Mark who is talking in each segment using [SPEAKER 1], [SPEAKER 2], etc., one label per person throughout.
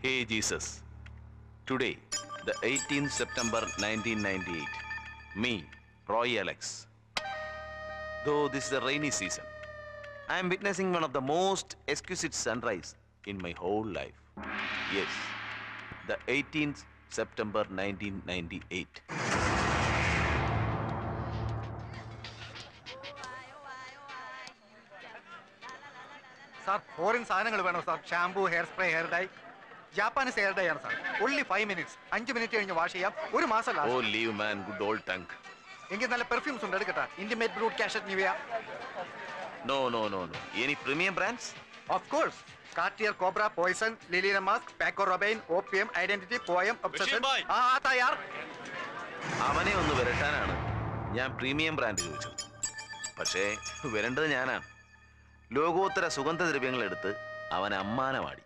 [SPEAKER 1] Hey Jesus, today, the 18th September 1998, me, Roy Alex. Though this is a rainy season, I am witnessing one of the most exquisite sunrise in my whole life. Yes, the 18th September 1998.
[SPEAKER 2] Sir foreign സാധനങ്ങൾ വേണോ sir shampoo hair spray hair dye Japanese hair dye ആണ് sir only five minutes അഞ്ച് മിനിറ്റ് കഴിഞ്ഞ് wash ചെയ്യാം ഒരു മാസം
[SPEAKER 1] Oh,
[SPEAKER 2] last
[SPEAKER 1] leave man, good old tongue.
[SPEAKER 2] എങ്കിൽ നല്ല പെർഫ്യൂംസ് ഉണ്ട് എടുക്കട്ടെ Intimate Brut Cachet Nivea
[SPEAKER 1] No, no, no, no. Any premium brands?
[SPEAKER 2] Of course Cartier Cobra Poison ലിലിന musk Paco Rabanne OPM Identity Poem Obsession
[SPEAKER 1] boy.
[SPEAKER 2] ആ ആ, തയ്യാർ
[SPEAKER 1] അവനെ ഒന്ന് വരട്ടാനാണ് ഞാൻ പ്രീമിയം ബ്രാൻഡ് ചോദിച്ചത് പക്ഷേ വരേണ്ടത് ഞാനാണ് ലോകോത്തര സുഗന്ധദ്രവ്യങ്ങൾ എടുത്ത് അവൻ അമ്മാനമാടി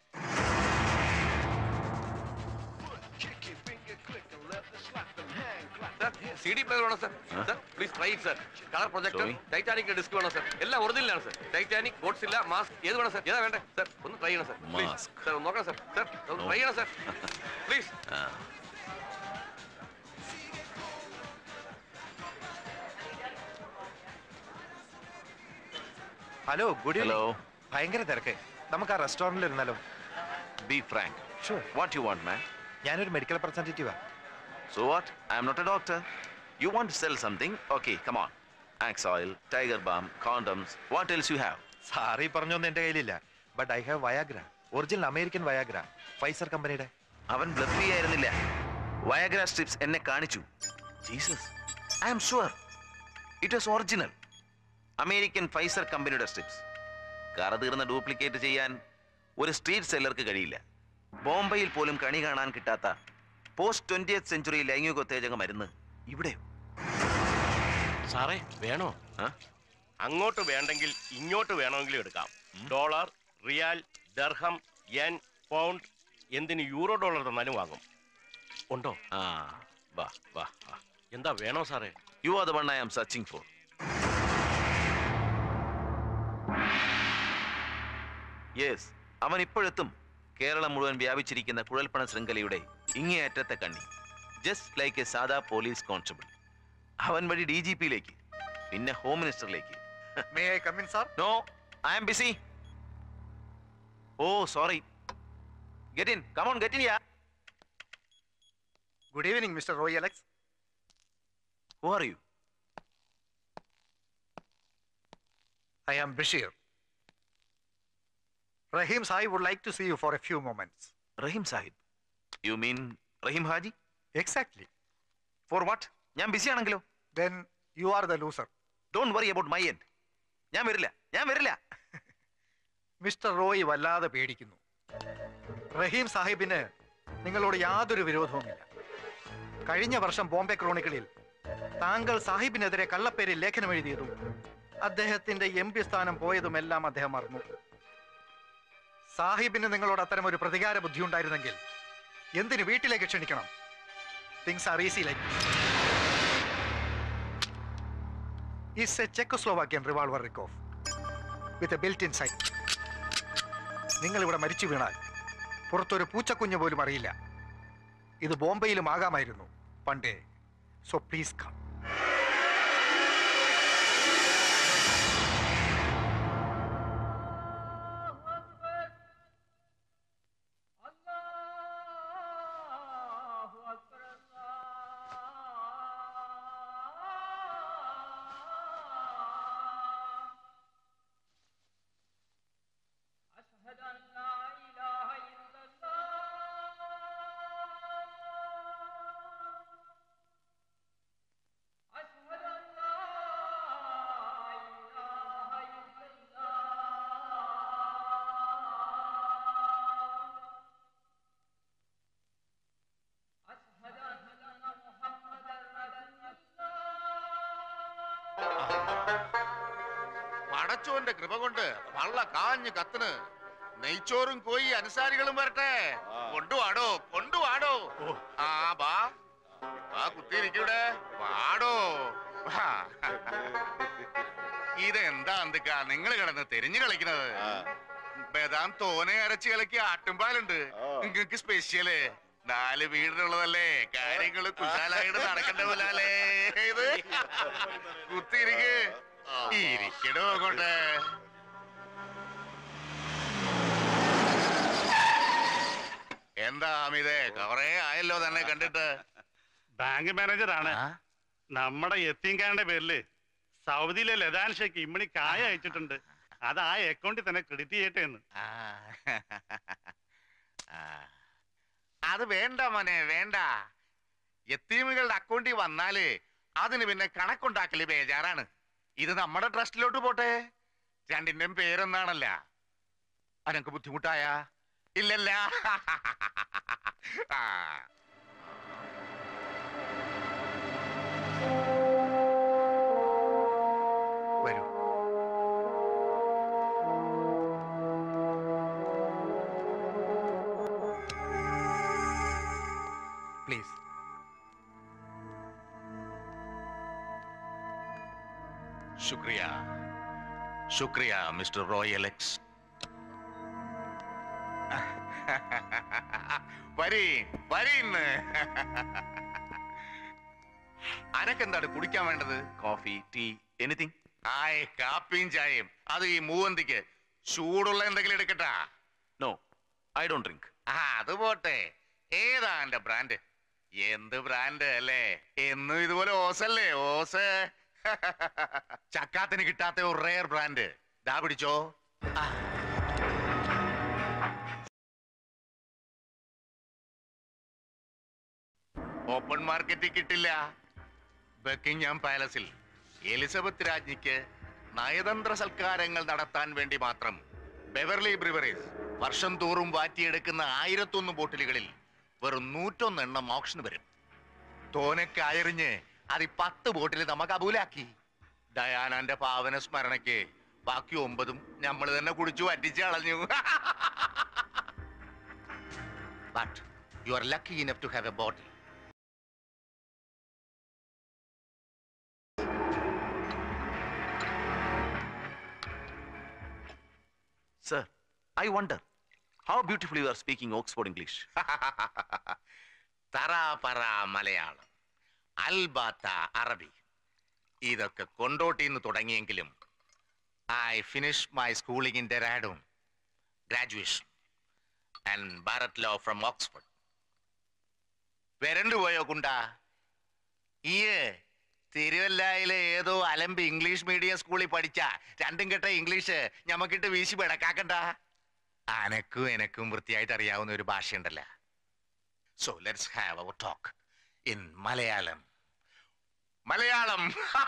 [SPEAKER 3] സി ഡി പ്ലെയർ വേണം sir sir please try it sir colour projector
[SPEAKER 1] Sorry?
[SPEAKER 3] Titanic disc വേണം സർ എല്ലാം ഒറിജിനലാണ് സർ ടൈറ്റാനിക് ഗോഡ്സില്ല മാസ്ക് ഏത് വേണം സർ ഏതാ വേണ്ടേ സർ ഒന്ന് ട്രൈ ചെയ്യണം സർ
[SPEAKER 1] Mask.
[SPEAKER 3] സർ ഒന്ന് നോക്കണം സർ സർ ഒന്ന്
[SPEAKER 1] No.
[SPEAKER 3] ട്രൈ ചെയ്യണം സർ പ്ലീസ്
[SPEAKER 1] ആ,
[SPEAKER 4] ഹലോ ഗുഡ്
[SPEAKER 1] ഹലോ
[SPEAKER 4] ഭയങ്കര തിരക്ക് നമുക്ക് ആ റെസ്റ്റോറൻറ്റിൽ ഇരുന്നാലോ
[SPEAKER 1] be frank
[SPEAKER 4] Sure.
[SPEAKER 1] What you want man
[SPEAKER 4] ഞാനൊരു മെഡിക്കൽ റെപ്രസെൻറ്റേറ്റീവാ
[SPEAKER 1] so what I am not a doctor you want to sell something okay come on Axe oil Tiger Balm condoms what else you have
[SPEAKER 4] sorry പറഞ്ഞൊന്നും എൻ്റെ കയ്യിലില്ല but I have Viagra original American Viagra Pfizer കമ്പനിയുടെ
[SPEAKER 1] അവൻ bluff ചെയ്യായിരുന്നില്ല Viagra strips എന്നെ കാണിച്ചു Jesus I am sure it was original American Pfizer കമ്പനിയുടെ strips കറ തീർന്ന ഡ്യൂപ്ലിക്കേറ്റ് ചെയ്യാൻ ഒരു സ്ട്രീറ്റ് സെല്ലർക്ക് കഴിയില്ല ബോംബെയിൽ പോലും കണി കാണാൻ കിട്ടാത്ത പോസ്റ്റ് ട്വന്റിയത്ത് സെഞ്ചുറി ലൈംഗികോത്തേജക മരുന്ന് ഇവിടെ
[SPEAKER 5] സാറേ വേണോ അങ്ങോട്ട് വേണ്ടെങ്കിൽ ഇങ്ങോട്ട് വേണമെങ്കിലും എടുക്കാം dollar riyal dirham yen pound എന്തിന് യൂറോ ഡോളർ തന്നാലും വാങ്ങും ഉണ്ടോ
[SPEAKER 1] ആ വാ വാ വാ
[SPEAKER 5] എന്താ വേണോ സാറേ
[SPEAKER 1] you are the one I am searching for yes അവൻ ഇപ്പോഴെത്തും കേരളം മുഴുവൻ വ്യാപിച്ചിരിക്കുന്ന കുഴൽപ്പണ ശൃംഖലയുടെ ഇങ്ങേയറ്റത്തെ കണ്ണി ജസ്റ്റ് ലൈക്ക് എ സാദാ പോലീസ് കോൺസ്റ്റബിൾ അവൻ വഴി ഡി ജി പിയിലേക്ക് പിന്നെ ഹോം മിനിസ്റ്ററിലേക്ക്
[SPEAKER 2] may I come in sir
[SPEAKER 1] no I am busy oh sorry get in come on get in yeah
[SPEAKER 2] good evening Mister Roy Alex
[SPEAKER 1] who are you
[SPEAKER 2] I am Basheer Rahim സായി would like to see you for a few moments
[SPEAKER 1] Rahim Sahib you mean Rahim Haji
[SPEAKER 2] exactly
[SPEAKER 1] for what ഞാൻ busy ആണെങ്കിലോ
[SPEAKER 2] then you are the loser
[SPEAKER 1] don't worry about my end ഞാൻ വരില്ല ഞാൻ വരില്ല
[SPEAKER 2] mister Roy വല്ലാതെ പേടിക്കുന്നു റഹീം സാഹിബിന് നിങ്ങളോട് യാതൊരു വിരോധവുമില്ല കഴിഞ്ഞ വർഷം ബോംബെ ക്രോണിക്കിളിൽ താങ്കൾ സാഹിബിനെതിരെ കള്ളപ്പേരിൽ ലേഖനം എഴുതിയതും അദ്ദേഹത്തിന്റെ എം പി സ്ഥാനം പോയതുമെല്ലാം അദ്ദേഹം മറന്നു സാഹിബിന് നിങ്ങളോട് അത്തരം ഒരു പ്രതികാര ബുദ്ധി ഉണ്ടായിരുന്നെങ്കിൽ എന്തിന് വീട്ടിലേക്ക് ക്ഷണിക്കണം things are easy like is a Czechoslovakian revolver Rickoff with a built in sight നിങ്ങൾ ഇവിടെ മരിച്ചു വീണാൽ പുറത്തൊരു പൂച്ചക്കുഞ്ഞ് പോലും അറിയില്ല ഇത് ബോംബെയിലും ആകാമായിരുന്നു പണ്ടേ സോ പ്ലീസ് കം
[SPEAKER 6] أشهد أن لا إله إلا الله أشهد أن لا إله إلا الله أشهد أن محمدا رسول الله
[SPEAKER 7] പടച്ചോന്റെ കൃപ കൊണ്ട് വള്ള കാഞ്ഞ് കത്തിന് നെയ്ച്ചോറും കോയി അനുസാരികളും വരട്ടെ കൊണ്ടുവാടോ കൊണ്ടുവാടോ ആ ബാ ആ കുത്തിയിരിക്കൂടെ വാടോ വാ. ഇതെന്താ എന്തൊക്കാ നിങ്ങൾ കിടന്ന് തെരിഞ്ഞു കളിക്കുന്നത് ബദാം തോനെ അരച്ച് കലക്കി ആട്ടുംപാലുണ്ട് നിങ്ങക്ക് സ്പെഷ്യല് നാല് വീടിനുള്ളതല്ലേ കാര്യങ്ങള് കുശാലായിട്ട് നടക്കണ്ട പോലാലേ ഇത് കുത്തിരിക്ക് ഇരിക്കടോ അങ്ങോട്ട് എന്താ അമിതേ കൊറേ ആയല്ലോ തന്നെ കണ്ടിട്ട്
[SPEAKER 8] ബാങ്ക് മാനേജറാണ്
[SPEAKER 7] ആ?
[SPEAKER 8] നമ്മുടെ എത്തിങ്കാരന്റെ പേരില് സൗദിയിലെ ലതാൻ ഷേക്ക് ഇമ്മണി കായ അയച്ചിട്ടുണ്ട് അത് ആ അക്കൗണ്ടിൽ തന്നെ ക്രെഡിറ്റ് ചെയ്യട്ടെ എന്ന്
[SPEAKER 7] ആ. ആ. അത് വേണ്ട മോനെ വേണ്ട എത്തീമുകളുടെ അക്കൗണ്ടിൽ വന്നാല് അതിന് പിന്നെ കണക്കുണ്ടാക്കല് ബേജാറാണ് ഇത് നമ്മുടെ ട്രസ്റ്റിലോട്ട് പോട്ടെ രണ്ടിന്റെയും പേരൊന്നാണല്ല അനക്ക് ബുദ്ധിമുട്ടായ ഇല്ലല്ല ആ.
[SPEAKER 2] വരൂ പ്ലീസ്
[SPEAKER 7] ശുക്രിയ ശുക്രിയ മിസ്റ്റർ റോയൽ എക്സ് വരീ വരീന്ന് അനക്കെന്താണ് കുടിക്കാൻ വേണ്ടത്
[SPEAKER 1] കോഫി ടീ എനിത്തിങ്
[SPEAKER 7] ആയ് കാപ്പിയും ചായയും അത് ഈ മൂവന്തിക്ക് ചൂടുള്ള എന്തെങ്കിലും എടുക്കട്ടാ
[SPEAKER 1] നോ ഐ ഡോണ്ട് ഡ്രിങ്ക്
[SPEAKER 7] ആ അത് പോട്ടെ ഏതാ എന്റെ ബ്രാൻഡ് എന്ത് ബ്രാൻഡ് അല്ലേ എന്നും ഇതുപോലെ ഓസല്ലേ ഓസ് ചക്കാത്തിന് കിട്ടാത്ത ഒരു റെയർ ബ്രാൻഡ് ദാ പിടിച്ചോ ആ. ഓപ്പൺ മാർക്കറ്റിൽ കിട്ടില്ല ബക്കിംഗ്ഹാം പാലസിൽ എലിസബത്ത് രാജ്ഞിക്ക് നയതന്ത്ര സൽക്കാരങ്ങൾ നടത്താൻ വേണ്ടി മാത്രം ബെവർലി ബ്രിവറീസ് വർഷം തോറും വാറ്റിയെടുക്കുന്ന ആയിരത്തൊന്ന് ബോട്ടിലുകളിൽ വെറും നൂറ്റൊന്ന് എണ്ണം ഓപ്ഷന് വരും തോനക്ക് അയറിഞ്ഞ് അത് ഈ പത്ത് ബോട്ടിൽ നമ്മ കബൂലാക്കി ഡയാനാന്റെ പാവന സ്മരണയ്ക്ക് ബാക്കി ഒമ്പതും നമ്മൾ തന്നെ കുടിച്ചു വറ്റിച്ച് കളഞ്ഞു but you are lucky enough to have a bottle
[SPEAKER 1] sir I wonder how beautiful you are speaking Oxford English
[SPEAKER 7] തറ പറ മലയാളം അൽബാത്ത അറബി ഇതൊക്കെ കൊണ്ടോട്ടിന്ന് തുടങ്ങിയെങ്കിലും I finish my schooling in Dehradun graduation and bar at law from Oxford വരണ്ടു പോയോ കുണ്ടാ ഈ തിരുവല്ലായിലെ ഏതോ അലമ്പ് ഇംഗ്ലീഷ് മീഡിയം സ്കൂളിൽ പഠിച്ച രണ്ടും കെട്ട ഇംഗ്ലീഷ് ഞമ്മക്കിട്ട് വീശി പിടക്കാക്കണ്ട അനക്കും എനക്കും വൃത്തിയായിട്ട് അറിയാവുന്ന ഒരു ഭാഷയുണ്ടല്ലോ So let's have our talk in Malayalam. Malayalam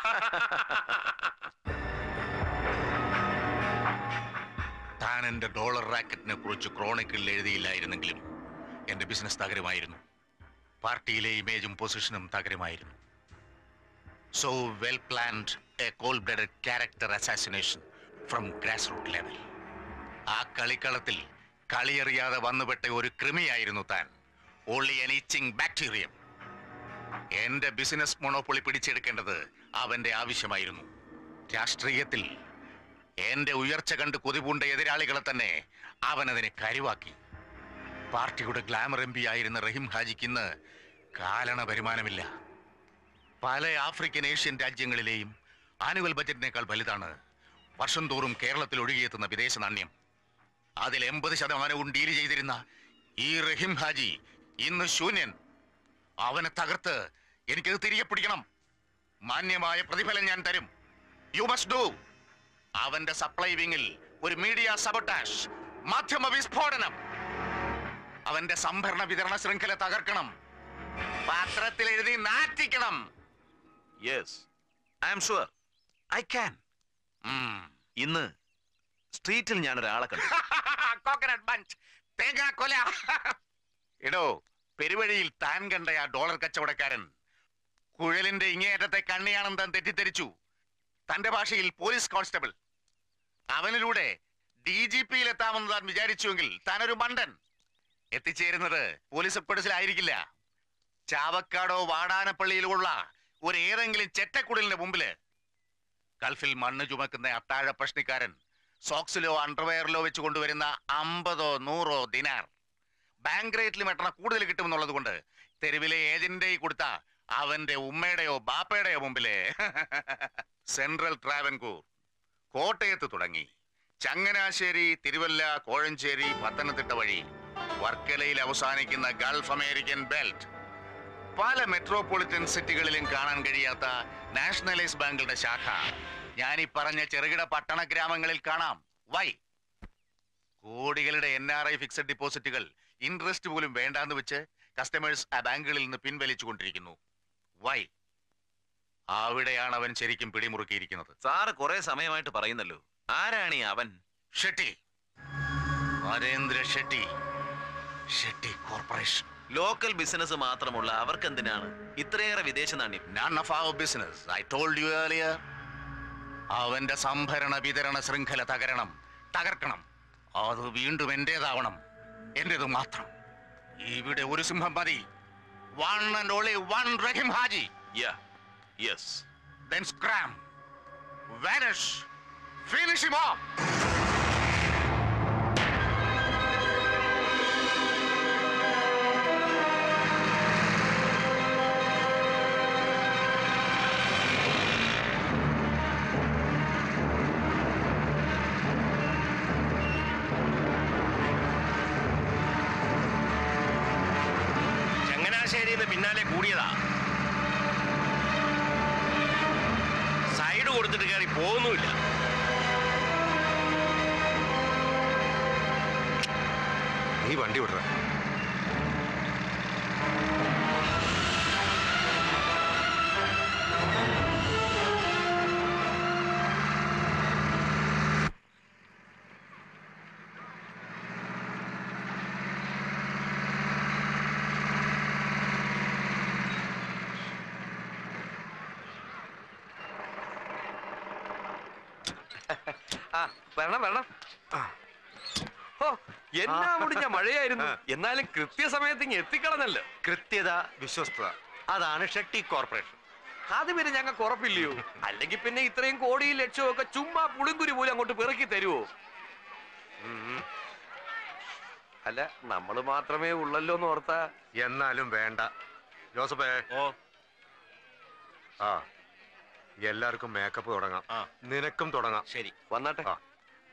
[SPEAKER 7] താൻ എന്റെ ഡോളർ റാക്കറ്റിനെ കുറിച്ച് ക്രോണിക്കിളിൽ എഴുതിയില്ലായിരുന്നെങ്കിലും എന്റെ ബിസിനസ് തകരുമായിരുന്നു പാർട്ടിയിലെ ഇമേജും പൊസിഷനും തകരുമായിരുന്നു so well planned a cold blooded character assassination from grass root level ആ കളിക്കളത്തിൽ കളിയറിയാതെ വന്നുപെട്ട ഒരു കൃമിയായിരുന്നു താൻ ഓൺലി എൻ ഇച്ചിങ് ബാക്ടീരിയം എന്റെ ബിസിനസ് മൊണോപ്പൊളി പിടിച്ചെടുക്കേണ്ടത് അവന്റെ ആവശ്യമായിരുന്നു രാഷ്ട്രീയത്തിൽ എന്റെ ഉയർച്ച കണ്ട് കൊതിപൂണ്ട എതിരാളികളെ തന്നെ അവൻ അതിനെ കരുവാക്കി പാർട്ടിയുടെ ഗ്ലാമർ എം പി ആയിരുന്ന റഹീം ഹാജിക്ക് ഇന്ന് കാലണ വരുമാനമില്ല പല ആഫ്രിക്കൻ ഏഷ്യൻ രാജ്യങ്ങളിലെയും ആനുവൽ ബജറ്റിനേക്കാൾ വലുതാണ് വർഷം തോറും കേരളത്തിൽ ഒഴുകിയെത്തുന്ന വിദേശ നാണ്യം അതിൽ എൺപത് ശതമാനവും ഡീൽ ചെയ്തിരുന്ന ഈ റഹീം ഹാജി ഇന്ന് ശൂന്യൻ അവനെ തകർത്ത് എനിക്കത് തിരികെ പിടിക്കണം മാന്യമായ പ്രതിഫലം ഞാൻ തരും യു മസ്റ്റ് ഡു അവന്റെ സപ്ലൈ വിങ്ങിൽ ഒരു മീഡിയ സബോട്ടാഷ് മാധ്യമ വിസ്ഫോടനം അവന്റെ സംഭരണ വിതരണ ശൃംഖല തകർക്കണം പത്രത്തിൽ എഴുതി നാറ്റിക്കണം
[SPEAKER 1] yes I am sure I can
[SPEAKER 7] um.
[SPEAKER 1] ഇന്ന് സ്ട്രീറ്റിൽ ഞാൻ ഒരാളെ കണ്ടു
[SPEAKER 7] കോക്കനട്ട് ബഞ്ച് തേങ്ങാക്കൊല എടോ പെരുവഴിയിൽ താൻ കണ്ട ആ ഡോളർ കച്ചവടക്കാരൻ കുഴലിന്റെ ഇങ്ങേയറ്റത്തെ കണ്ണിയാണെന്ന് താൻ തെറ്റിദ്ധരിച്ചു തന്റെ ഭാഷയിൽ പോലീസ് കോൺസ്റ്റബിൾ അവനിലൂടെ ഡി ജി പിയിൽ എത്താമെന്ന് താൻ വിചാരിച്ചുവെങ്കിൽ താൻ ഒരു മണ്ടൻ എത്തിച്ചേരുന്നത് പോലീസ് ഹെഡ്ക്വാർട്ടേഴ്സിലായിരിക്കില്ല ചാവക്കാടോ വാടാനപ്പള്ളിയിലോ ഉള്ള ഒരു ഏതെങ്കിലും ചെറ്റക്കുടലിന്റെ മുമ്പില് ഗൾഫിൽ മണ്ണ് ചുമക്കുന്ന അത്താഴ പ്രശ്നക്കാരൻ സോക്സിലോ അണ്ടർവെയറിലോ വെച്ച് കൊണ്ടുവരുന്ന അമ്പതോ നൂറോ ദിനാർ ബാങ്ക് റേറ്റിൽ മെട്ടണ കൂടുതൽ കിട്ടുമെന്നുള്ളത് കൊണ്ട് തെരുവിലെ ഏജന്റിന്റെ കയ്യിൽ കൊടുത്ത അവന്റെ ഉമ്മയുടെയോ ബാപ്പയുടെയോ മുമ്പിലെ സെൻട്രൽ ട്രാവൻകൂർ കോട്ടയത്ത് തുടങ്ങി ചങ്ങനാശ്ശേരി തിരുവല്ല കോഴഞ്ചേരി പത്തനംതിട്ട വഴി വർക്കലയിൽ അവസാനിക്കുന്ന ഗൾഫ് അമേരിക്കൻ ബെൽറ്റ് പല മെട്രോപൊളിറ്റൻ സിറ്റികളിലും കാണാൻ കഴിയാത്ത നാഷണലൈസ് ബാങ്കുകളുടെ ശാഖ ഞാൻ ഈ പറഞ്ഞ ചെറുകിട പട്ടണ ഗ്രാമങ്ങളിൽ കാണാം വൈ കോടികളുടെ എൻ ആർ ഐ ഫിക്സഡ് ഡിപ്പോസിറ്റുകൾ ഇൻട്രസ്റ്റ് പോലും വേണ്ടാന്ന് വെച്ച് കസ്റ്റമേഴ്സ് ആ ബാങ്കുകളിൽ നിന്ന് പിൻവലിച്ചു കൊണ്ടിരിക്കുന്നു വൈ അവിടെയാണ് അവൻ ശരിക്കും പിടിമുറുക്കിയിരിക്കുന്നത്
[SPEAKER 1] സാറ് കുറെ സമയമായിട്ട് പറയുന്നല്ലോ ആരാണ് ഈ അവൻ
[SPEAKER 7] Shetty Narendra Shetty Shetty corporation
[SPEAKER 1] local business മാത്രമുള്ള അവർക്കെന്തിനാണ് ഇത്രയേറെ വിദേശ നാണ്യം
[SPEAKER 7] none of our business. I told you earlier. അവന്റെ സംഭരണ വിതരണ ശൃംഖല തകരണം തകർക്കണം അത് വീണ്ടും എന്റേതാവണം എന്റേത് മാത്രം ഇവിടെ ഒരു സിംഹം മതി one and only one Rahim Haji
[SPEAKER 1] ya yes
[SPEAKER 7] then scram vanish finish him off
[SPEAKER 5] ചങ്ങനാശ്ശേരിന്ന് പിന്നാലെ കൂടിയതാ സൈഡ് കൊടുത്തിട്ട് കയറി പോകുന്നുമില്ല
[SPEAKER 4] നീ വണ്ടി വിടറ
[SPEAKER 3] ആ വരണം വരണം ഓ എന്നാ മുടിഞ്ഞ മഴയായിരുന്നു എന്നാലും കൃത്യസമയത്ത് ഇങ്ങ് എത്തിക്കളഞ്ഞല്ലോ
[SPEAKER 4] കൃത്യത വിശ്വസ്തത അതാണ് ഷെട്ടി കോർപ്പറേഷൻ
[SPEAKER 3] അത് പിന്നെ ഞങ്ങൾക്ക് ഉറപ്പില്ലയോ അല്ലെങ്കിൽ പിന്നെ ഇത്രയും കോടിയും ലക്ഷവും ഒക്കെ ചുമ്മാ പുളിങ്കുരി പോലും അങ്ങോട്ട് പിറക്കി തരുവോ ഉം. അല്ല നമ്മള് മാത്രമേ ഉള്ളല്ലോ എന്ന് ഓർത്താ
[SPEAKER 9] എന്നാലും വേണ്ട ജോസഫേ
[SPEAKER 5] ഓ
[SPEAKER 9] ആ എല്ലാവർക്കും മേക്കപ്പ് തുടങ്ങാം
[SPEAKER 5] ആ.
[SPEAKER 9] നിനക്കും തുടങ്ങാം
[SPEAKER 5] ശരി
[SPEAKER 3] വന്നാട്ടെ
[SPEAKER 9] ആ.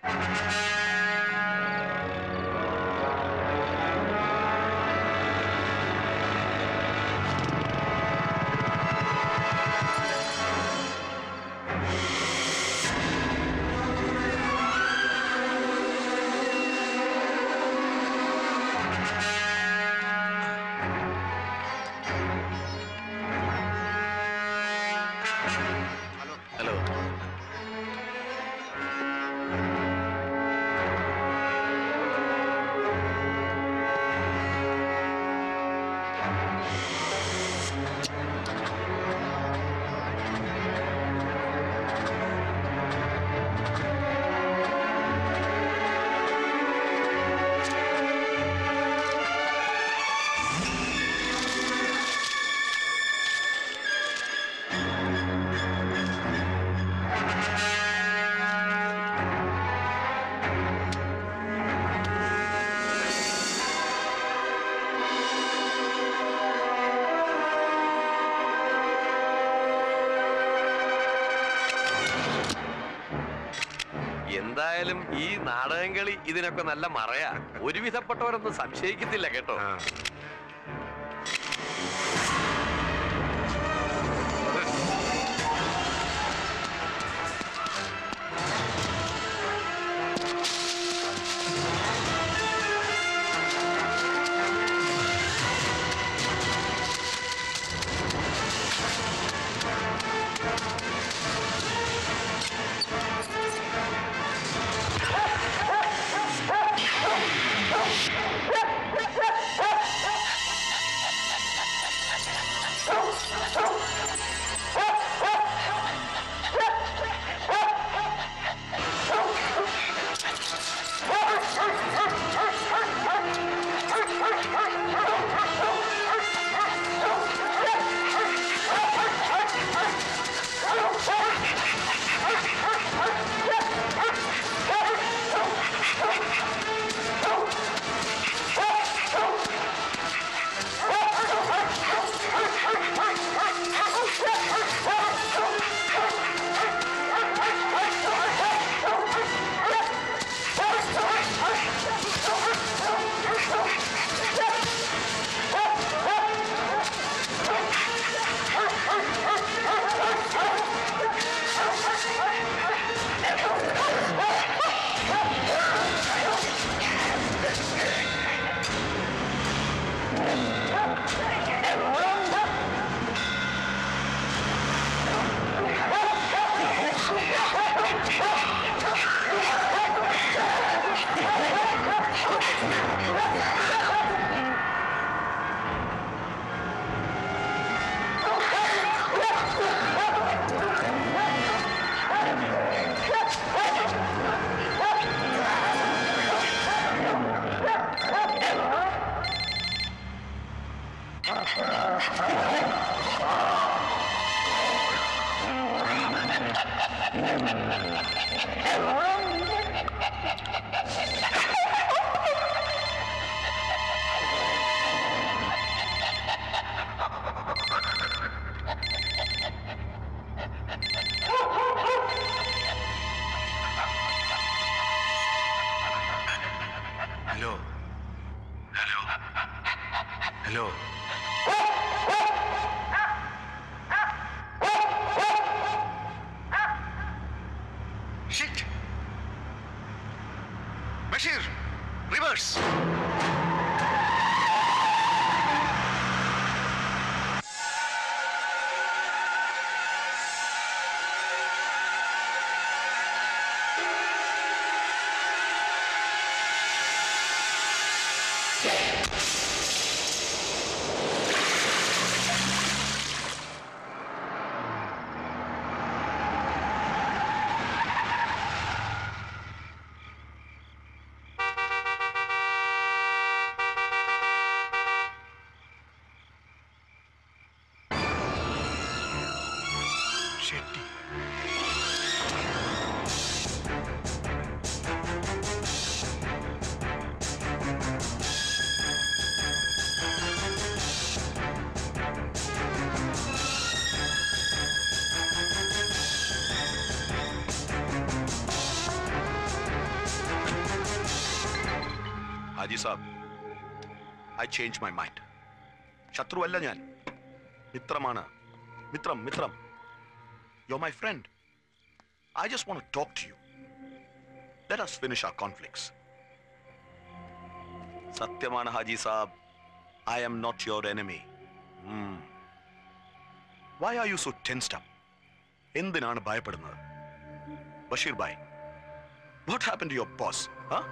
[SPEAKER 1] ഹലോ
[SPEAKER 3] എന്തായാലും ഈ നാടകം കളി ഇതിനൊക്കെ നല്ല മറയാ ഒരുവിധപ്പെട്ടവരൊന്നും സംശയിക്കത്തില്ല കേട്ടോ
[SPEAKER 9] ആ.
[SPEAKER 6] Ha
[SPEAKER 7] hello hello hello Shit! Basheer reverse Shetty
[SPEAKER 10] Haji Saab I change my mind ശത്രുവല്ല ഞാൻ മിത്രമാണ് മിത്രം മിത്രം yo my friend I just want talk to you let us finish our conflicts സത്യമാണ് Haji Saab I am not your enemy why are you so tensed up എന്തിനാണ് ഭയപ്പെടുന്നത് Basheer bhai what happen to your boss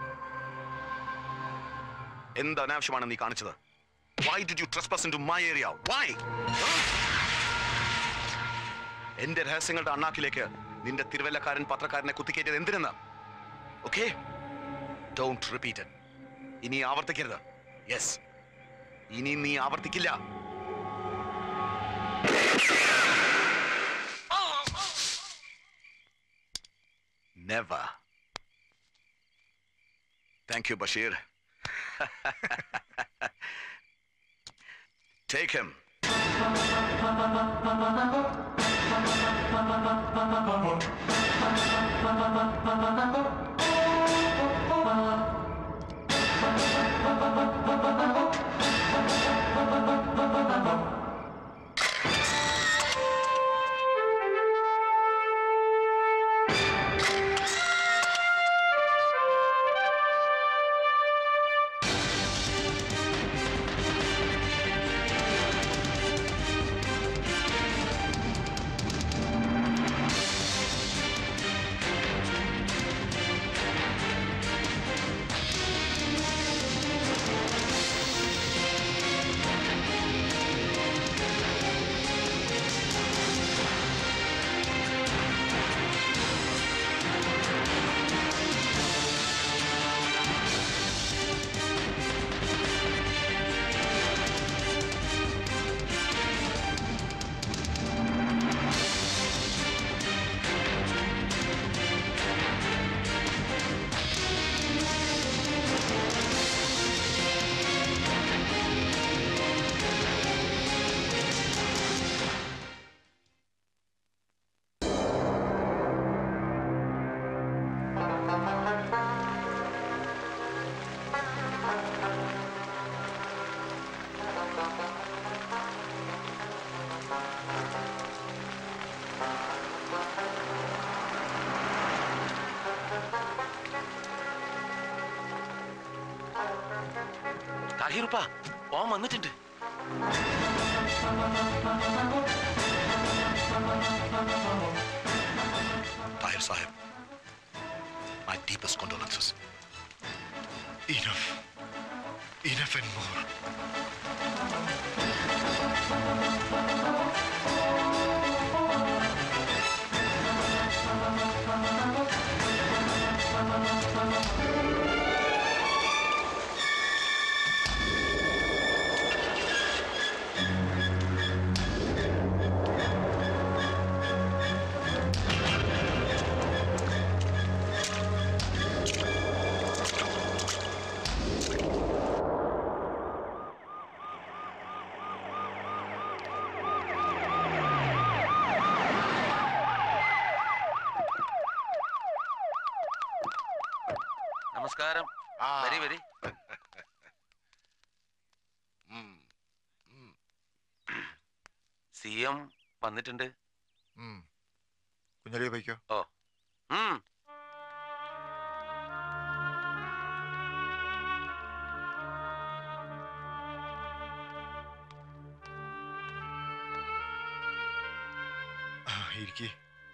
[SPEAKER 10] എന്ത് അനാവശ്യമാണ് നീ കാണിച്ചത് why did you trespass in to my area why എന്റെ രഹസ്യങ്ങളുടെ അണ്ണാക്കിലേക്ക് നിന്റെ തിരുവല്ലക്കാരൻ പത്രക്കാരനെ കുത്തിക്കേറ്റത് എന്തിനെന്ന് ഓക്കെ ഡോണ്ട് റിപ്പീറ്റ് ഇനി ആവർത്തിക്കരുത് യെസ് ഇനി നീ ആവർത്തിക്കില്ല never thank you Basheer Take him.
[SPEAKER 1] താഹിറുപ്പ ഓൻ വന്നിട്ടുണ്ട്
[SPEAKER 10] Tahir Sahib, my deepest condolences.
[SPEAKER 7] Enough. Enough and more.
[SPEAKER 3] നമസ്കാരം വരി വരി സി എം വന്നിട്ടുണ്ട്
[SPEAKER 4] കുഞ്ഞലി പോയിക്കോ
[SPEAKER 3] ഓ ഉം.
[SPEAKER 4] ഇരിക്കേ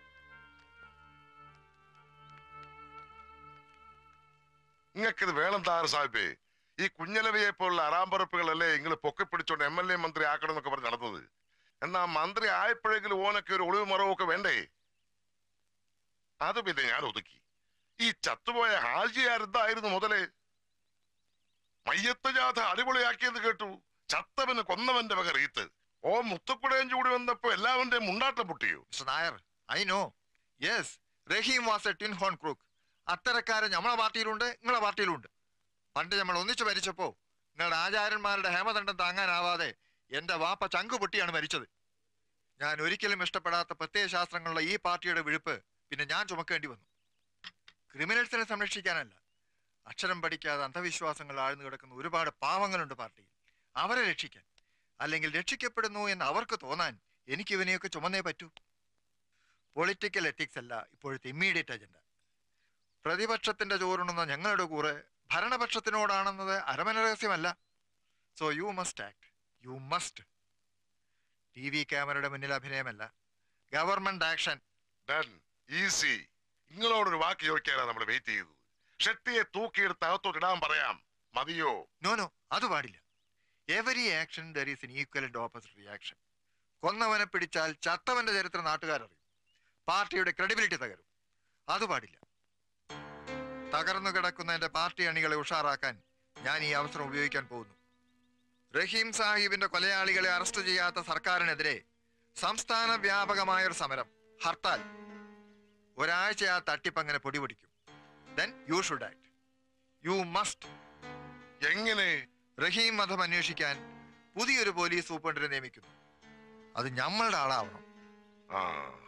[SPEAKER 11] നിങ്ങൾക്കിത് വേണം താറ് സാഹിബേ ഈ കുഞ്ഞലവിയെ പോലുള്ള അറാമ്പറപ്പുകളല്ലേ നിങ്ങൾ പൊക്കിപ്പിടിച്ചോണ്ട് എം എൽ എ മന്ത്രി ആക്കണം എന്നൊക്കെ പറഞ്ഞ് നടന്നത് എന്നാ മന്ത്രി ആയപ്പോഴെങ്കിലും ഓനൊക്കെ ഒരു ഒളിവ് മറവൊക്കെ വേണ്ടേ അത് പിന്നെ ഞാൻ ഒതുക്കി ഈ ചത്തുപോയ ഹാജിയാരെന്തായിരുന്നു മുതലേ മയ്യത്ത് ജാഥ അടിപൊളിയാക്കിയെന്ന് കേട്ടു ചത്തവന് കൊന്നവന്റെ വക റീത്ത് ഓ മുത്തുക്കുടയും ചൂടി വന്നപ്പോ എല്ലാവന്റെയും മുണ്ടാട്ടം പൊട്ടിയോ
[SPEAKER 4] Mister Nair I know yes Rahim was a twin horn crook അത്തരക്കാരൻ നമ്മളെ പാർട്ടിയിലുണ്ട് നിങ്ങളെ പാർട്ടിയിലുണ്ട് പണ്ട് നമ്മൾ ഒന്നിച്ചു മരിച്ചപ്പോ നിങ്ങളുടെ ആചാര്യന്മാരുടെ ഹേമദണ്ഡം താങ്ങാനാവാതെ എന്റെ വാപ്പ ചങ്കു പൊട്ടിയാണ് മരിച്ചത് ഞാൻ ഒരിക്കലും ഇഷ്ടപ്പെടാത്ത പ്രത്യയ ശാസ്ത്രങ്ങളുള്ള ഈ പാർട്ടിയുടെ വിഴുപ്പ് പിന്നെ ഞാൻ ചുമക്കേണ്ടി വന്നു ക്രിമിനൽസിനെ സംരക്ഷിക്കാനല്ല അക്ഷരം പഠിക്കാതെ അന്ധവിശ്വാസങ്ങൾ ആഴ്ന്നു കിടക്കുന്ന ഒരുപാട് പാവങ്ങളുണ്ട് പാർട്ടിയിൽ അവരെ രക്ഷിക്കാൻ അല്ലെങ്കിൽ രക്ഷിക്കപ്പെടുന്നു എന്ന് അവർക്ക് തോന്നാൻ എനിക്ക് ഇവനെയൊക്കെ ചുമന്നേ പറ്റൂ പൊളിറ്റിക്കൽ എത്തിക്സ് അല്ല ഇപ്പോഴത്തെ ഇമ്മീഡിയറ്റ് അജണ്ട പ്രതിപക്ഷത്തിന്റെ ചോറുണ്ണുന്ന ഞങ്ങളുടെ കൂറ് ഭരണപക്ഷത്തിനോടാണെന്നത് അരമന രഹസ്യമല്ല so you must act you must T V ക്യാമറയുടെ മുന്നിൽ അഭിനയമല്ല ഗവൺമെന്റ് ആക്ഷൻ
[SPEAKER 11] ഡൺ ഈസി നിങ്ങളോടൊരു വാക്ക് ചോദിക്കാനാണ് നമ്മൾ വെയിറ്റ് ചെയ്തത് ഷെട്ടിയെ തൂക്കിയെടുത്ത് അകത്തോട്ട് ഇടാൻ പറയാം മതിയോ
[SPEAKER 4] നോ നോ അത് പാടില്ല every action there is an equal and opposite reaction കൊന്നവനെ പിടിച്ചാൽ ചത്തവന്റെ ചരിത്രം നാട്ടുകാരറിയും പാർട്ടിയുടെ ക്രെഡിബിലിറ്റി തകരും അത് പാടില്ല തകർന്നു കിടക്കുന്ന എന്റെ പാർട്ടി അണികളെ ഉഷാറാക്കാൻ ഞാൻ ഈ അവസരം ഉപയോഗിക്കാൻ പോകുന്നു റഹീം സാഹിബിന്റെ കൊലയാളികളെ അറസ്റ്റ് ചെയ്യാത്ത സർക്കാരിനെതിരെ സംസ്ഥാന വ്യാപകമായ ഒരു സമരം ഹർത്താൽ ഒരാഴ്ച ആ തട്ടിപ്പ് അങ്ങനെ പൊടിപിടിക്കും then you should act you must
[SPEAKER 11] എങ്ങനെ
[SPEAKER 4] റഹീം വധം അന്വേഷിക്കാൻ പുതിയൊരു പോലീസ് സൂപ്രണ്ടിനെ നിയമിക്കുന്നു അത് ഞമ്മളുടെ ആളാവണം
[SPEAKER 11] ആ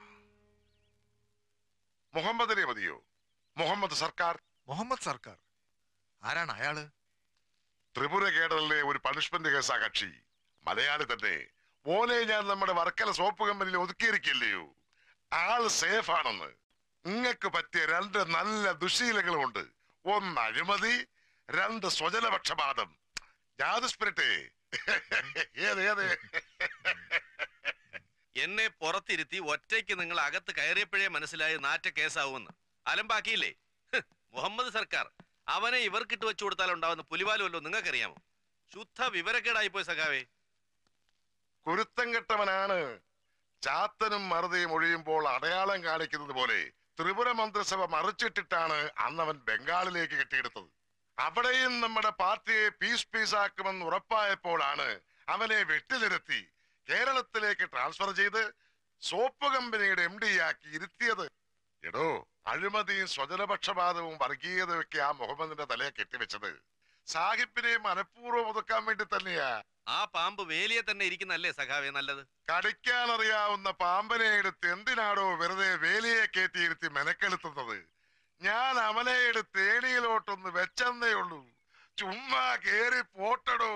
[SPEAKER 11] മുഹമ്മദിനെ മതിയോ മുഹമ്മദ് സർക്കാർ
[SPEAKER 4] മുഹമ്മദ് സർക്കാർ ആരാണ് അയാള്
[SPEAKER 11] ത്രിപുര കേഡറിലെ ഒരു പണിഷ്മെന്റ് കേസാ കക്ഷി മലയാളി തന്നെ ഓനെ ഞാൻ നമ്മുടെ വർക്കല സോപ്പ് കമ്പനിയിൽ ഒതുക്കിയിരിക്കില്ലയോ ആള് സേഫ് ആണെന്ന് നിങ്ങൾക്ക് പറ്റിയ രണ്ട് നല്ല ദുശീലങ്ങളുമുണ്ട് ഒന്ന് അഴിമതി രണ്ട് സ്വജനപക്ഷപാതം ജാതി സ്പിരിറ്റേ ഏത് ഏത്
[SPEAKER 3] എന്നെ പുറത്തിരുത്തി ഒറ്റയ്ക്ക് നിങ്ങൾ അകത്ത് കയറിയപ്പോഴേ മനസ്സിലായി നാറ്റ കേസാവുമെന്ന് അലമ്പാക്കിയില്ലേ ഹ്, മുഹമ്മദ് സർക്കാർ അവനെ ഇവർക്കിട്ട് വെച്ചു കൊടുത്താൽ ഉണ്ടാവുന്ന പുലിവാലുമല്ലോ നിങ്ങൾക്കറിയാമോ ശുദ്ധ വിവരക്കേടായി പോയി സഖാവേ
[SPEAKER 11] കുരുത്തം കെട്ടവനാണ് ചാത്തനും മറുതയും ഒഴിയുമ്പോൾ അടയാളം കാണിക്കുന്നത് പോലെ ത്രിപുര മന്ത്രിസഭ മറിച്ചിട്ടിട്ടാണ് അന്നവൻ ബംഗാളിലേക്ക് കെട്ടിയെടുത്തത് അവിടെയും നമ്മുടെ പാർട്ടിയെ പീസ് പീസാക്കുമെന്ന് ഉറപ്പായപ്പോഴാണ് അവനെ വെട്ടിലിരുത്തി കേരളത്തിലേക്ക് ട്രാൻസ്ഫർ ചെയ്ത് സോപ്പ് കമ്പനിയുടെ എം ഡി ആക്കി ഇരുത്തിയത് എടോ അഴിമതിയും സ്വജനപക്ഷപാതവും വർഗീയതയൊക്കെ ആ മുഹമ്മദിന്റെ തലയെ കെട്ടിവെച്ചത് സാഹിബിനെ മനഃപൂർവ്വം ഒതുക്കാൻ വേണ്ടി തന്നെയാ
[SPEAKER 3] ആ പാമ്പ് വേലിയെ തന്നെ ഇരിക്കുന്നല്ലേ സഖാവേ നല്ലത്
[SPEAKER 11] കടിക്കാനറിയാവുന്ന പാമ്പനെ എടുത്ത് എന്തിനാടോ വെറുതെ വേലിയെ കയറ്റിയിരുത്തി മെനക്കെടുത്തുന്നത് ഞാൻ അവനെ എടുത്ത് ഏണിയിലോട്ടൊന്ന് വെച്ചെന്നേ ഉള്ളൂ ചുമ്മാ കേറി പോട്ടടോ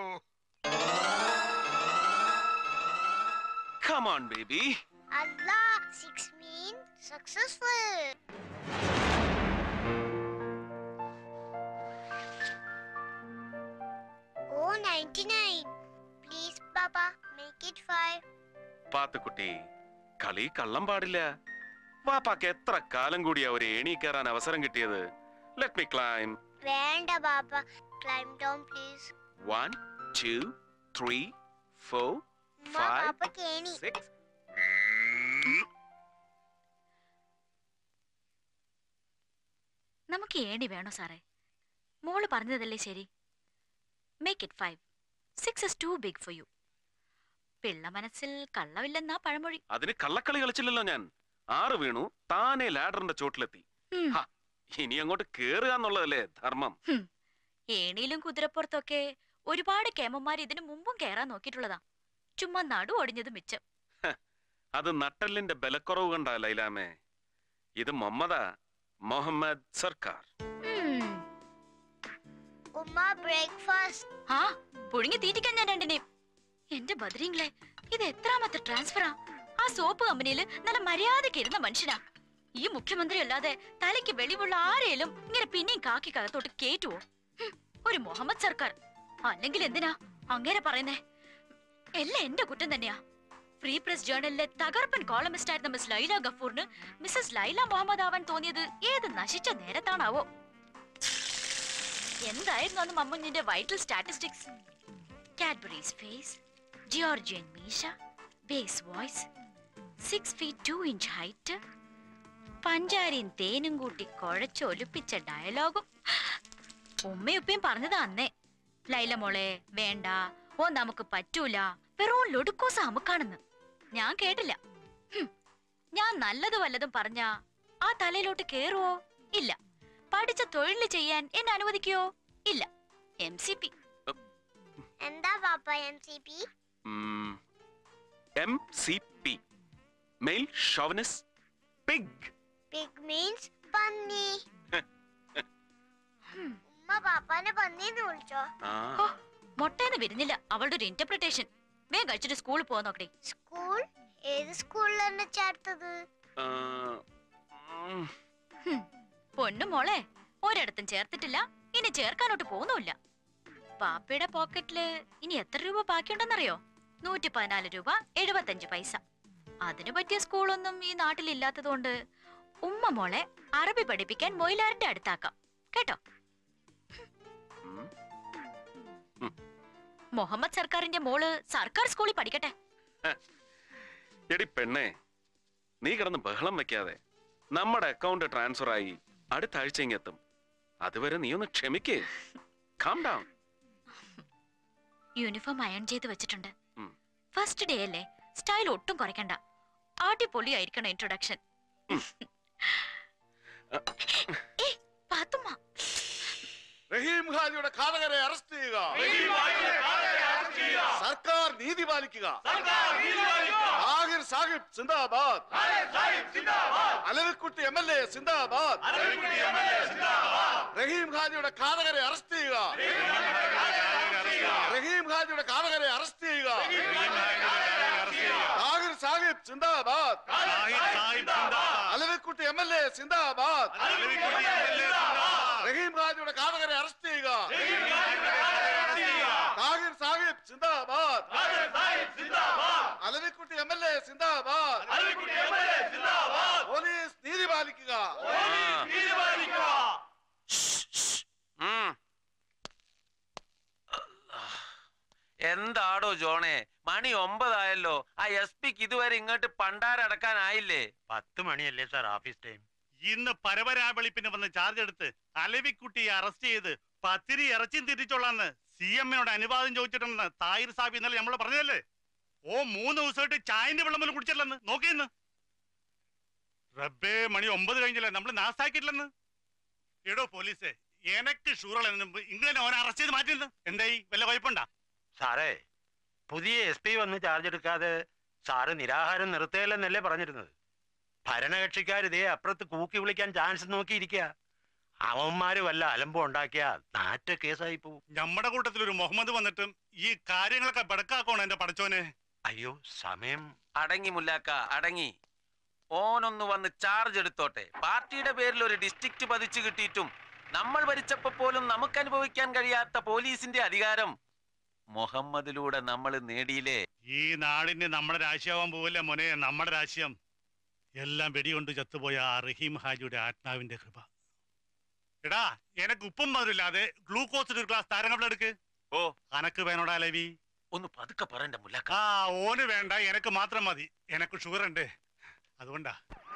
[SPEAKER 5] Come on, baby.
[SPEAKER 12] Allah, six mean successful. Oh, 99. Please, Papa, make it five.
[SPEAKER 5] Pathukutty കളി കള്ളം പാടില്ല വാപ്പാക്ക് എത്ര കാലം കൂടിയാ ഒരു ഏണി കയറാൻ അവസരം കിട്ടിയത് let me climb
[SPEAKER 12] Vanda, Papa. Climb down, please.
[SPEAKER 5] One two three four
[SPEAKER 12] Ma,
[SPEAKER 5] five
[SPEAKER 12] Papa, Kenny.
[SPEAKER 5] Six
[SPEAKER 13] നമുക്ക് ഏണി വേണോ സാറേ മോള് പറഞ്ഞതല്ലേ ശരി make it five six is too big for you പിള്ള മനസ്സിൽ കള്ളമില്ലെന്നാ പഴമൊഴി
[SPEAKER 5] അതിന് കള്ളക്കളി കളിച്ചില്ലല്ലോ ഞാൻ ആറ് വീണു താനെ ലാഡറിന്റെ ചോട്ടിലെത്തി
[SPEAKER 13] ഉം.
[SPEAKER 5] ഹ, ഇനി അങ്ങോട്ട് കേറുക എന്നുള്ളതല്ലേ ധർമ്മം
[SPEAKER 13] ഹും. ഏണിയിലും കുതിരപ്പുറത്തൊക്കെ ഒരുപാട് കേമന്മാർ ഇതിനു മുമ്പും കയറാൻ നോക്കിയിട്ടുള്ളതാ ചുമ്മാ നടു ഒടിഞ്ഞത് മിച്ചം
[SPEAKER 5] അത് നട്ടലിന്റെ ബലക്കുറവ് കണ്ടാ ലൈലാമേ ഇത് മൊഹമ്മദ മുഹമ്മദ് സർക്കാർ
[SPEAKER 13] ഉം.
[SPEAKER 12] ഉമ്മ ബ്രേക്ക്ഫാസ്റ്റ്
[SPEAKER 13] ആ പുഴുങ്ങി തീറ്റിക്കാൻ ഞാൻ രണ്ടിനെയും എന്റെ ബദ്രീങ്ങളെ ഇത് എത്രാമത്തെ ട്രാൻസ്ഫറാ ആ സോപ്പ് കമ്പനിയിൽ നല്ല മര്യാദക്ക് ഇരുന്ന മനുഷ്യനാ ഈ മുഖ്യമന്ത്രി അല്ലാതെ തലയ്ക്ക് വെളിവുള്ള ആരേലും ഇങ്ങനെ പിന്നെയും കാക്കി കകത്തോട്ട് കേറ്റുവോ ഹും, ഒരു മുഹമ്മദ് സർക്കാർ അല്ലെങ്കിൽ എന്തിനാ അങ്ങനെ പറയുന്നേ എല്ലാം എന്റെ കുറ്റം തന്നെയാ ഫ്രീ പ്രസ് ജേർണലിലെ തകർപ്പൻ കോളമിസ്റ്റ് ആയിരുന്ന മിസ് ലൈല ഗഫൂറിന് മിസ്സസ് ലൈല മുഹമ്മദ് ആവാൻ തോന്നിയത് ഏത് നശിച്ച നേരത്താണാവോ എന്തായിരുന്നു അന്ന് മമ്മുഞ്ഞിന്റെ vital statistics Cadbury's face Georgian മീശ base voice six feet two inch height പഞ്ചാരിയും തേനും കൂട്ടി കുഴച്ചൊലിപ്പിച്ച ഡയലോഗും ഉമ്മയുപ്പയും പറഞ്ഞതാ അന്നേ ലൈല മോളെ വേണ്ട ഓ നമുക്ക് പറ്റൂല വെറും ലൊടുക്കോസ അമുക്കാണെന്ന് ഞാൻ കേട്ടില്ല ഹും, ഞാൻ നല്ലത് വല്ലതും പറഞ്ഞ ആ തലയിലോട്ട് കേറുവോ ഇല്ല പഠിച്ച തൊഴിൽ ചെയ്യാൻ എന്നെ അനുവദിക്കുവോ ഇല്ല എം സി പി
[SPEAKER 12] എന്താ പാപ്പ M C P
[SPEAKER 5] M C P male chauvinist pig
[SPEAKER 12] pig means പന്നി ഉമ്മ പാപ്പാനെ പന്നിന്ന് വിളിച്ചോ
[SPEAKER 13] ഓ മൊട്ടേന്ന് വരുന്നില്ല അവളുടെ ഒരു ഇന്റർപ്രിട്ടേഷൻ വേഗം കഴിച്ചിട്ട് സ്കൂളിൽ പോവാൻ നോക്കട്ടെ
[SPEAKER 12] സ്കൂൾ ഏത് സ്കൂളിലാണ് ചേർത്തത്
[SPEAKER 13] പൊന്നു മോളെ ഒരിടത്തും ചേർത്തിട്ടില്ല ഇനി ചേർക്കാനോട്ട് പോകുന്നുമില്ല പാപ്പയുടെ പോക്കറ്റില് ഇനി എത്ര രൂപ ബാക്കിയുണ്ടെന്നറിയോ നൂറ്റി പതിനാല് രൂപ എഴുപത്തഞ്ച് പൈസ അതിനു പറ്റിയ സ്കൂളൊന്നും ഈ നാട്ടിൽ ഇല്ലാത്തതുകൊണ്ട് ഉമ്മ മോളെ അറബി പഠിപ്പിക്കാൻ മൊയിലാറിന്റെ അടുത്താക്കാം കേട്ടോ മുഹമ്മദ് സർക്കാരിന്റെ മോള് സർക്കാർ സ്കൂളിൽ പഠിക്കട്ടെ
[SPEAKER 5] എടി പെണ്ണേ നീ കിടന്ന് ബഹളം വെക്കാതെ നമ്മുടെ അക്കൗണ്ട് ട്രാൻസ്ഫർ ആയി അടുത്ത ആഴ്ച ഇങ്ങെത്തും അതുവരെ നീ ഒന്ന് ക്ഷമിക്കേ കാം ഡൗൺ
[SPEAKER 13] യൂണിഫോം അയൺ ചെയ്ത് വെച്ചിട്ടുണ്ട്
[SPEAKER 5] ഉം.
[SPEAKER 13] ഫസ്റ്റ് ഡേ അല്ലേ സ്റ്റൈൽ ഒട്ടും കുറയ്ക്കണ്ട അടിപൊളിയായിരിക്കണം ഇൻട്രൊഡക്ഷൻ പാത്തുമ്മ
[SPEAKER 14] റഹീം ഖാജിയുടെ ഘാതകരെ അറസ്റ്റ് ചെയ്യുക സർക്കാർ നീതി പാലിക്കുക ആഹിർ സാഹിബ് സിന്ദാബാദ് അലവിക്കുട്ടി എം എൽ എ സിന്ദാബാദ് റഹീം ഖാജിയുടെ ഘാതകരെ അറസ്റ്റ് ചെയ്യുക റഹീം ഖാജിയുടെ ഘാതകരെ അറസ്റ്റ് ചെയ്യുക ആഹിർ സാഹിബ് സിന്ദാബാദ് അലവിക്കുട്ടി എം എൽ എ സിന്ദാബാദ് റഹീം ഖാജിയുടെ ഘാതകരെ അറസ്റ്റ് ചെയ്യുക താഹിർ സാഹിബ് സിന്ദാബാദ് അലവിക്കുട്ടി എം എൽ എ സിന്ദാബാദ് പോലീസ് നീതി പാലിക്കുക
[SPEAKER 3] എന്താടോ ജോണേ മണി ഒമ്പതായല്ലോ ആ എസ് പിക്ക് ഇതുവരെ ഇങ്ങോട്ട് പണ്ടാരടക്കാനായില്ലേ
[SPEAKER 15] പത്ത് മണിയല്ലേ സാർ ഓഫീസ് ടൈം
[SPEAKER 8] ഇന്ന് പരപരാവെളിപ്പിന് വന്ന് ചാർജ് എടുത്ത് അലവിക്കുട്ടിയെ അറസ്റ്റ് ചെയ്ത് പത്തിരി ഇറച്ചിയും തിരിച്ചോളാന്ന് സി എമ്മിനോട് അനുവാദം ചോദിച്ചിട്ടുണ്ടെന്ന് താഹിർ സാബ് ഇന്നലെ നമ്മൾ പറഞ്ഞതല്ലേ ഓ മൂന്ന് ദിവസമായിട്ട് ചായന്റെ വെള്ളം പോലും കുടിച്ചില്ലെന്ന് നോക്കിയെന്ന് റബ്ബേ മണി ഒമ്പത് കഴിഞ്ഞല്ലേ നമ്മൾ നാസാക്കിയിട്ടില്ലെന്ന് എടോ പോലീസേ എനക്ക് ഷൂറുള്ള ഇങ്ങനെ ഓനെ അറസ്റ്റ് ചെയ്ത് മാറ്റിയെന്ന് എന്തായി വല്ല കുഴപ്പമുണ്ടാ
[SPEAKER 15] സാറേ പുതിയ എസ് പി വന്ന് ചാർജ് എടുക്കാതെ സാറ് നിരാഹാരം നിർത്തുകയല്ലെന്നല്ലേ പറഞ്ഞിരുന്നത് ഭരണകക്ഷിക്കാർ ഇതേ അപ്പുറത്ത് കൂക്കി വിളിക്കാൻ ചാൻസ് നോക്കിയിരിക്കുക അവന്മാര് വല്ല അലമ്പം ഉണ്ടാക്കിയ നാറ്റ കേസായി പോവും
[SPEAKER 8] നമ്മുടെ കൂട്ടത്തിൽ ഒരു മുഹമ്മദ് വന്നിട്ടും ഈ കാര്യങ്ങളൊക്കെ ബടക്കാക്കോണം എന്റെ പടച്ചോനെ
[SPEAKER 15] അയ്യോ സമയം
[SPEAKER 3] അടങ്ങി മുല്ലാക്ക അടങ്ങി ഓനൊന്ന് വന്ന് ചാർജ് എടുത്തോട്ടെ പാർട്ടിയുടെ പേരിൽ ഒരു ഡിസ്ട്രിക്റ്റ് പതിച്ചു കിട്ടിയിട്ടും നമ്മൾ ഭരിച്ചപ്പോ പോലും നമുക്ക് അനുഭവിക്കാൻ കഴിയാത്ത പോലീസിന്റെ അധികാരം മുഹമ്മദിലൂടെ നമ്മൾ നേടിയില്ലേ
[SPEAKER 8] ഈ നാടിന് നമ്മുടെ രാശിയാവാൻ പോവില്ല മോനെ നമ്മുടെ രാശിയം എല്ലാം വെടികൊണ്ട് ചത്തുപോയ ആ റഹീം ഹാജിയുടെ ആത്മാവിന്റെ കൃപ എടാ എനക്ക് ഉപ്പും മധുരില്ലാതെ ഗ്ലൂക്കോസ് ഒരു ഗ്ലാസ് താരങ്ങൾ എടുക്ക്
[SPEAKER 3] ഓ
[SPEAKER 8] അനക്ക് വേണോടാ ലവി
[SPEAKER 3] ഒന്ന് പതുക്കെ പറയണ്ട മുല്ലാക്ക
[SPEAKER 8] ആ ഓന് വേണ്ട എനക്ക് മാത്രം മതി എനക്ക് ഷുഗർ ഉണ്ട് അതുകൊണ്ടാ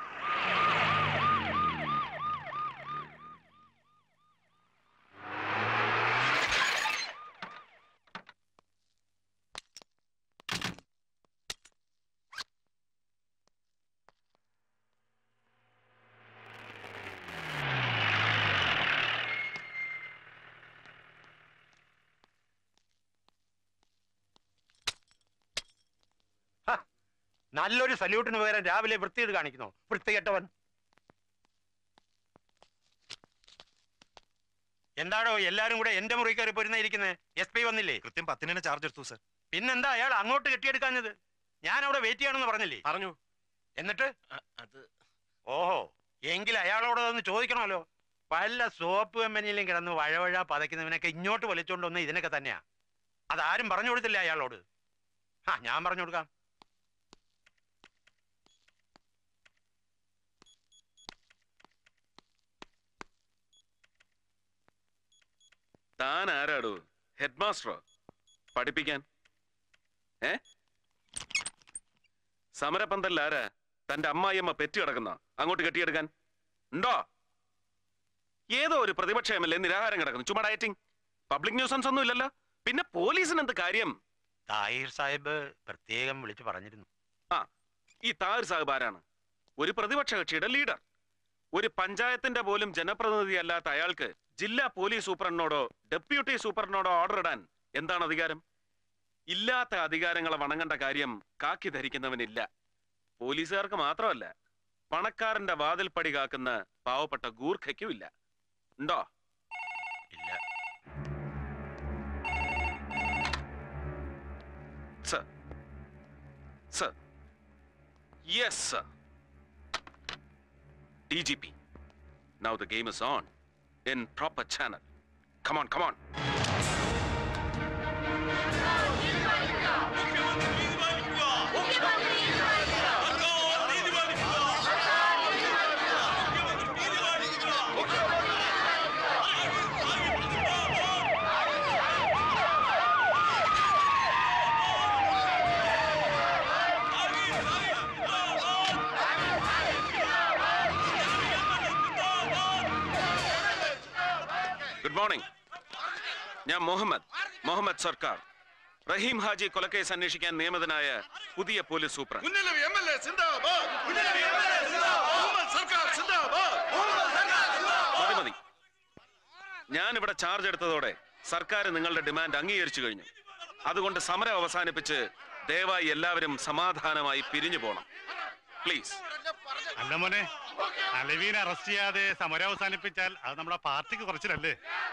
[SPEAKER 15] നല്ലൊരു സല്യൂട്ടിന് പകരം രാവിലെ വൃത്തിയിട്ട് കാണിക്കുന്നു വൃത്തികെട്ടവൻ എന്താടോ എല്ലാരും കൂടെ എന്റെ മുറി കയറി പോരുന്ന ഇരിക്കുന്നത് എസ് പി വന്നില്ലേ
[SPEAKER 16] കൃത്യം പത്തിന് തന്നെ ചാർജ് എടുത്തു സർ
[SPEAKER 15] പിന്നെന്താ അയാൾ അങ്ങോട്ട് കെട്ടിയെടുക്കാഞ്ഞത് ഞാൻ അവിടെ വെയിറ്റ് ചെയ്യണമെന്ന് പറഞ്ഞില്ലേ
[SPEAKER 3] പറഞ്ഞു
[SPEAKER 15] എന്നിട്ട്
[SPEAKER 3] അത്
[SPEAKER 15] ഓഹോ എങ്കിൽ അയാളോട് ഒന്ന് ചോദിക്കണമല്ലോ പല സോപ്പ് കമ്പനിയിലും കിടന്ന് വഴവഴ പതയ്ക്കുന്നവനൊക്കെ ഇങ്ങോട്ട് വലിച്ചോണ്ട് വന്ന് ഇതിനൊക്കെ തന്നെയാ അതാരും പറഞ്ഞു കൊടുത്തില്ല അയാളോട് ആ ഞാൻ പറഞ്ഞു കൊടുക്കാം
[SPEAKER 5] താൻ ആരാടോ ഹെഡ് മാസ്റ്ററോ പഠിപ്പിക്കാൻ ഏ സമരപന്തലിൽ ആരാ തന്റെ അമ്മായിയമ്മ പെറ്റി കിടക്കുന്ന അങ്ങോട്ട് കെട്ടിയെടുക്കാൻ ഉണ്ടോ ഏതോ ഒരു പ്രതിപക്ഷ എം എൽ എ നിരാഹാരം കിടക്കുന്നു ചുമ്മാ ഡയറ്റിംഗ് പബ്ലിക് ന്യൂസൻസ് ഒന്നും ഇല്ലല്ലോ പിന്നെ പോലീസിന് എന്ത് കാര്യം
[SPEAKER 15] താഹിർ സാഹിബ് പ്രത്യേകം വിളിച്ചു പറഞ്ഞിരുന്നു
[SPEAKER 5] ആ ഈ താഹിർ സാഹിബ് ആരാണ് ഒരു പ്രതിപക്ഷ കക്ഷിയുടെ ലീഡർ ഒരു പഞ്ചായത്തിന്റെ പോലും ജനപ്രതിനിധി അല്ലാത്ത അയാൾക്ക് ജില്ലാ പോലീസ് സൂപ്രണ്ടിനോടോ ഡെപ്യൂട്ടി സൂപ്രണ്ടിനോടോ ഓർഡർ ഇടാൻ എന്താണ് അധികാരം ഇല്ലാത്ത അധികാരങ്ങളെ വണങ്ങേണ്ട കാര്യം കാക്കി ധരിക്കുന്നവനില്ല പോലീസുകാർക്ക് മാത്രമല്ല പണക്കാരന്റെ വാതിൽപ്പടി കാക്കുന്ന പാവപ്പെട്ട ഗൂർഖയ്ക്കും ഇല്ല ഉണ്ടോ
[SPEAKER 15] ഇല്ല
[SPEAKER 5] sir sir yes sir DGP. Now the game is on in proper channel. Come on, come on. Good morning ഞാൻ മുഹമ്മദ് മുഹമ്മദ് സർക്കാർ റഹീം ഹാജി കൊലക്കേസ് അന്വേഷിക്കാൻ നിയമിതനായ പുതിയ പോലീസ് സൂപ്രണ്ട്
[SPEAKER 14] മുന്നിലും എം എൽ എ സിന്ദാബാദ് മുന്നിലും എം എൽ എ സിന്ദാബാദ് മുഹമ്മദ് സർക്കാർ സിന്ദാബാദ് മുഹമ്മദ് സർക്കാർ സിന്ദാബാദ്
[SPEAKER 5] മതി മതി ഞാൻ ഇവിടെ ചാർജ് എടുത്തതോടെ സർക്കാർ നിങ്ങളുടെ ഡിമാൻഡ് അംഗീകരിച്ചു കഴിഞ്ഞു അതുകൊണ്ട് സമരം അവസാനിപ്പിച്ച് ദയവായി എല്ലാവരും സമാധാനമായി പിരിഞ്ഞു പോണം പ്ലീസ്
[SPEAKER 8] അല്ല മോനെ അലവീനെ അറസ്റ്റ് ചെയ്യാതെ സമരം അവസാനിപ്പിച്ചാൽ അത് നമ്മുടെ പാർട്ടിക്ക് കുറച്ചിലല്ലേ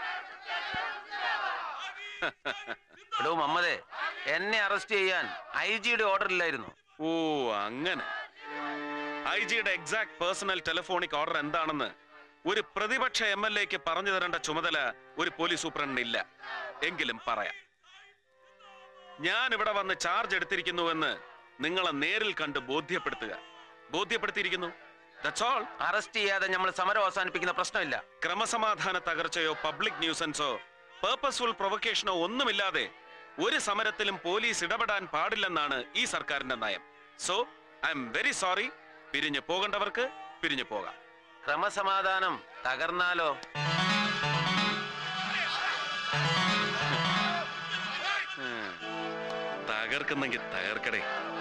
[SPEAKER 1] എടോ മമ്മദേ എന്നെ അറസ്റ്റ് ചെയ്യാൻ ഐ ജിയുടെ ഓർഡർ ഇല്ലായിരുന്നു
[SPEAKER 5] ഓ അങ്ങനെ ഐ ജിയുടെ എക്സാക്ട് പേഴ്സണൽ ടെലിഫോണിക് ഓർഡർ എന്താണെന്ന് ഒരു പ്രതിപക്ഷ എം എൽ എക്ക് പറഞ്ഞു തരേണ്ട ചുമതല ഒരു പോലീസ് സൂപ്രണ്ടിന് ഇല്ല എങ്കിലും പറയാം ഞാൻ ഇവിടെ വന്ന് ചാർജ് എടുത്തിരിക്കുന്നുവെന്ന് നിങ്ങളെ നേരിൽ കണ്ട് ബോധ്യപ്പെടുത്തുക ബോധ്യപ്പെടുത്തിയിരിക്കുന്നു ദാറ്റ്സ് ഓൾ
[SPEAKER 1] അറസ്റ്റ് ചെയ്യാതെ നമ്മൾ സമരം അവസാനിപ്പിക്കുന്ന പ്രശ്നമില്ല
[SPEAKER 5] ക്രമസമാധാന തകർച്ചയോ പബ്ലിക് ന്യൂസൻസോ പേർപ്പസ്ഫുൾ പ്രൊവക്കേഷനോ ഒന്നുമില്ലാതെ ഒരു സമരത്തിലും പോലീസ് ഇടപെടാൻ പാടില്ലെന്നാണ് ഈ സർക്കാരിന്റെ നയം so I'm very sorry പിരിഞ്ഞു പോകേണ്ടവർക്ക് പിരിഞ്ഞു പോകാം
[SPEAKER 1] ക്രമസമാധാനം തകർന്നാലോ
[SPEAKER 5] ഉം. തകർക്കുന്നെങ്കിൽ തകർക്കടേ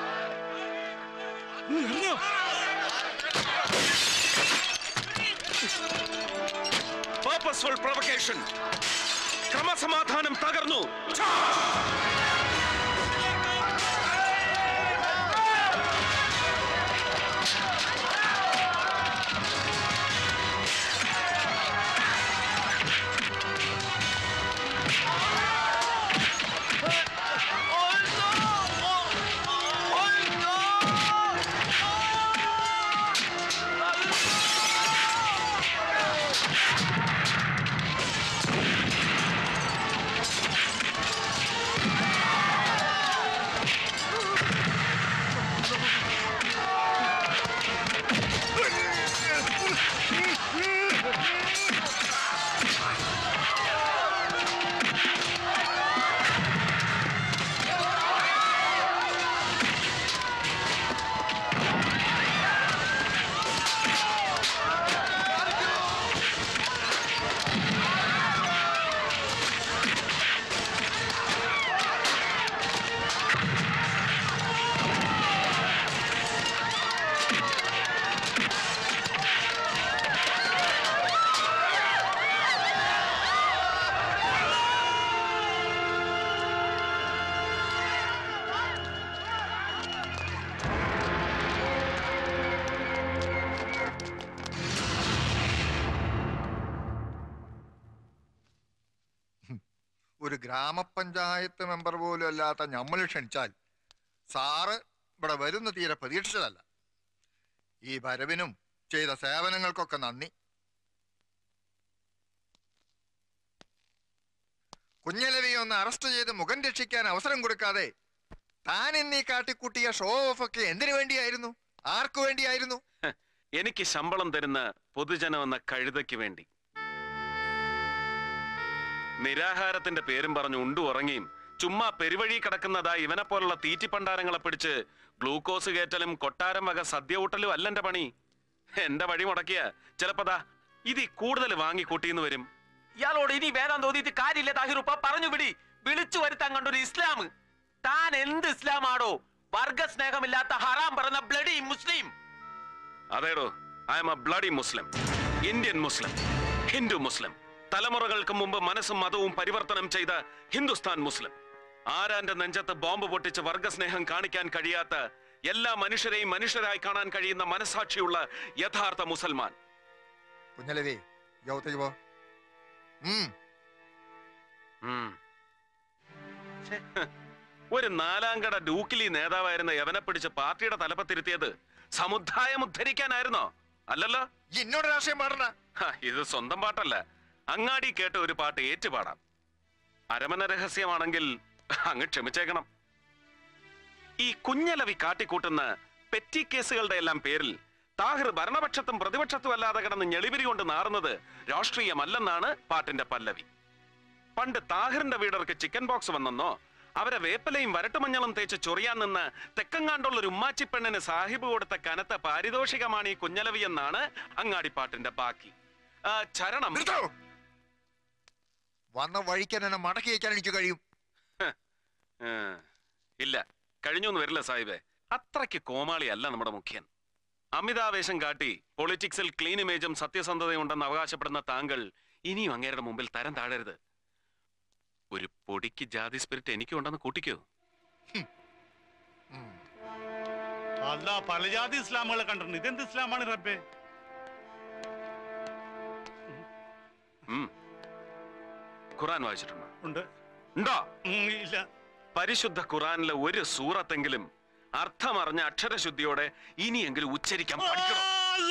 [SPEAKER 5] പേർപ്പസ്ഫുൾ പ്രൊവക്കേഷൻ ക്രമസമാധാനം തകർന്നു
[SPEAKER 4] ഒരു ഗ്രാമപഞ്ചായത്ത് മെമ്പർ പോലും അല്ലാത്ത നമ്മൾ ക്ഷണിച്ചാൽ സാറ് ഇവിടെ വരുന്ന തീരെ പ്രതീക്ഷിച്ചതല്ല ഈ വരവിനും ചെയ്ത സേവനങ്ങൾക്കൊക്കെ നന്ദി കുഞ്ഞലവിയെ ഒന്ന് അറസ്റ്റ് ചെയ്ത് മുഖം രക്ഷിക്കാൻ അവസരം കൊടുക്കാതെ താൻ എന്നീ കാട്ടിക്കൂട്ടിയ ഷോ ഓഫ് ഒക്കെ എന്തിനു വേണ്ടിയായിരുന്നു ആർക്കു വേണ്ടിയായിരുന്നു
[SPEAKER 5] എനിക്ക് ശമ്പളം തരുന്ന പൊതുജനം എന്ന കഴുതയ്ക്ക് വേണ്ടി നിരാഹാരത്തിന്റെ പേരും പറഞ്ഞു ഉണ്ടു ഉറങ്ങിയും ചുമ്മാ പെരുവഴി കിടക്കുന്നതാ ഇവനെ പോലുള്ള തീറ്റിപ്പണ്ടാരങ്ങളെ പിടിച്ച് ഗ്ലൂക്കോസ് കയറ്റലും കൊട്ടാരം വക സദ്യ ഊട്ടലും അല്ല എന്റെ പണി എന്റെ വഴി മുടക്കിയ ചിലപ്പതാ ഇതി കൂടുതൽ വാങ്ങി കൂട്ടിന്ന് വരും
[SPEAKER 3] ഇയാളോട് ഇനി വേദം തോന്നിയിട്ട് കാര്യമില്ല താഹിറുപ്പ പറഞ്ഞു വിടി വിളിച്ചു വരുത്താൻ കണ്ടൊരു ഇസ്ലാം താൻ എന്ത് ഇസ്ലാമാടോ വർഗസ്നേഹമില്ലാത്ത ഹറാം പറഞ്ഞ ബ്ലഡി മുസ്ലിം
[SPEAKER 5] അതേടോ I'm a bloody Muslim Indian Muslim Hindu Muslim തലമുറകൾക്ക് മുമ്പ് മനസ്സും മതവും പരിവർത്തനം ചെയ്ത ഹിന്ദുസ്ഥാൻ മുസ്ലിം ആരാന്റെ നെഞ്ചത്ത് ബോംബ് പൊട്ടിച്ച് വർഗസ്നേഹം കാണിക്കാൻ കഴിയാത്ത എല്ലാ മനുഷ്യരെയും മനുഷ്യരായി കാണാൻ കഴിയുന്ന മനസാക്ഷിയുള്ള യഥാർത്ഥ മുസൽമാൻ
[SPEAKER 4] കുഞ്ഞലവി യോഗത്തേക്ക് പോ ഉം
[SPEAKER 5] ഉം. ഛെ, ഹ്. ഒരു നാലാംകട ഡൂക്കിലി നേതാവായിരുന്ന യവനെ പിടിച്ച് പാർട്ടിയുടെ തലപ്പത്തിരുത്തിയത് സമുദായം ഉദ്ധരിക്കാനായിരുന്നോ അല്ലല്ലോ
[SPEAKER 4] എന്നോട് രാഷ്ട്രീയം പാടണ്ട
[SPEAKER 5] ഹ, ഇത് സ്വന്തം പാട്ടല്ല അങ്ങാടി കേട്ട ഒരു പാട്ട് ഏറ്റുപാടാം അരമന രഹസ്യമാണെങ്കിൽ അങ്ങ് ക്ഷമിച്ചേക്കണം ഈ കുഞ്ഞലവി കാട്ടിക്കൂട്ടുന്ന പെറ്റി കേസുകളുടെ എല്ലാം പേരിൽ താഹിർ ഭരണപക്ഷത്തും പ്രതിപക്ഷത്തും അല്ലാതെ കിടന്ന് ഞെളിവിരി കൊണ്ട് നാറുന്നത് രാഷ്ട്രീയമല്ലെന്നാണ് പാട്ടിന്റെ പല്ലവി പണ്ട് താഹിറിന്റെ വീടർക്ക് ചിക്കൻ ബോക്സ് വന്നെന്നോ അവരെ വേപ്പലയും വരട്ടുമഞ്ഞളും തേച്ച് ചൊറിയാൻ നിന്ന് തെക്കങ്ങാണ്ടുള്ള ഒരു ഉമ്മാച്ചി പെണ്ണിന് സാഹിബ് കൊടുത്ത കനത്ത പാരിതോഷികമാണ് ഈ കുഞ്ഞലവി എന്നാണ് അങ്ങാടിപ്പാട്ടിന്റെ ബാക്കി ആ, ചരണം
[SPEAKER 4] വന്ന വഴിക്കാൻ എന്നെ മടക്കി വയ്ക്കാൻ എനിക്ക് കഴിയും
[SPEAKER 5] ആ, ഇല്ല കഴിഞ്ഞൊന്നും വരില്ല സാഹിബേ അത്രയ്ക്ക് കോമാളിയല്ല നമ്മുടെ മുഖ്യൻ അമിതാവേശം കാട്ടി പൊളിറ്റിക്സിൽ ക്ലീൻ ഇമേജും സത്യസന്ധതയും ഉണ്ടെന്ന് അവകാശപ്പെടുന്ന താങ്കൾ ഇനിയും അങ്ങേരുടെ മുമ്പിൽ തരം താഴരുത് ഒരു പൊടിക്ക് ജാതി സ്പിരിറ്റ് എനിക്കും ഉണ്ടെന്ന് കൂട്ടിക്കോ
[SPEAKER 8] അല്ല പല ജാതി ഇസ്ലാമുകളെ കണ്ടിട്ടുണ്ട് ഇതെന്ത് ഇസ്ലാമാണ് റബ്ബേ
[SPEAKER 5] ഉം. ഖുറാൻ വായിച്ചിട്ടുണ്ടോ
[SPEAKER 8] ഉണ്ട്
[SPEAKER 5] ഉണ്ടോ
[SPEAKER 8] ഉം, ഇല്ല
[SPEAKER 5] പരിശുദ്ധ ഖുറാനിലെ ഒരു സൂറത്തെങ്കിലും അർത്ഥമറിഞ്ഞ അക്ഷരശുദ്ധിയോടെ ഇനിയെങ്കിലും ഉച്ചരിക്കാൻ പഠിക്കണം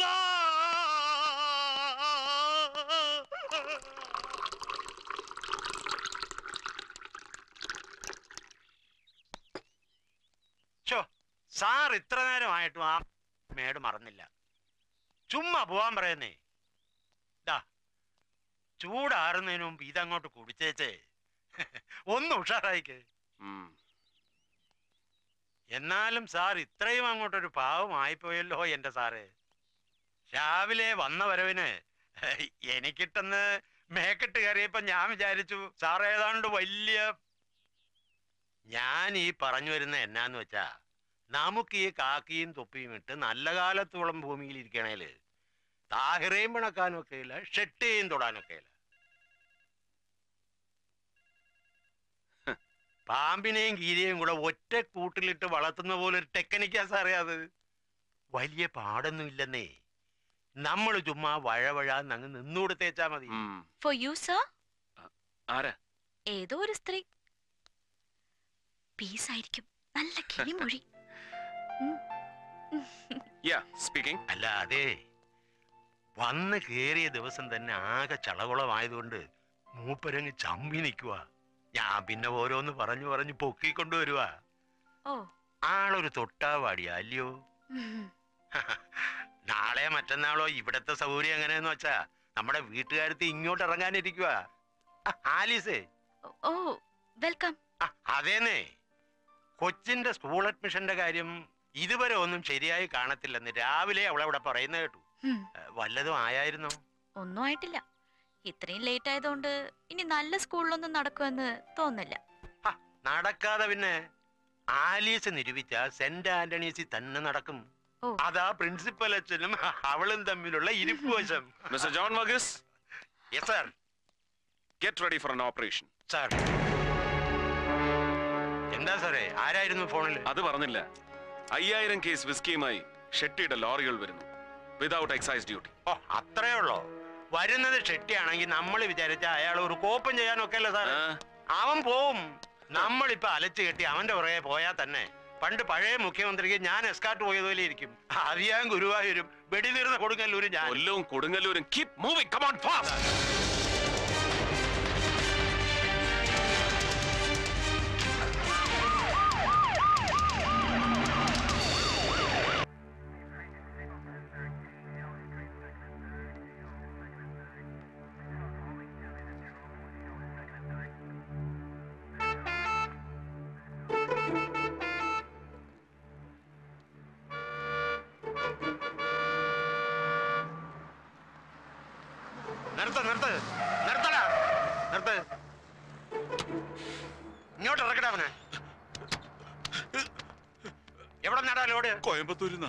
[SPEAKER 15] ഷോ സാർ ഇത്ര നേരമായിട്ടും ആ മേട് മറന്നില്ല ചുമ്മാ പോവാൻ പറയുന്നേ ദാ ചൂടാറുന്നതിന് മുമ്പ് ഇതങ്ങോട്ട് കുടിച്ചേച്ചേ ഒന്ന് ഉഷാറായിക്ക്
[SPEAKER 5] ഉം.
[SPEAKER 15] എന്നാലും സാർ ഇത്രയും അങ്ങോട്ടൊരു പാവമായിപ്പോയല്ലോ എന്റെ സാറ് രാവിലെ വന്ന വരവിന് എനിക്കിട്ടെന്ന് മേക്കെട്ട് കയറിയപ്പോ ഞാൻ വിചാരിച്ചു സാർ ഏതാണ്ട് വലിയ ഞാൻ ഈ പറഞ്ഞു വരുന്ന എന്നാന്ന് വെച്ചാ നമുക്ക് ഈ കാക്കിയും തൊപ്പിയും ഇട്ട് നല്ല കാലത്തോളം ഭൂമിയിൽ ഇരിക്കണേല് താഹിറയും പിണക്കാനും ഒക്കെ ഇല്ല ഷെട്ടിയും തൊടാനൊക്കെ ഇല്ല പാമ്പിനെയും കീരിയെയും കൂടെ ഒറ്റ കൂട്ടിലിട്ട് വളർത്തുന്ന പോലെ ഒരു ടെക്നിക്കാ സാറേ അത് വലിയ പാടൊന്നും ഇല്ലെന്നേ നമ്മൾ ചുമ്മാ വഴവഴാന്ന് അങ്ങ് നിന്നുകൊടുത്തേച്ചാ മതി
[SPEAKER 13] ഫോർ യു സർ
[SPEAKER 5] ആരാ
[SPEAKER 13] ഏതോ ഒരു സ്ത്രീ പീസായിരിക്കും നല്ല കിളിമൊഴി
[SPEAKER 5] യാ സ്പീക്കിംഗ്
[SPEAKER 15] അല്ല അതെ വന്ന് കേറിയ ദിവസം തന്നെ ആകെ ചളകുളമായതുകൊണ്ട് മൂപ്പരങ്ങ് ചമ്മി നിൽക്കുക ഞാൻ പിന്നെ ഓരോന്ന് പറഞ്ഞു പറഞ്ഞു പൊക്കിക്കൊണ്ടുവരുവാ
[SPEAKER 13] ഓ
[SPEAKER 15] ആളൊരു തൊട്ടാവാടിയാ അല്ലയോ
[SPEAKER 13] ഉം.
[SPEAKER 15] നാളെ മറ്റന്നാളോ ഇവിടത്തെ സൗകര്യം എങ്ങനെയെന്ന് വെച്ചാ നമ്മുടെ വീട്ടുകാരത്ത് ഇങ്ങോട്ട് ഇറങ്ങാനിരിക്കുക ആലീസേ
[SPEAKER 13] ഓ വെൽക്കം
[SPEAKER 15] അതേന്നേ കൊച്ചിന്റെ സ്കൂൾ അഡ്മിഷന്റെ കാര്യം ഇതുവരെ ഒന്നും ശരിയായി കാണത്തില്ലെന്ന് രാവിലെ അവളവിടെ പറയുന്ന കേട്ടു
[SPEAKER 13] ഉം.
[SPEAKER 15] ഏ, വല്ലതും ആയായിരുന്നോ
[SPEAKER 13] ഒന്നും ആയിട്ടില്ല ഇത്രയും ലേറ്റ് ആയതുകൊണ്ട് ഇനി നല്ല സ്കൂളിലൊന്നും നടക്കുമെന്ന് തോന്നില്ല
[SPEAKER 15] നടക്കാതെ പിന്നെ ആലീസ് നിരൂപിച്ച സെന്റ് ആന്റണീസിൽ തന്നെ നടക്കും
[SPEAKER 13] ഓ.
[SPEAKER 15] അതാ പ്രിൻസിപ്പൽ അച്ഛനും അവളും തമ്മിലുള്ള ഇരിപ്പ് വശം
[SPEAKER 5] mister John Varghese
[SPEAKER 15] yes sir
[SPEAKER 5] get ready for an operation
[SPEAKER 15] sir എന്താ സാറേ ആരായിരുന്നു ഫോണിൽ
[SPEAKER 5] അത് പറഞ്ഞില്ല അയ്യായിരം കേസ് വിസ്കിയുമായി ഷെട്ടിയുടെ ലോറികൾ വരുന്നു വിതൗട്ട് എക്സൈസ് ഡ്യൂട്ടി
[SPEAKER 15] ഓ അത്രേ ഉള്ളോ വരുന്നത് ഷെട്ടിയാണെങ്കിൽ നമ്മൾ വിചാരിച്ച അയാൾ ഒരു കോപ്പം ചെയ്യാനൊക്കെ അല്ലേ സാർ അവൻ പോവും നമ്മളിപ്പോ അലച്ചു കെട്ടി അവന്റെ പുറകെ പോയാൽ തന്നെ പണ്ട് പഴയ മുഖ്യമന്ത്രിക്ക് ഞാൻ എസ്കാട്ട് പോയതുപോലെ ഇരിക്കും അറിയാൻ ഗുരുവായൂരും വെടിതീർന്ന കൊടുങ്ങല്ലൂരും ഞാൻ
[SPEAKER 5] കൊല്ലവും കൊടുങ്ങല്ലൂരും കീപ് മൂവിംഗ് കമോൺ ഫാസ്റ്റ്
[SPEAKER 15] നിർത്ത് നിർത്ത് നിർത്തടാ നിർത്ത് ഇങ്ങോട്ട് ഇറക്കടാ അവനെ എവിടെ നടാ ലോഡ്
[SPEAKER 5] കോയമ്പത്തൂരിൽ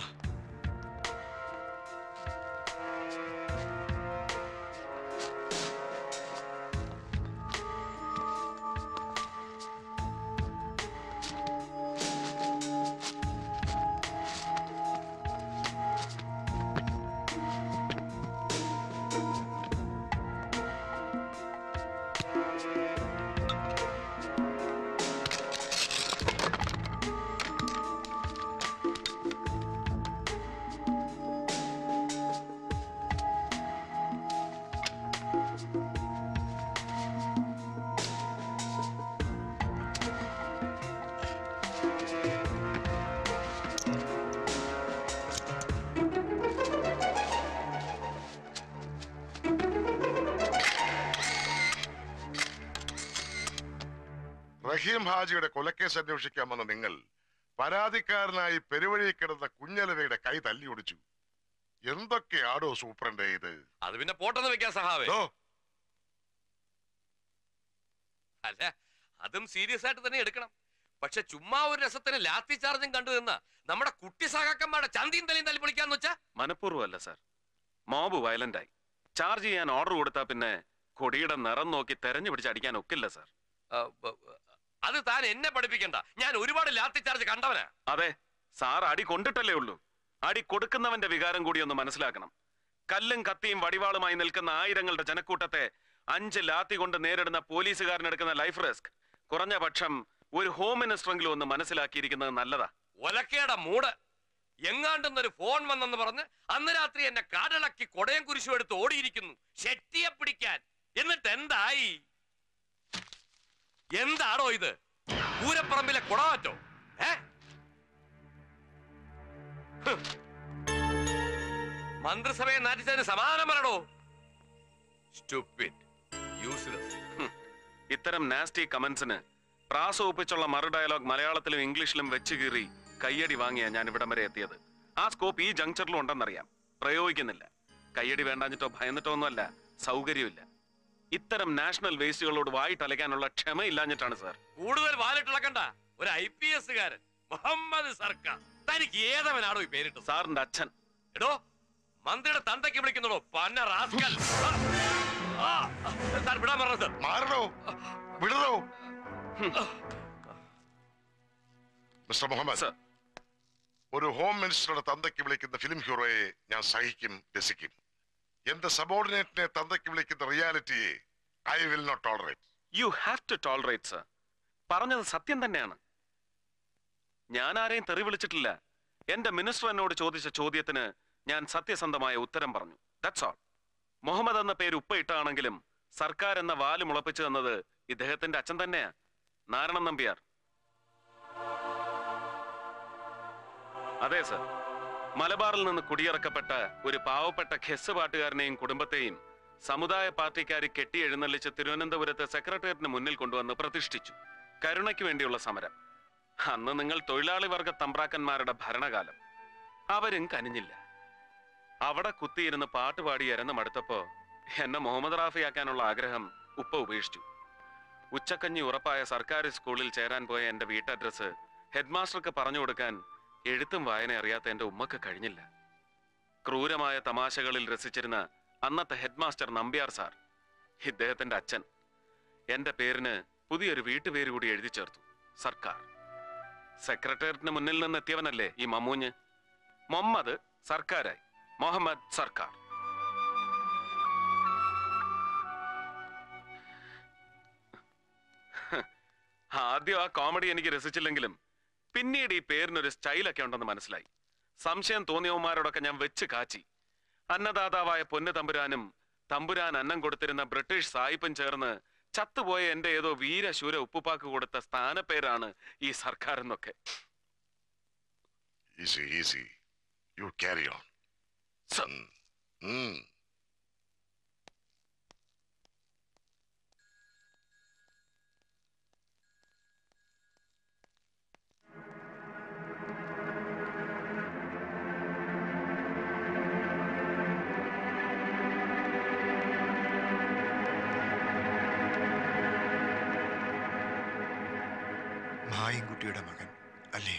[SPEAKER 11] റഹീം ഹാജിയുടെ കൊലക്കേസ് അന്വേഷിക്കാൻ വന്ന നിങ്ങൾ പരാതിക്കാരനായി പെരുവഴി കിടന്ന കുഞ്ഞലവയുടെ കൈ തല്ലി ഒടിച്ചു എന്തൊക്കെയാടോ സൂപ്രണ്ടേ ഇത്
[SPEAKER 3] അത് പിന്നെ പോട്ടെന്ന് വെക്കാൻ സഹാവേ
[SPEAKER 11] ദോ,
[SPEAKER 3] അല്ല അതും സീരിയസ് ആയിട്ട് തന്നെ എടുക്കണം പക്ഷെ ചുമ്മാ ഒരു രസത്തിന് ലാത്തി ചാർജും കണ്ടു നിന്ന നമ്മുടെ കുട്ടി സഹാക്കന്മാരുടെ ചന്തിയും തലയും തല്ലി പൊളിക്കാന്ന് വെച്ചാ
[SPEAKER 5] മനഃപൂർവ്വമല്ല സാർ മോബ് വയലന്റ് ആയി ചാർജ് ചെയ്യാൻ ഓർഡർ കൊടുത്താൽ പിന്നെ കൊടിയുടെ നിറം നോക്കി തെരഞ്ഞു പിടിച്ച് അടിക്കാൻ ഒക്കില്ല സാർ
[SPEAKER 3] ആ, ബ- ബ- അത് താൻ എന്നെ പഠിപ്പിക്കണ്ട ഞാൻ ഒരുപാട് ലാത്തി ചാർജ് കണ്ടവനാ
[SPEAKER 5] അതെ സാർ അടി കൊണ്ടിട്ടല്ലേ ഉള്ളൂ അടി കൊടുക്കുന്നവന്റെ വികാരം കൂടി ഒന്ന് മനസ്സിലാക്കണം കല്ലും കത്തിയും വടിവാളുമായി നിൽക്കുന്ന ആയിരങ്ങളുടെ ജനക്കൂട്ടത്തെ അഞ്ച് ലാത്തി കൊണ്ട് നേരിടുന്ന പോലീസുകാരനെടുക്കുന്ന ലൈഫ് റിസ്ക് കുറഞ്ഞ പക്ഷം ഒരു ഹോം മിനിസ്റ്ററെങ്കിലും ഒന്ന് മനസ്സിലാക്കിയിരിക്കുന്നത് നല്ലതാ
[SPEAKER 3] ഒലക്കയുടെ മൂട് എങ്ങാണ്ടെന്നൊരു ഫോൺ വന്നെന്ന് പറഞ്ഞ് അന്ന് രാത്രി എന്നെ കാടിളക്കി കൊടയം കുരിശും എടുത്ത് ഓടിയിരിക്കുന്നു ഷെട്ടിയെ പിടിക്കാൻ എന്നിട്ട് എന്തായി എന്താണോ ഇത് പൂരപ്പറമ്പിലെ കുടമാറ്റോ ഏ ഹ്. മന്ത്രിസഭയെ നാറ്റിച്ചതിന് സമാധാനം പറയണോ സ്റ്റുപ്പിഡ് യൂസ്ലെസ്
[SPEAKER 5] ഇത്തരം നാസ്റ്റി കമന്റ്സിന് പ്രാസ ഒപ്പിച്ചുള്ള മറു ഡയലോഗ് മലയാളത്തിലും ഇംഗ്ലീഷിലും വെച്ച് കീറി കയ്യടി വാങ്ങിയ ഞാൻ ഇവിടം വരെ എത്തിയത് ആ സ്കോപ്പ് ഈ ജംഗ്ഷനിലും ഉണ്ടെന്നറിയാം പ്രയോഗിക്കുന്നില്ല കയ്യടി വേണ്ടാഞ്ഞിട്ടോ ഭയന്നിട്ടോ ഒന്നുമല്ല സൗകര്യമില്ല ഇത്തരം നാഷണൽ വേസ്റ്റുകളോട് വായിട്ടലയ്ക്കാനുള്ള ക്ഷമയില്ലാഞ്ഞിട്ടാണ് സാർ
[SPEAKER 3] കൂടുതൽ വാലിട്ടിളക്കണ്ട ഒരു ഐ പി എസ് കാരൻ മുഹമ്മദ് സർക്കാർ തനിക്ക് ഏതവനാണോ ഈ പേരിട്ടത്
[SPEAKER 5] സാറിന്റെ അച്ഛൻ
[SPEAKER 3] എടോ മന്ത്രിയുടെ തന്തയ്ക്ക് വിളിക്കുന്നുടോ പന്ന റാസ്കൽ ആ, ആ, സാർ വിടാൻ പറഞ്ഞത്
[SPEAKER 11] മാറണോ വിടണോ മിസ്റ്റർ മുഹമ്മദ് ഒരു ഹോം മിനിസ്റ്ററുടെ തന്തയ്ക്ക് വിളിക്കുന്ന ഫിലിം ഹീറോയെ ഞാൻ സഹിക്കും രസിക്കും എന്റെ സബോർഡിനേറ്റിനെ തന്തയ്ക്ക് വിളിക്കുന്ന റിയാലിറ്റിയെ I will not tolerate
[SPEAKER 5] you have to tolerate sir പറഞ്ഞത് സത്യം തന്നെയാണ് ഞാൻ ആരെയും തെറി വിളിച്ചിട്ടില്ല എന്റെ മിനിസ്റ്റർ എന്നോട് ചോദിച്ച ചോദ്യത്തിന് ഞാൻ സത്യസന്ധമായ ഉത്തരം പറഞ്ഞു ദാറ്റ്സ് ഓൾ മുഹമ്മദ് എന്ന പേര് ഉപ്പയിട്ടാണെങ്കിലും സർക്കാർ എന്ന വാല് മുളപ്പിച്ചു തന്നത് ഇദ്ദേഹത്തിന്റെ അച്ഛൻ തന്നെയാ നാരായണൻ നമ്പ്യാർ അതെ സർ മലബാറിൽ നിന്ന് കുടിയിറക്കപ്പെട്ട ഒരു പാവപ്പെട്ട ഖെസ് പാട്ടുകാരനെയും കുടുംബത്തെയും സമുദായ പാർട്ടിക്കാർ കെട്ടി എഴുന്നള്ളിച്ച് തിരുവനന്തപുരത്ത് സെക്രട്ടേറിയറ്റിന് മുന്നിൽ കൊണ്ടുവന്ന് പ്രതിഷ്ഠിച്ചു കരുണയ്ക്ക് വേണ്ടിയുള്ള സമരം അന്ന് നിങ്ങൾ തൊഴിലാളി വർഗ തമ്പ്രാക്കന്മാരുടെ ഭരണകാലം അവരും കനിഞ്ഞില്ല അവിടെ കുത്തിയിരുന്ന് പാട്ടുപാടി ഇരന്ന് മടുത്തപ്പോ എന്നെ മുഹമ്മദ് റാഫിയാക്കാനുള്ള ആഗ്രഹം ഉപ്പ ഉപേക്ഷിച്ചു ഉച്ചക്കഞ്ഞി ഉറപ്പായ സർക്കാർ സ്കൂളിൽ ചേരാൻ പോയ എന്റെ വീട്ടഡ്രസ്സ് ഹെഡ്മാസ്റ്റർക്ക് പറഞ്ഞു കൊടുക്കാൻ എഴുത്തും വായന അറിയാത്ത എന്റെ ഉമ്മക്ക് കഴിഞ്ഞില്ല ക്രൂരമായ തമാശകളിൽ രസിച്ചിരുന്ന അന്നത്തെ ഹെഡ്മാസ്റ്റർ നമ്പ്യാർ സാർ ഇദ്ദേഹത്തിന്റെ അച്ഛൻ എന്റെ പേരിന് പുതിയൊരു വീട്ടുപേര് കൂടി എഴുതി ചേർത്തു സർക്കാർ സെക്രട്ടേറിയറ്റിന് മുന്നിൽ നിന്ന് എത്തിയവനല്ലേ ഈ മമ്മൂഞ്ഞ് മുഹമ്മദ് സർക്കാരായി മുഹമ്മദ് സർക്കാർ ഹ്. ആദ്യം ആ കോമഡി എനിക്ക് രസിച്ചില്ലെങ്കിലും പിന്നീട് ഈ പേരിനൊരു സ്റ്റൈലൊക്കെ ഉണ്ടെന്ന് മനസ്സിലായി സംശയം തോന്നിയവന്മാരോടൊക്കെ ഞാൻ വെച്ച് കാച്ചി അന്നദാതാവായ പൊന്നു തമ്പുരാനും തമ്പുരാൻ അന്നം കൊടുത്തിരുന്ന ബ്രിട്ടീഷ് സായിപ്പും ചേർന്ന് ചത്തുപോയ എന്റെ ഏതോ വീരശൂര ഉപ്പുപ്പാക്ക് കൊടുത്ത സ്ഥാനപ്പേരാണ് ഈ സർക്കാർ എന്നൊക്കെ
[SPEAKER 11] easy easy you carry on
[SPEAKER 4] മായൻകുട്ടിയുടെ മകൻ അല്ലേ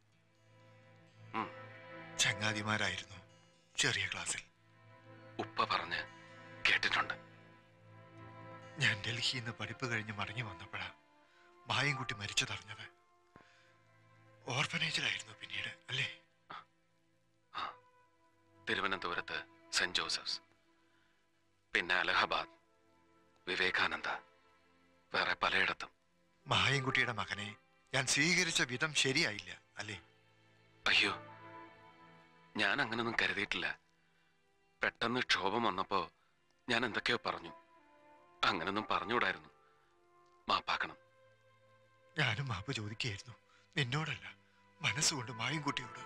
[SPEAKER 4] ചങ്ങാതിമാരായിരുന്നു ചെറിയ ക്ലാസ്സിൽ
[SPEAKER 5] ഉപ്പ പറഞ്ഞ് കേട്ടിട്ടുണ്ട്
[SPEAKER 4] ഞാൻ ഡൽഹിയിൽ നിന്ന് പഠിപ്പ് കഴിഞ്ഞ് മടങ്ങി വന്നപ്പോഴാ മായൻകുട്ടി മരിച്ചതറിഞ്ഞത് ഓർഫനേജിലായിരുന്നു പിന്നീട് അല്ലേ
[SPEAKER 5] തിരുവനന്തപുരത്ത് സെന്റ് ജോസഫ്സ് പിന്നെ അലഹബാദ് വിവേകാനന്ദ വേറെ പലയിടത്തും
[SPEAKER 4] മായൻകുട്ടിയുടെ മകനെ ഞാൻ സ്വീകരിച്ച വിധം ശരിയായില്ല അല്ലേ
[SPEAKER 5] അയ്യോ ഞാൻ അങ്ങനൊന്നും കരുതിയിട്ടില്ല പെട്ടെന്ന് ക്ഷോഭം വന്നപ്പോ ഞാൻ എന്തൊക്കെയോ പറഞ്ഞു അങ്ങനൊന്നും പറഞ്ഞുകൂടായിരുന്നു മാപ്പാക്കണം
[SPEAKER 4] ഞാനും മാപ്പ് ചോദിക്കുകയായിരുന്നു നിന്നോടല്ല മനസ്സുകൊണ്ട് മായൻകുട്ടിയോട്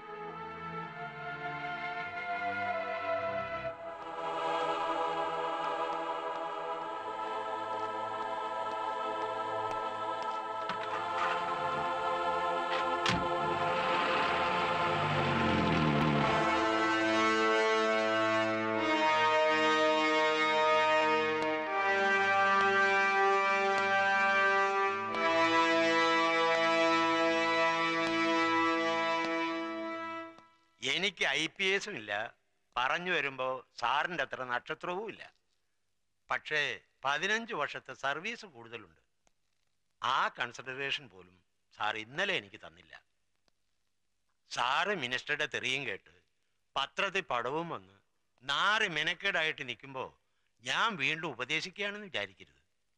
[SPEAKER 15] എനിക്ക് ഐ പി എസും ഇല്ല പറഞ്ഞു വരുമ്പോ സാറിന്റെ അത്ര നക്ഷത്രവും ഇല്ല പക്ഷേ പതിനഞ്ച് വർഷത്തെ സർവീസ് കൂടുതലുണ്ട് ആ കൺസിഡറേഷൻ പോലും സാർ ഇന്നലെ എനിക്ക് തന്നില്ല സാറ് മിനിസ്റ്ററുടെ തെറിയും കേട്ട് പത്രത്തിൽ പടവും വന്ന് നാറ് മെനക്കേടായിട്ട് നിൽക്കുമ്പോൾ ഞാൻ വീണ്ടും ഉപദേശിക്കുകയാണെന്ന് വിചാരിക്കരുത്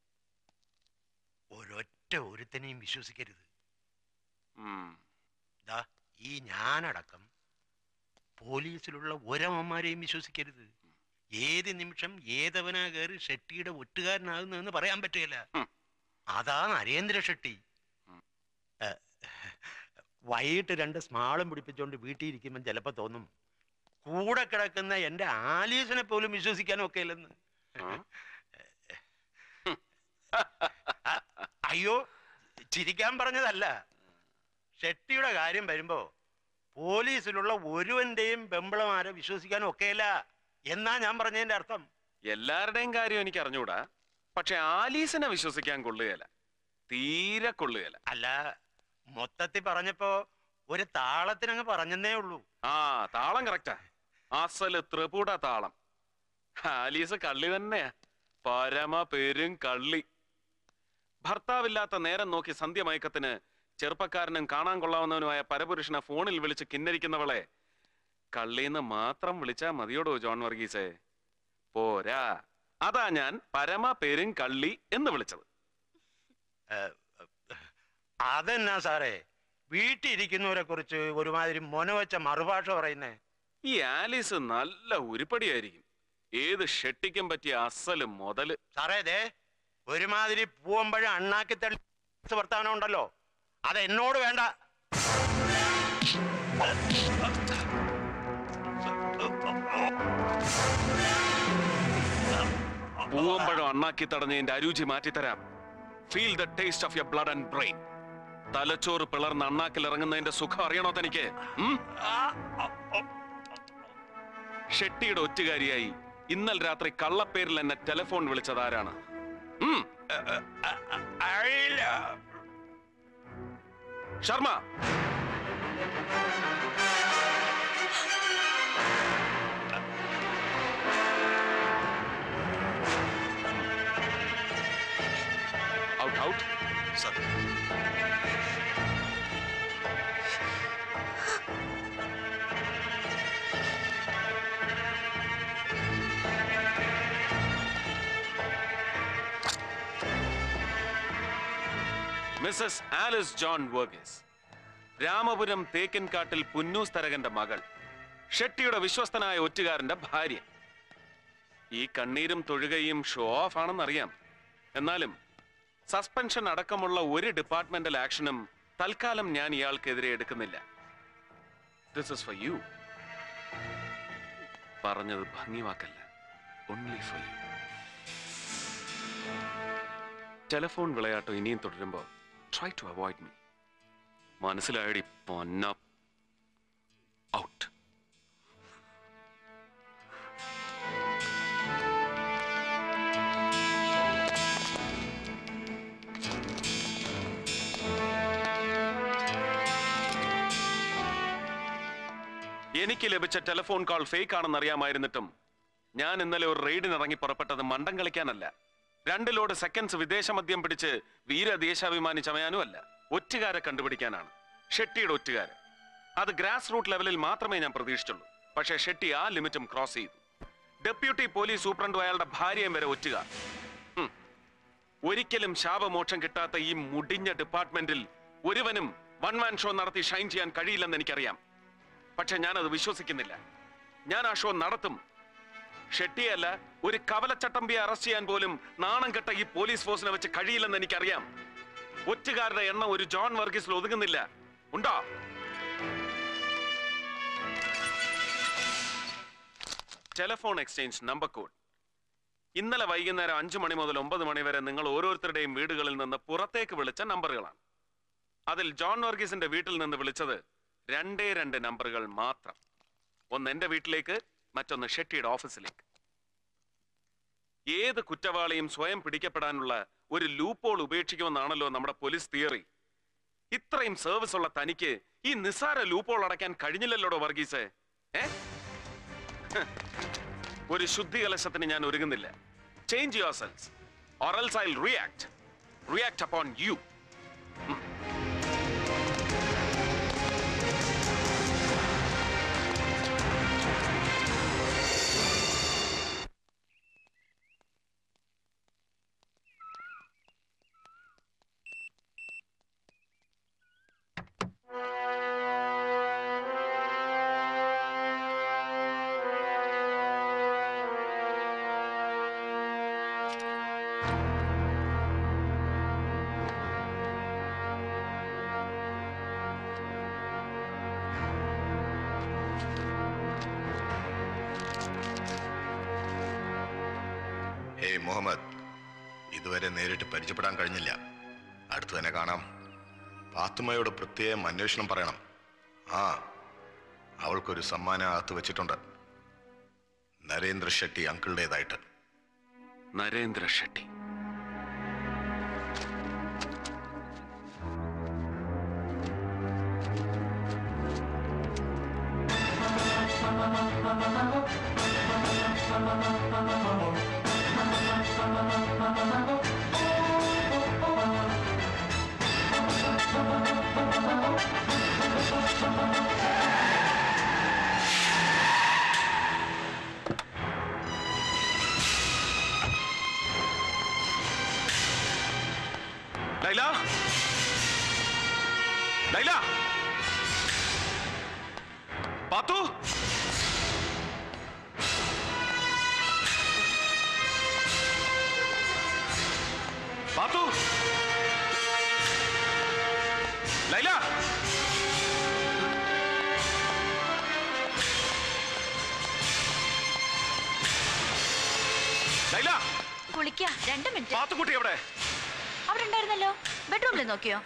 [SPEAKER 15] ഒരൊറ്റ ഒരുത്തനെയും വിശ്വസിക്കരുത് ദാ ഈ ഞാനടക്കം പോലീസിലുള്ള ഒരമ്മമാരെയും വിശ്വസിക്കരുത് ഏത് നിമിഷം ഏതവനാ കയറി ഷെട്ടിയുടെ ഒറ്റുകാരനാകുന്നതെന്ന് പറയാൻ പറ്റുകയില്ല അതാ നരേന്ദ്ര ഷെട്ടി ഏ, വൈകിട്ട് രണ്ട് സ്മാളും പിടിപ്പിച്ചുകൊണ്ട് വീട്ടിൽ ഇരിക്കുമ്പോൾ ചിലപ്പോൾ തോന്നും കൂടെ കിടക്കുന്ന എൻ്റെ ആലീസിനെ പോലും വിശ്വസിക്കാനും ഒക്കെ ഇല്ലെന്ന് അ- അയ്യോ ചിരിക്കാൻ പറഞ്ഞതല്ല ഷെട്ടിയുടെ കാര്യം വരുമ്പോ പോലീസിലുള്ള ഒരുവന്റെയും പെമ്പിളമാരെ വിശ്വസിക്കാനും ഒക്കെയില്ല എന്നാ ഞാൻ പറഞ്ഞതിന്റെ അർത്ഥം
[SPEAKER 5] എല്ലാവരുടെയും കാര്യം എനിക്ക് അറിഞ്ഞൂടാ പക്ഷെ ആലീസിനെ വിശ്വസിക്കാൻ കൊള്ളുകയില്ല തീരെ കൊള്ളുകയില്ല
[SPEAKER 15] അല്ല മൊത്തത്തിൽ പറഞ്ഞപ്പോ ഒരു താളത്തിനങ്ങ് പറഞ്ഞെന്നേ ഉള്ളൂ
[SPEAKER 5] ആ താളം കറക്റ്റാ അസല് ത്രിപുട താളം ആലീസ് കള്ളി തന്നെയാ പരമ പെരും കള്ളി ഭർത്താവില്ലാത്ത നേരം നോക്കി സന്ധ്യമയക്കത്തിന് ചെറുപ്പക്കാരനും കാണാൻ കൊള്ളാവുന്നവനുമായ പരപുരുഷനെ ഫോണിൽ വിളിച്ച് കിന്നരിക്കുന്നവളെ കള്ളീന്ന് മാത്രം വിളിച്ചാ മതിയോടോ ജോൺ വർഗീസേ പോരാ അതാ ഞാൻ പരമ പെരും കള്ളി എന്ന് വിളിച്ചത്
[SPEAKER 15] അതെന്നാ സാറേ വീട്ടിൽ ഇരിക്കുന്നവരെ കുറിച്ച് ഒരുമാതിരി മൊനവെച്ച മറുഭാഷ പറയുന്നേ
[SPEAKER 5] ഈ ആലീസ് നല്ല ഉരുപ്പടിയായിരിക്കും ഏത് ഷെട്ടിക്കും പറ്റിയ അസല് മുതല്
[SPEAKER 15] സാറേ ദേ ഒരുമാതിരി പൂവമ്പഴം അണ്ണാക്കി തള്ളി വർത്താനം ഉണ്ടല്ലോ അത് എന്നോട് വേണ്ട
[SPEAKER 5] പൂവമ്പഴം അണ്ണാക്കി തടഞ്ഞതിന്റെ അരുചി മാറ്റിത്തരാം feel the taste of your blood and brain തലച്ചോറ് പിളർന്ന് അണ്ണാക്കിൽ ഇറങ്ങുന്നതിന്റെ സുഖം അറിയണോ തനിക്ക് ഉം? ഷെട്ടിയുടെ ഒറ്റുകാരിയായി ഇന്നൽ രാത്രി കള്ളപ്പേരിൽ എന്നെ ടെലിഫോൺ വിളിച്ചത് ആരാണ് ഉം? Sharma out out
[SPEAKER 7] sir
[SPEAKER 5] Mrs Alice John Varghese Ramapuram തേക്കിൻകാട്ടിൽ പുന്നൂസ് തരകന്റെ മകൾ ഷെട്ടിയുടെ വിശ്വസ്തനായ ഒറ്റുകാരന്റെ ഭാര്യ ഈ കണ്ണീരും തൊഴുകയും ഷോ ഓഫ് ആണെന്നറിയാം എന്നാലും സസ്പെൻഷൻ അടക്കമുള്ള ഒരു ഡിപ്പാർട്ട്മെന്റൽ ആക്ഷനും തൽക്കാലം ഞാൻ ഇയാൾക്കെതിരെ എടുക്കുന്നില്ല ദിസ് ഇസ് ഫോർ യു പറഞ്ഞത് ഭംഗിവാക്കല്ല ഓൺലി ഫോർ യു ടെലിഫോൺ വിളയാട്ടം ഇനിയും തുടരുമ്പോൾ ട്രൈ ടു അവോയ്ഡ് മീ മനസ്സിലായടി പൊന്ന ഔട്ട് എനിക്ക് ലഭിച്ച ടെലിഫോൺ കോൾ ഫേക്ക് ആണെന്ന് അറിയാമായിരുന്നിട്ടും ഞാൻ ഇന്നലെ ഒരു റെയ്ഡിന് ഇറങ്ങി പുറപ്പെട്ടത് മണ്ടം കളിക്കാനല്ല രണ്ട് ലോഡ് സെക്കൻഡ്സ് വിദേശ മദ്യം പിടിച്ച് വീരദേശാഭിമാനി ചമയാനും അല്ല ഒറ്റുകാരെ കണ്ടുപിടിക്കാനാണ് ഷെട്ടിയുടെ ഒറ്റുകാരൻ അത് ഗ്രാസ് റൂട്ട് ലെവലിൽ മാത്രമേ ഞാൻ പ്രതീക്ഷിച്ചുള്ളൂ പക്ഷേ ഷെട്ടി ആ ലിമിറ്റും ക്രോസ് ചെയ്തു ഡെപ്യൂട്ടി പോലീസ് സൂപ്രണ്ടും അയാളുടെ ഭാര്യയും വരെ ഒറ്റുകാർ ഹും. ഒരിക്കലും ശാപമോക്ഷം കിട്ടാത്ത ഈ മുടിഞ്ഞ ഡിപ്പാർട്ട്മെന്റിൽ ഒരുവനും വൺ മാൻ ഷോ നടത്തി ഷൈൻ ചെയ്യാൻ കഴിയില്ലെന്ന് എനിക്കറിയാം പക്ഷെ ഞാനത് വിശ്വസിക്കുന്നില്ല ഞാൻ ആ ഷോ നടത്തും ഷെട്ടിയല്ല ഒരു കവലച്ചട്ടമ്പിയെ അറസ്റ്റ് ചെയ്യാൻ പോലും നാണം കെട്ട ഈ പോലീസ് ഫോഴ്സിനെ വെച്ച് കഴിയില്ലെന്ന് എനിക്കറിയാം ഒറ്റുകാരുടെ എണ്ണം ഒരു ജോൺ വർഗീസിൽ ഒതുങ്ങുന്നില്ല ഉണ്ടോ ടെലിഫോൺ എക്സ്ചേഞ്ച് നമ്പർ കോഡ് ഇന്നലെ വൈകുന്നേരം അഞ്ചു മണി മുതൽ ഒമ്പത് മണി വരെ നിങ്ങൾ ഓരോരുത്തരുടെയും വീടുകളിൽ നിന്ന് പുറത്തേക്ക് വിളിച്ച നമ്പറുകളാണ് അതിൽ ജോൺ വർഗീസിന്റെ വീട്ടിൽ നിന്ന് വിളിച്ചത് രണ്ടേ രണ്ട് നമ്പറുകൾ മാത്രം ഒന്ന് എന്റെ വീട്ടിലേക്ക് മറ്റൊന്ന് ഷെട്ടിയുടെ ഓഫീസിലേക്ക് ഏത് കുറ്റവാളിയും സ്വയം പിടിക്കപ്പെടാനുള്ള ഒരു ലൂപ്പോൾ ഉപേക്ഷിക്കുമെന്നാണല്ലോ നമ്മുടെ പോലീസ് തിയറി ഇത്രയും സർവീസ് ഉള്ള തനിക്ക് ഈ നിസ്സാര ലൂപ്പോൾ അടയ്ക്കാൻ കഴിഞ്ഞില്ലല്ലോടോ വർഗീസ് ഏ ഹ്. ഒരു ശുദ്ധി കലശത്തിന് ഞാൻ ഒരുങ്ങുന്നില്ല change your selves or else I react react upon you
[SPEAKER 7] hey Muhammad ഇതുവരെ നേരിട്ട് പരിചയപ്പെടാൻ കഴിഞ്ഞില്ല അടുത്ത് തന്നെ കാണാം പാത്തുമ്മയോട് പ്രത്യേകം അന്വേഷണം പറയണം ആ അവൾക്കൊരു സമ്മാനം അകത്ത് വെച്ചിട്ടുണ്ട് നരേന്ദ്ര ഷെട്ടി അങ്കിളുടേതായിട്ട്
[SPEAKER 5] നരേന്ദ്ര ഷെട്ടി ലൈല ലൈല പാത്തു പാത്തു ലൈല ലൈല
[SPEAKER 13] കുളിക്ക രണ്ട് മിനിറ്റ്
[SPEAKER 5] പാത്തുക്കുട്ടി എവിടെ
[SPEAKER 13] അവിടെ ഉണ്ടായിരുന്നല്ലോ ബെഡ്റൂമിൽ നോക്കിയോ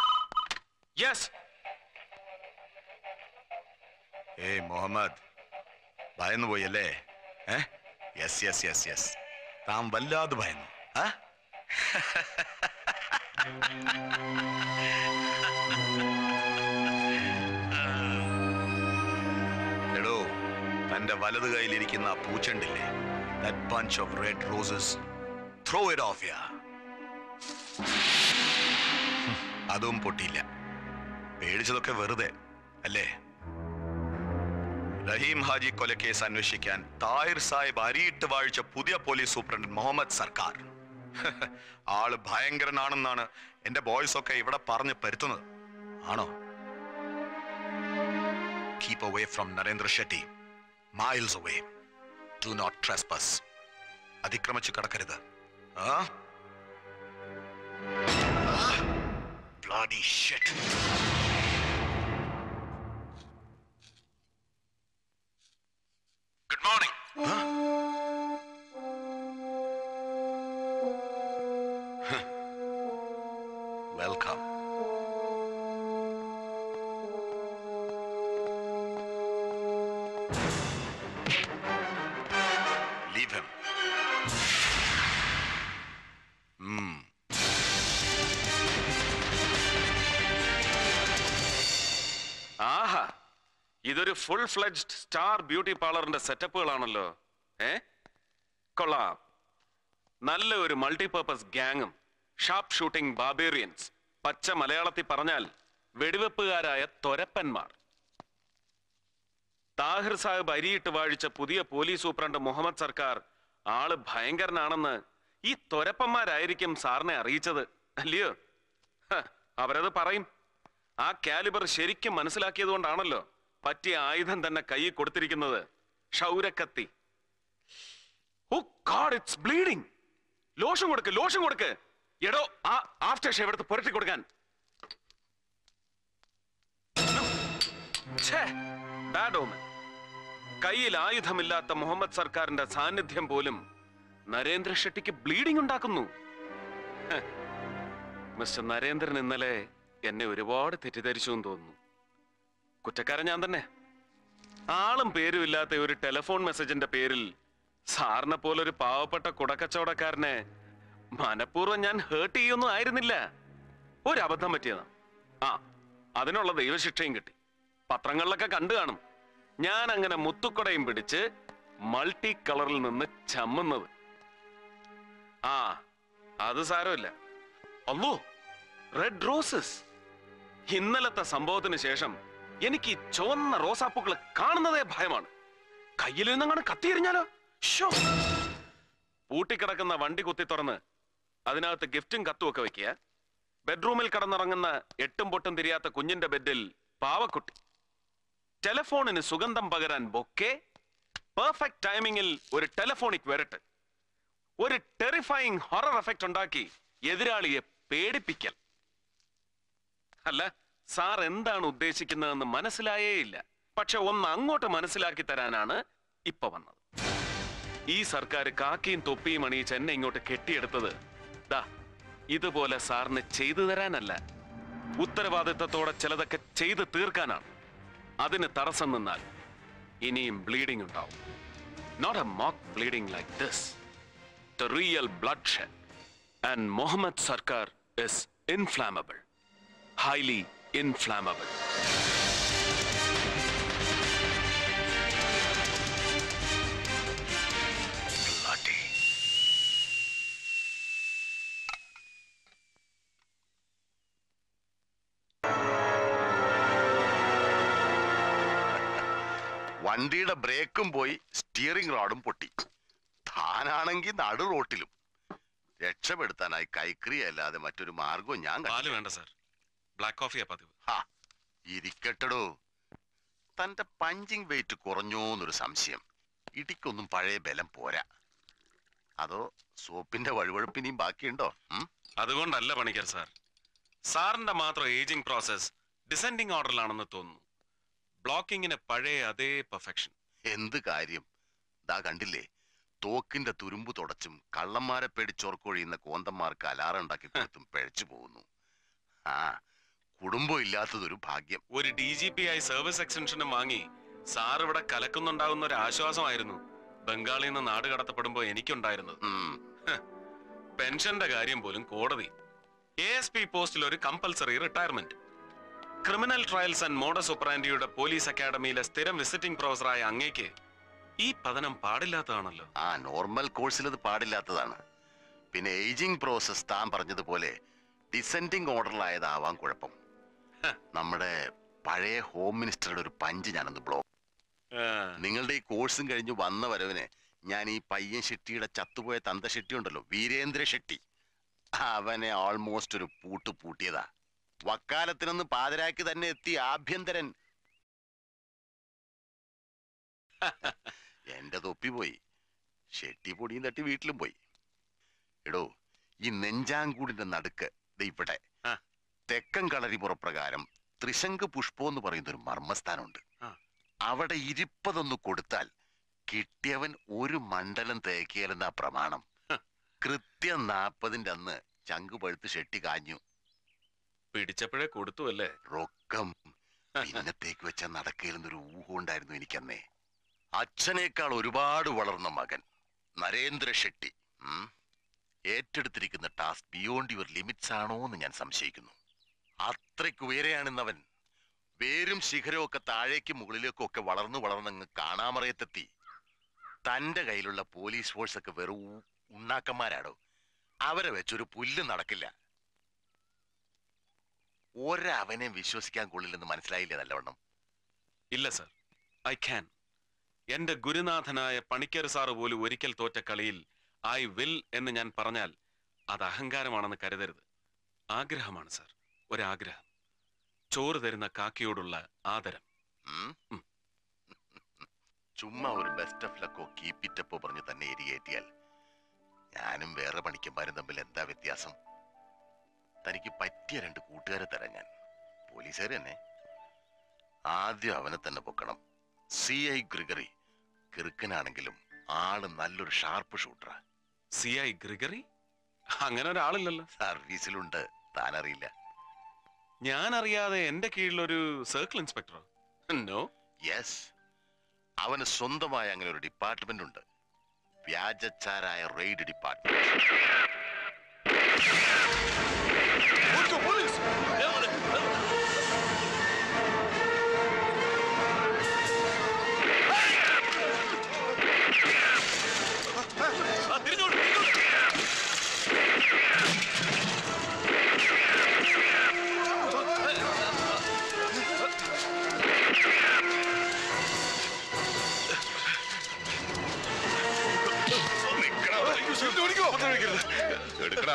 [SPEAKER 5] യെസ്
[SPEAKER 7] ഏയ് മുഹമ്മദ്
[SPEAKER 10] ഭയന്നു പോയല്ലേ ഏ യെസ് യെസ് യെസ് യെസ് താൻ വല്ലാതെ ഭയന്നു ആ എടോ തന്റെ വലത് കയ്യിലിരിക്കുന്ന ആ പൂച്ചണ്ടില്ലേ that bunch of red roses throw it off ya അതും പൊട്ടിയില്ല പേടിച്ചതൊക്കെ വെറുതെ അല്ലേ റഹീം ഹാജി കൊലക്കേസ് അന്വേഷിക്കാൻ താഹിർ സാഹിബ് അരിയിട്ട് വാഴിച്ച പുതിയ പോലീസ് സൂപ്രണ്ട് മുഹമ്മദ് സർക്കാർ ആള് ഭയങ്കരനാണെന്നാണ് എന്റെ ബോയ്സ് ഒക്കെ ഇവിടെ പറഞ്ഞ് പരുത്തുന്നത് ആണോ keep away from Narendra Shetty miles away do not trespass അതിക്രമിച്ചു കടക്കരുത് ആ Bloody shit. Good morning. Welcome. Leave him. Hmm.
[SPEAKER 5] ആഹാ ഇതൊരു ഫുൾ ഫ്ലെഡ്ജ്ഡ് സ്റ്റാർ ബ്യൂട്ടി പാർലറിന്റെ സെറ്റപ്പുകളാണല്ലോ ഏ കൊള്ളാം നല്ല ഒരു മൾട്ടിപർപ്പസ് ഗ്യാങ്ങും ഷാർപ്പ് ഷൂട്ടിംഗ് ബാബേറിയൻസ് പച്ച മലയാളത്തിൽ പറഞ്ഞാൽ വെടിവെപ്പുകാരായ തൊരപ്പന്മാർ താഹിർ സാഹിബ് അരിയിട്ട് വാഴിച്ച പുതിയ പോലീസ് സൂപ്രണ്ട് മുഹമ്മദ് സർക്കാർ ആള് ഭയങ്കരനാണെന്ന് ഈ തൊരപ്പന്മാരായിരിക്കും സാറിനെ അറിയിച്ചത് അല്ലയോ ഹ, അവരത് പറയും ആ കാലിബർ ശരിക്കും മനസ്സിലാക്കിയത് കൊണ്ടാണല്ലോ പറ്റിയ ആയുധം തന്നെ കൈ കൊടുത്തിരിക്കുന്നത് ക്ഷൗരക്കത്തി oh god it's bleeding lotion കൊടുക്ക് ലോഷൻ കൊടുക്ക് എടോ ആ ആഫ്റ്റർ ഷേവ് എടുത്ത് പുരട്ടി കൊടുക്കാൻ ബാഡ് ഓമൻ കയ്യിൽ ആയുധമില്ലാത്ത മുഹമ്മദ് സർക്കാരിന്റെ സാന്നിധ്യം പോലും നരേന്ദ്ര ഷെട്ടിക്ക് ബ്ലീഡിംഗ് ഉണ്ടാക്കുന്നു ഹ്. മിസ്റ്റർ നരേന്ദ്രൻ ഇന്നലെ എന്നെ ഒരുപാട് തെറ്റിദ്ധരിച്ചു എന്ന് തോന്നുന്നു കുറ്റക്കാരൻ ഞാൻ തന്നെ ആളും പേരും ഇല്ലാത്ത ഒരു ടെലിഫോൺ മെസ്സേജിന്റെ പേരിൽ സാറിനെ പോലെ ഒരു പാവപ്പെട്ട കുടക്കച്ചവടക്കാരനെ മനഃപൂർവ്വം ഞാൻ ഹേർട്ട് ചെയ്യൊന്നും ആയിരുന്നില്ല ഒരു അബദ്ധം പറ്റിയതാ ആ അതിനുള്ള ദൈവശിക്ഷയും കിട്ടി പത്രങ്ങളിലൊക്കെ കണ്ടു കാണും ഞാൻ അങ്ങനെ മുത്തുക്കുടയും പിടിച്ച് മൾട്ടി കളറിൽ നിന്ന് ചമ്മുന്നത് ആ അത് സാരമില്ല അല്ലോ റെഡ് റോസസ് ഇന്നലത്തെ സംഭവത്തിന് ശേഷം എനിക്ക് ഈ ചുവന്ന റോസാപ്പൂക്കൾ കാണുന്നതേ ഭയമാണ് കയ്യിൽ നിന്നങ്ങനെ കത്തിയെറിഞ്ഞാലോ ഷോ പൂട്ടിക്കിടക്കുന്ന വണ്ടി കുത്തി തുറന്ന് അതിനകത്ത് ഗിഫ്റ്റും കത്തും ഒക്കെ വെക്കുക ബെഡ്റൂമിൽ കടന്നിറങ്ങുന്ന എട്ടും പൊട്ടും തിരിയാത്ത കുഞ്ഞിന്റെ ബെഡിൽ പാവക്കുട്ടി ടെലഫോണിന് സുഗന്ധം പകരാൻ ബൊക്കെ പെർഫെക്റ്റ് ടൈമിങ്ങിൽ ഒരു ടെലഫോണിക് വരട്ട് ഒരു ടെറിഫൈങ് ഹൊറർ എഫക്റ്റ് ഉണ്ടാക്കി എതിരാളിയെ പേടിപ്പിക്കൽ അല്ല സാർ എന്താണ് ഉദ്ദേശിക്കുന്നതെന്ന് മനസ്സിലായേ ഇല്ല പക്ഷെ ഒന്ന് അങ്ങോട്ട് മനസ്സിലാക്കി തരാനാണ് ഇപ്പൊ വന്നത് ഈ സർക്കാർ കാക്കിയും തൊപ്പിയും അണിയിച്ച് എന്നെ ഇങ്ങോട്ട് കെട്ടിയെടുത്തത് ദാ ഇതുപോലെ സാറിന് ചെയ്തു തരാനല്ല ഉത്തരവാദിത്തത്തോടെ ചിലതൊക്കെ ചെയ്ത് തീർക്കാനാണ് അതിന് തടസ്സം നിന്നാൽ ഇനിയും ബ്ലീഡിംഗ് ഉണ്ടാവും not a mock bleeding like this the real bloodshed and Muhammad Sarkar is inflammable highly inflammable.
[SPEAKER 10] Bloody. വണ്ടിയുടെ ബ്രേക്കും പോയി സ്റ്റിയറിംഗ് റോഡും പൊട്ടി താനാണെങ്കിൽ നടു റോട്ടിലും രക്ഷപ്പെടുത്താനായി കൈക്രിയ അല്ലാതെ മറ്റൊരു മാർഗവും ഞാൻ
[SPEAKER 5] പാല് വേണ്ട സാർ ബ്ലാക്ക് കോഫിയാ പതിവ്
[SPEAKER 10] ഹാ, ഇരിക്കട്ടെടോ തന്റെ പഞ്ചിങ് വെയിറ്റ് കുറഞ്ഞോ എന്നൊരു സംശയം ഇടിക്കൊന്നും പഴയ ബലം പോരാ അതോ സോപ്പിന്റെ വഴുവഴുപ്പിനെയും ബാക്കിയുണ്ടോ ഉം?
[SPEAKER 5] അതുകൊണ്ടല്ല പണിക്കർ സാർ സാറിന്റെ മാത്രം ഏജിംഗ് പ്രോസസ് ഡിസെൻഡിങ് ഓർഡറിലാണെന്ന് തോന്നുന്നു ബ്ലോക്കിങ്ങിന് പഴയ അതേ പെർഫെക്ഷൻ
[SPEAKER 10] എന്ത് കാര്യം ദാ കണ്ടില്ലേ തോക്കിന്റെ തുരുമ്പ് തുടച്ചും കള്ളന്മാരെ പേടിച്ചോർക്കൊഴിയുന്ന കോന്തന്മാർക്ക് അലാറം ഉണ്ടാക്കി കൊടുത്തും പിഴച്ചു പോകുന്നു ആ കുടുംബം ഇല്ലാത്തതൊരു ഭാഗ്യം
[SPEAKER 5] ഒരു ഡി ജി പി ആയി സർവീസ് എക്സ്റ്റൻഷനും വാങ്ങി സാർ ഇവിടെ കലക്കുന്നുണ്ടാകുന്ന ഒരു ആശ്വാസമായിരുന്നു ബംഗാളിൽ നിന്ന് നാട് കടത്തപ്പെടുമ്പോ എനിക്കുണ്ടായിരുന്നത് ഹ്, പെൻഷന്റെ കാര്യം പോലും കോടതി എ എസ് പി പോസ്റ്റിൽ ഒരു compulsory retirement criminal trials and modus ഒപ്രാൻഡിയുടെ പോലീസ് അക്കാഡമിയിലെ സ്ഥിരം വിസിറ്റിംഗ് പ്രൊഫസറായ അങ്ങേക്ക് ഈ പതനം പാടില്ലാത്തതാണല്ലോ
[SPEAKER 16] ആ നോർമൽ കോഴ്സിൽ അത് പാടില്ലാത്തതാണ് പിന്നെ ഏജിങ് പ്രോസസ് താൻ പറഞ്ഞതുപോലെ ഡിസെൻഡിങ് ഓർഡറിലായതാവാം കുഴപ്പം നമ്മുടെ പഴയ ഹോം മിനിസ്റ്ററുടെ ഒരു പഞ്ച് ഞാനൊന്ന് ബ്ലോക്ക് നിങ്ങളുടെ ഈ കോഴ്സും കഴിഞ്ഞ് വന്ന വരവിന് ഞാൻ ഈ പയ്യൻ ഷെട്ടിയുടെ ചത്തുപോയ തന്ത ഷെട്ടി ഉണ്ടല്ലോ വീരേന്ദ്ര ഷെട്ടി അവനെ ഓൾമോസ്റ്റ് ഒരു പൂട്ട് പൂട്ടിയതാ വക്കാലത്തിനൊന്ന് പാതിരാക്കി തന്നെ എത്തി ആഭ്യന്തരൻ എന്റെ തൊപ്പി പോയി ഷെട്ടി പൊടിയും തട്ടി വീട്ടിലും പോയി എടോ ഈ നെഞ്ചാങ്കൂടിന്റെ നടുക്ക് ദേ ഇവിടെ തെക്കൻ കളരിമുറപ്രകാരം ത്രിശങ്ക് പുഷ്പം എന്ന് പറയുന്ന ഒരു മർമ്മസ്ഥാനമുണ്ട് അവിടെ ഇരിപ്പതൊന്ന് കൊടുത്താൽ കിട്ടിയവൻ ഒരു മണ്ഡലം തേക്കിയാലെന്നാ പ്രമാണം കൃത്യം നാപ്പതിന്റെ അന്ന് ചങ്ക് പഴുത്ത് ഷെട്ടി കാഞ്ഞു
[SPEAKER 5] പിടിച്ചപ്പോഴേ കൊടുത്തു അല്ലേ
[SPEAKER 16] റൊക്കം പിന്നത്തേക്ക് വെച്ച നടക്കയിലെന്നൊരു ഊഹം ഉണ്ടായിരുന്നു എനിക്കന്നേ അച്ഛനേക്കാൾ ഒരുപാട് വളർന്ന മകൻ നരേന്ദ്ര ഷെട്ടി ഉം, ഏറ്റെടുത്തിരിക്കുന്ന ടാസ്ക് ബിയോണ്ട് യുവർ ലിമിറ്റ്സ് ആണോ എന്ന് ഞാൻ സംശയിക്കുന്നു അത്രയ്ക്ക് ഉയരെയാണെന്നവൻ വേരും ശിഖരവും ഒക്കെ താഴേക്കും മുകളിലേക്കും ഒക്കെ വളർന്നു വളർന്നങ്ങ് കാണാമറയത്തെത്തി തന്റെ കയ്യിലുള്ള പോലീസ് ഫോഴ്സ് ഒക്കെ വെറും ഉ- ഉണ്ണാക്കന്മാരാടോ അവരെ വെച്ചൊരു പുല്ല് നടക്കില്ല ഒരവനെ വിശ്വസിക്കാൻ കൊള്ളില്ലെന്ന് മനസ്സിലായില്ലേ നല്ലവണ്ണം
[SPEAKER 5] ഇല്ല സർ ഐ ക്യാൻ എന്റെ ഗുരുനാഥനായ പണിക്കർ സാറ് പോലും ഒരിക്കൽ തോറ്റ കളിയിൽ ഐ വിൽ എന്ന് ഞാൻ പറഞ്ഞാൽ അത് അഹങ്കാരമാണെന്ന് കരുതരുത് ആഗ്രഹമാണ് സർ ഒരാഗ്രഹം ചോറ് തരുന്ന കാക്കിയോടുള്ള ആദരം
[SPEAKER 16] ഉം? ചുമ്മാ ഒരു ബെസ്റ്റ് ഓഫ് ലക്കോ കീപ് ഇറ്റപ്പോ പറഞ്ഞ് തന്നെ എരികേറ്റിയാൽ ഞാനും വേറെ പണിക്കന്മാരും തമ്മിൽ എന്താ വ്യത്യാസം തനിക്ക് പറ്റിയ രണ്ട് കൂട്ടുകാരെ തരാം ഞാൻ പോലീസുകാർ തന്നെ ആദ്യം അവനെ തന്നെ പൊക്കണം സി ഐ ഗ്രിഗറി കിറുക്കനാണെങ്കിലും ആള് നല്ലൊരു ഷാർപ്പ് ഷൂട്ടറാ
[SPEAKER 5] സി ഐ ഗ്രിഗറി അങ്ങനെ ഒരാളില്ലല്ലോ
[SPEAKER 16] സർവീസിലുണ്ട് താനറിയില്ല
[SPEAKER 5] ഞാൻ അറിയാതെ എന്റെ കീഴിലൊരു സർക്കിൾ ഇൻസ്പെക്ടറോ നോ
[SPEAKER 16] യെസ് അവന് സ്വന്തമായ അങ്ങനെ ഒരു ഡിപ്പാർട്ട്മെന്റ് ഉണ്ട് വ്യാജച്ചാരായ റെയ്ഡ് ഡിപ്പാർട്ട്മെന്റ്
[SPEAKER 14] എടുക്കടാ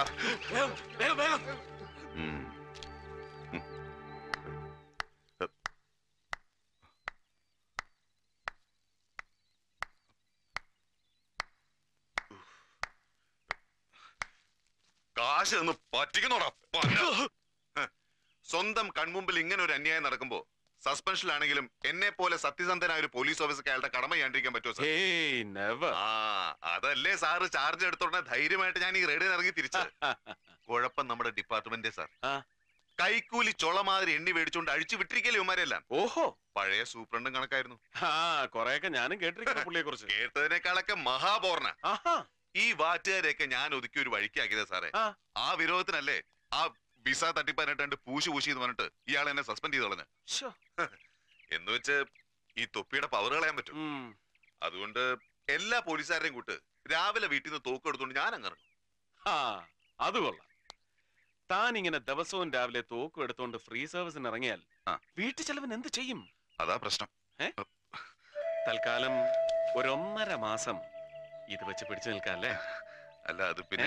[SPEAKER 9] കാശ് ഒന്ന് പറ്റിക്കുന്നോടാ പന്ന. ഹ്. സ്വന്തം കൺമുമ്പിൽ ഇങ്ങനെ ഒരു അന്യായം നടക്കുമ്പോ സസ്പെൻഷനിലാണെങ്കിലും എന്നെ പോലെ സത്യസന്ധനായ ഒരു പോലീസ് ഓഫീസർക്ക് അയാളുടെ കടമ ചെയ്യാണ്ടിരിക്കാൻ പറ്റുമോ സാർ ആ അതല്ലേ സാറ് ചാർജ് എടുത്തോടെ ധൈര്യമായിട്ട് ഞാൻ ഈ റെഡിയിൽ ഇറങ്ങി തിരിച്ചത് കുഴപ്പം നമ്മുടെ ഡിപ്പാർട്ട്മെന്റ് സാർ കൈക്കൂലി ചൊള മാതിരി എണ്ണി മേടിച്ചോണ്ട് അഴിച്ചു വിട്ടിരിക്കല്ലേ ഇവന്മാരെല്ലാം
[SPEAKER 5] ഓഹോ
[SPEAKER 9] പഴയ സൂപ്രണ്ടും കണക്കായിരുന്നു
[SPEAKER 5] ആ കൊറേയൊക്കെ ഞാനും കേട്ടിരിക്കുന്നു പുള്ളിയെ കുറിച്ച്
[SPEAKER 9] കേട്ടതിനേക്കാളൊക്കെ മഹാപോർണ ഈ വാറ്റുകാരെയൊക്കെ ഞാൻ ഒതുക്കി ഒരു വഴിക്കാക്കിയത് സാറേ ആ വിരോധത്തിനല്ലേ ആ വിസ തട്ടിപ്പാനായിട്ട് പൂശി പൂശി എന്ന് പറഞ്ഞിട്ട് ഇയാൾ എന്നെ സസ്പെൻഡ് ചെയ്ത് കളഞ്ഞു എന്ന് വെച്ച് ഈ തൊപ്പിയുടെ പവർ കളയാൻ പറ്റും അതുകൊണ്ട് എല്ലാ പോലീസുകാരെയും കൂട്ട് രാവിലെ വീട്ടിൽ നിന്ന് തോക്ക് എടുത്തോണ്ട് ഞാൻ അങ്ങ് ഇറങ്ങും
[SPEAKER 5] ആ അത് കൊള്ളാം താൻ ഇങ്ങനെ ദിവസവും രാവിലെ തോക്കും എടുത്തോണ്ട് ഫ്രീ സർവീസിന് ഇറങ്ങിയാൽ വീട്ടു ചെലവിന് എന്ത് ചെയ്യും
[SPEAKER 9] അതാ പ്രശ്നം
[SPEAKER 5] ഏ? തൽക്കാലം ഒരൊന്നര മാസം ഇത് വെച്ച് പിടിച്ചു നിൽക്കാം അല്ലേ
[SPEAKER 9] അല്ല അത് പിന്നെ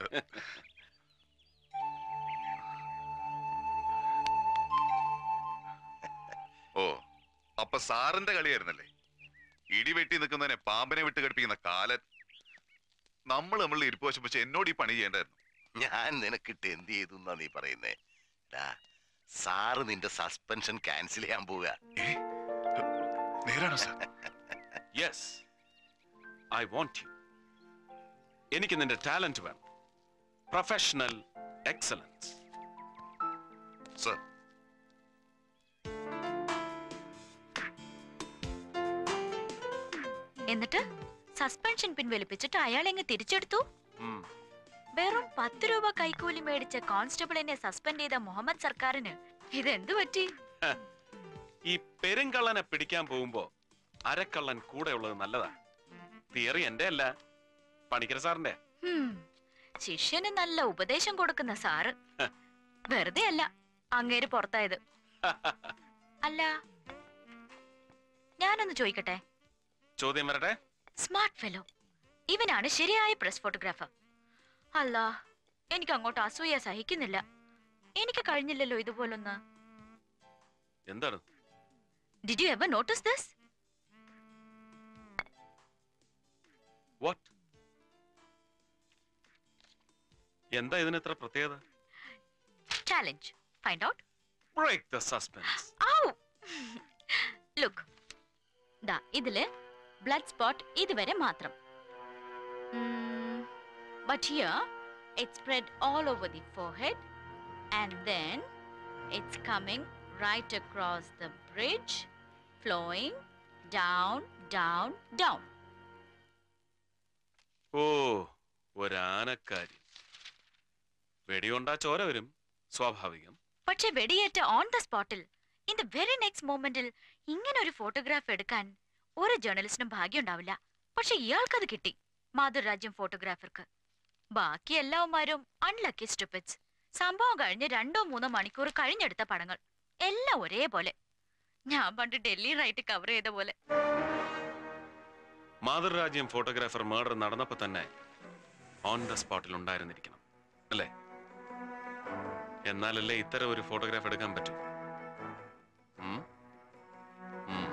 [SPEAKER 9] ഓ അപ്പൊ സാറിന്റെ കളിയായിരുന്നല്ലേ ഇടി വെട്ടി നിൽക്കുന്നതിനെ പാമ്പിനെ വിട്ട് കടിപ്പിക്കുന്ന കാലൻ നമ്മൾ നമ്മളുടെ ഇരിപ്പ് വശം വെച്ച് എന്നോട് ഈ പണി ചെയ്യേണ്ടായിരുന്നു
[SPEAKER 16] ഞാൻ നിനക്കിട്ട് എന്ത് ചെയ്തു എന്നാ നീ പറയുന്നേ ഡാ, സാറ് നിന്റെ സസ്പെൻഷൻ ക്യാൻസൽ ചെയ്യാൻ പോവുക
[SPEAKER 9] നേരാണോ sir
[SPEAKER 5] yes I want you എനിക്ക് നിന്റെ ടാലന്റ് വേണം പ്രൊഫഷണൽ എക്സലൻസ്
[SPEAKER 9] സർ
[SPEAKER 13] എന്നിട്ട് സസ്പെൻഷൻ പിൻവലിപ്പിച്ചിട്ട് അയാൾ എങ്ങ് തിരിച്ചെടുത്തു
[SPEAKER 5] ഉം.
[SPEAKER 13] വെറും പത്ത് രൂപ കൈക്കൂലി മേടിച്ച കോൺസ്റ്റബിളിനെ സസ്പെൻഡ് ചെയ്ത മുഹമ്മദ് സർക്കാരിന് ഇതെന്തു പറ്റി
[SPEAKER 5] ഹ, ഈ പെരുങ്കള്ളനെ പിടിക്കാൻ പോകുമ്പോ അരക്കള്ളൻ കൂടെ ഉള്ളത് നല്ലതാ തിയറി എന്റെ അല്ല പണിക്കര സാറിന്റെ
[SPEAKER 13] ഹും, ശിഷ്യന് നല്ല ഉപദേശം കൊടുക്കുന്ന സാറ് വെറുതെ അല്ല അങ്ങേര് പുറത്തായത് അല്ല ഞാനൊന്ന് ചോദിക്കട്ടെ
[SPEAKER 5] ചോദ്യം വരട്ടെ
[SPEAKER 13] സ്മാർട്ട് ഫെലോ ഇവനാണ് ശരിയായ പ്രസ് ഫോട്ടോഗ്രാഫർ അല്ല എനിക്ക് അങ്ങോട്ട് അസൂയ സഹിക്കുന്നില്ല എനിക്ക് കഴിഞ്ഞില്ലല്ലോ ഇതുപോലൊന്ന്
[SPEAKER 5] എന്താണ്
[SPEAKER 13] did you ever notice this
[SPEAKER 5] what എന്താ ഇതിന് ഇത്ര പ്രത്യേകത
[SPEAKER 13] challenge find out
[SPEAKER 5] break the suspense
[SPEAKER 13] ow look ദാ ഇതില് ബ്ലഡ് സ്പോട്ട് ഇതുവരെ മാത്രം but here it spread all over the forehead and then it's coming right across the bridge flowing down down down
[SPEAKER 5] oh ഒരാനക്കാരി വെടികൊണ്ടാ ചോര വരും സ്വാഭാവികം
[SPEAKER 13] പക്ഷെ വെടിയേറ്റ ഓൺ ദ സ്പോട്ടിൽ ഇൻ ദ വെരി നെക്സ്റ്റ് മൊമെന്റിൽ ഇങ്ങനെ ഒരു ഫോട്ടോഗ്രാഫ് എടുക്കാൻ ഒരു ജേർണലിസ്റ്റിനും ഭാഗ്യം ഉണ്ടാവില്ല പക്ഷെ ഇയാൾക്കത് കിട്ടി മാതൃരാജ്യം ഫോട്ടോഗ്രാഫർക്ക് ബാക്കി എല്ലാവന്മാരും അൺലക്കി സ്റ്റുപ്പിറ്റ്സ് സംഭവം കഴിഞ്ഞ് രണ്ടോ മൂന്നോ മണിക്കൂർ കഴിഞ്ഞെടുത്ത പടങ്ങൾ എല്ലാം ഒരേപോലെ ഞാൻ പണ്ട് ഡൽഹി റൈറ്റ് കവർ ചെയ്ത പോലെ
[SPEAKER 5] മാതൃരാജ്യം ഫോട്ടോഗ്രാഫർ മർഡർ നടന്നപ്പോ തന്നെ ഓൺ ദ സ്പോട്ടിൽ ഉണ്ടായിരുന്നിരിക്കണം അല്ലേ എന്നാലല്ലേ ഇത്തരം ഒരു ഫോട്ടോഗ്രാഫ് എടുക്കാൻ പറ്റൂ ഉം? ഉം.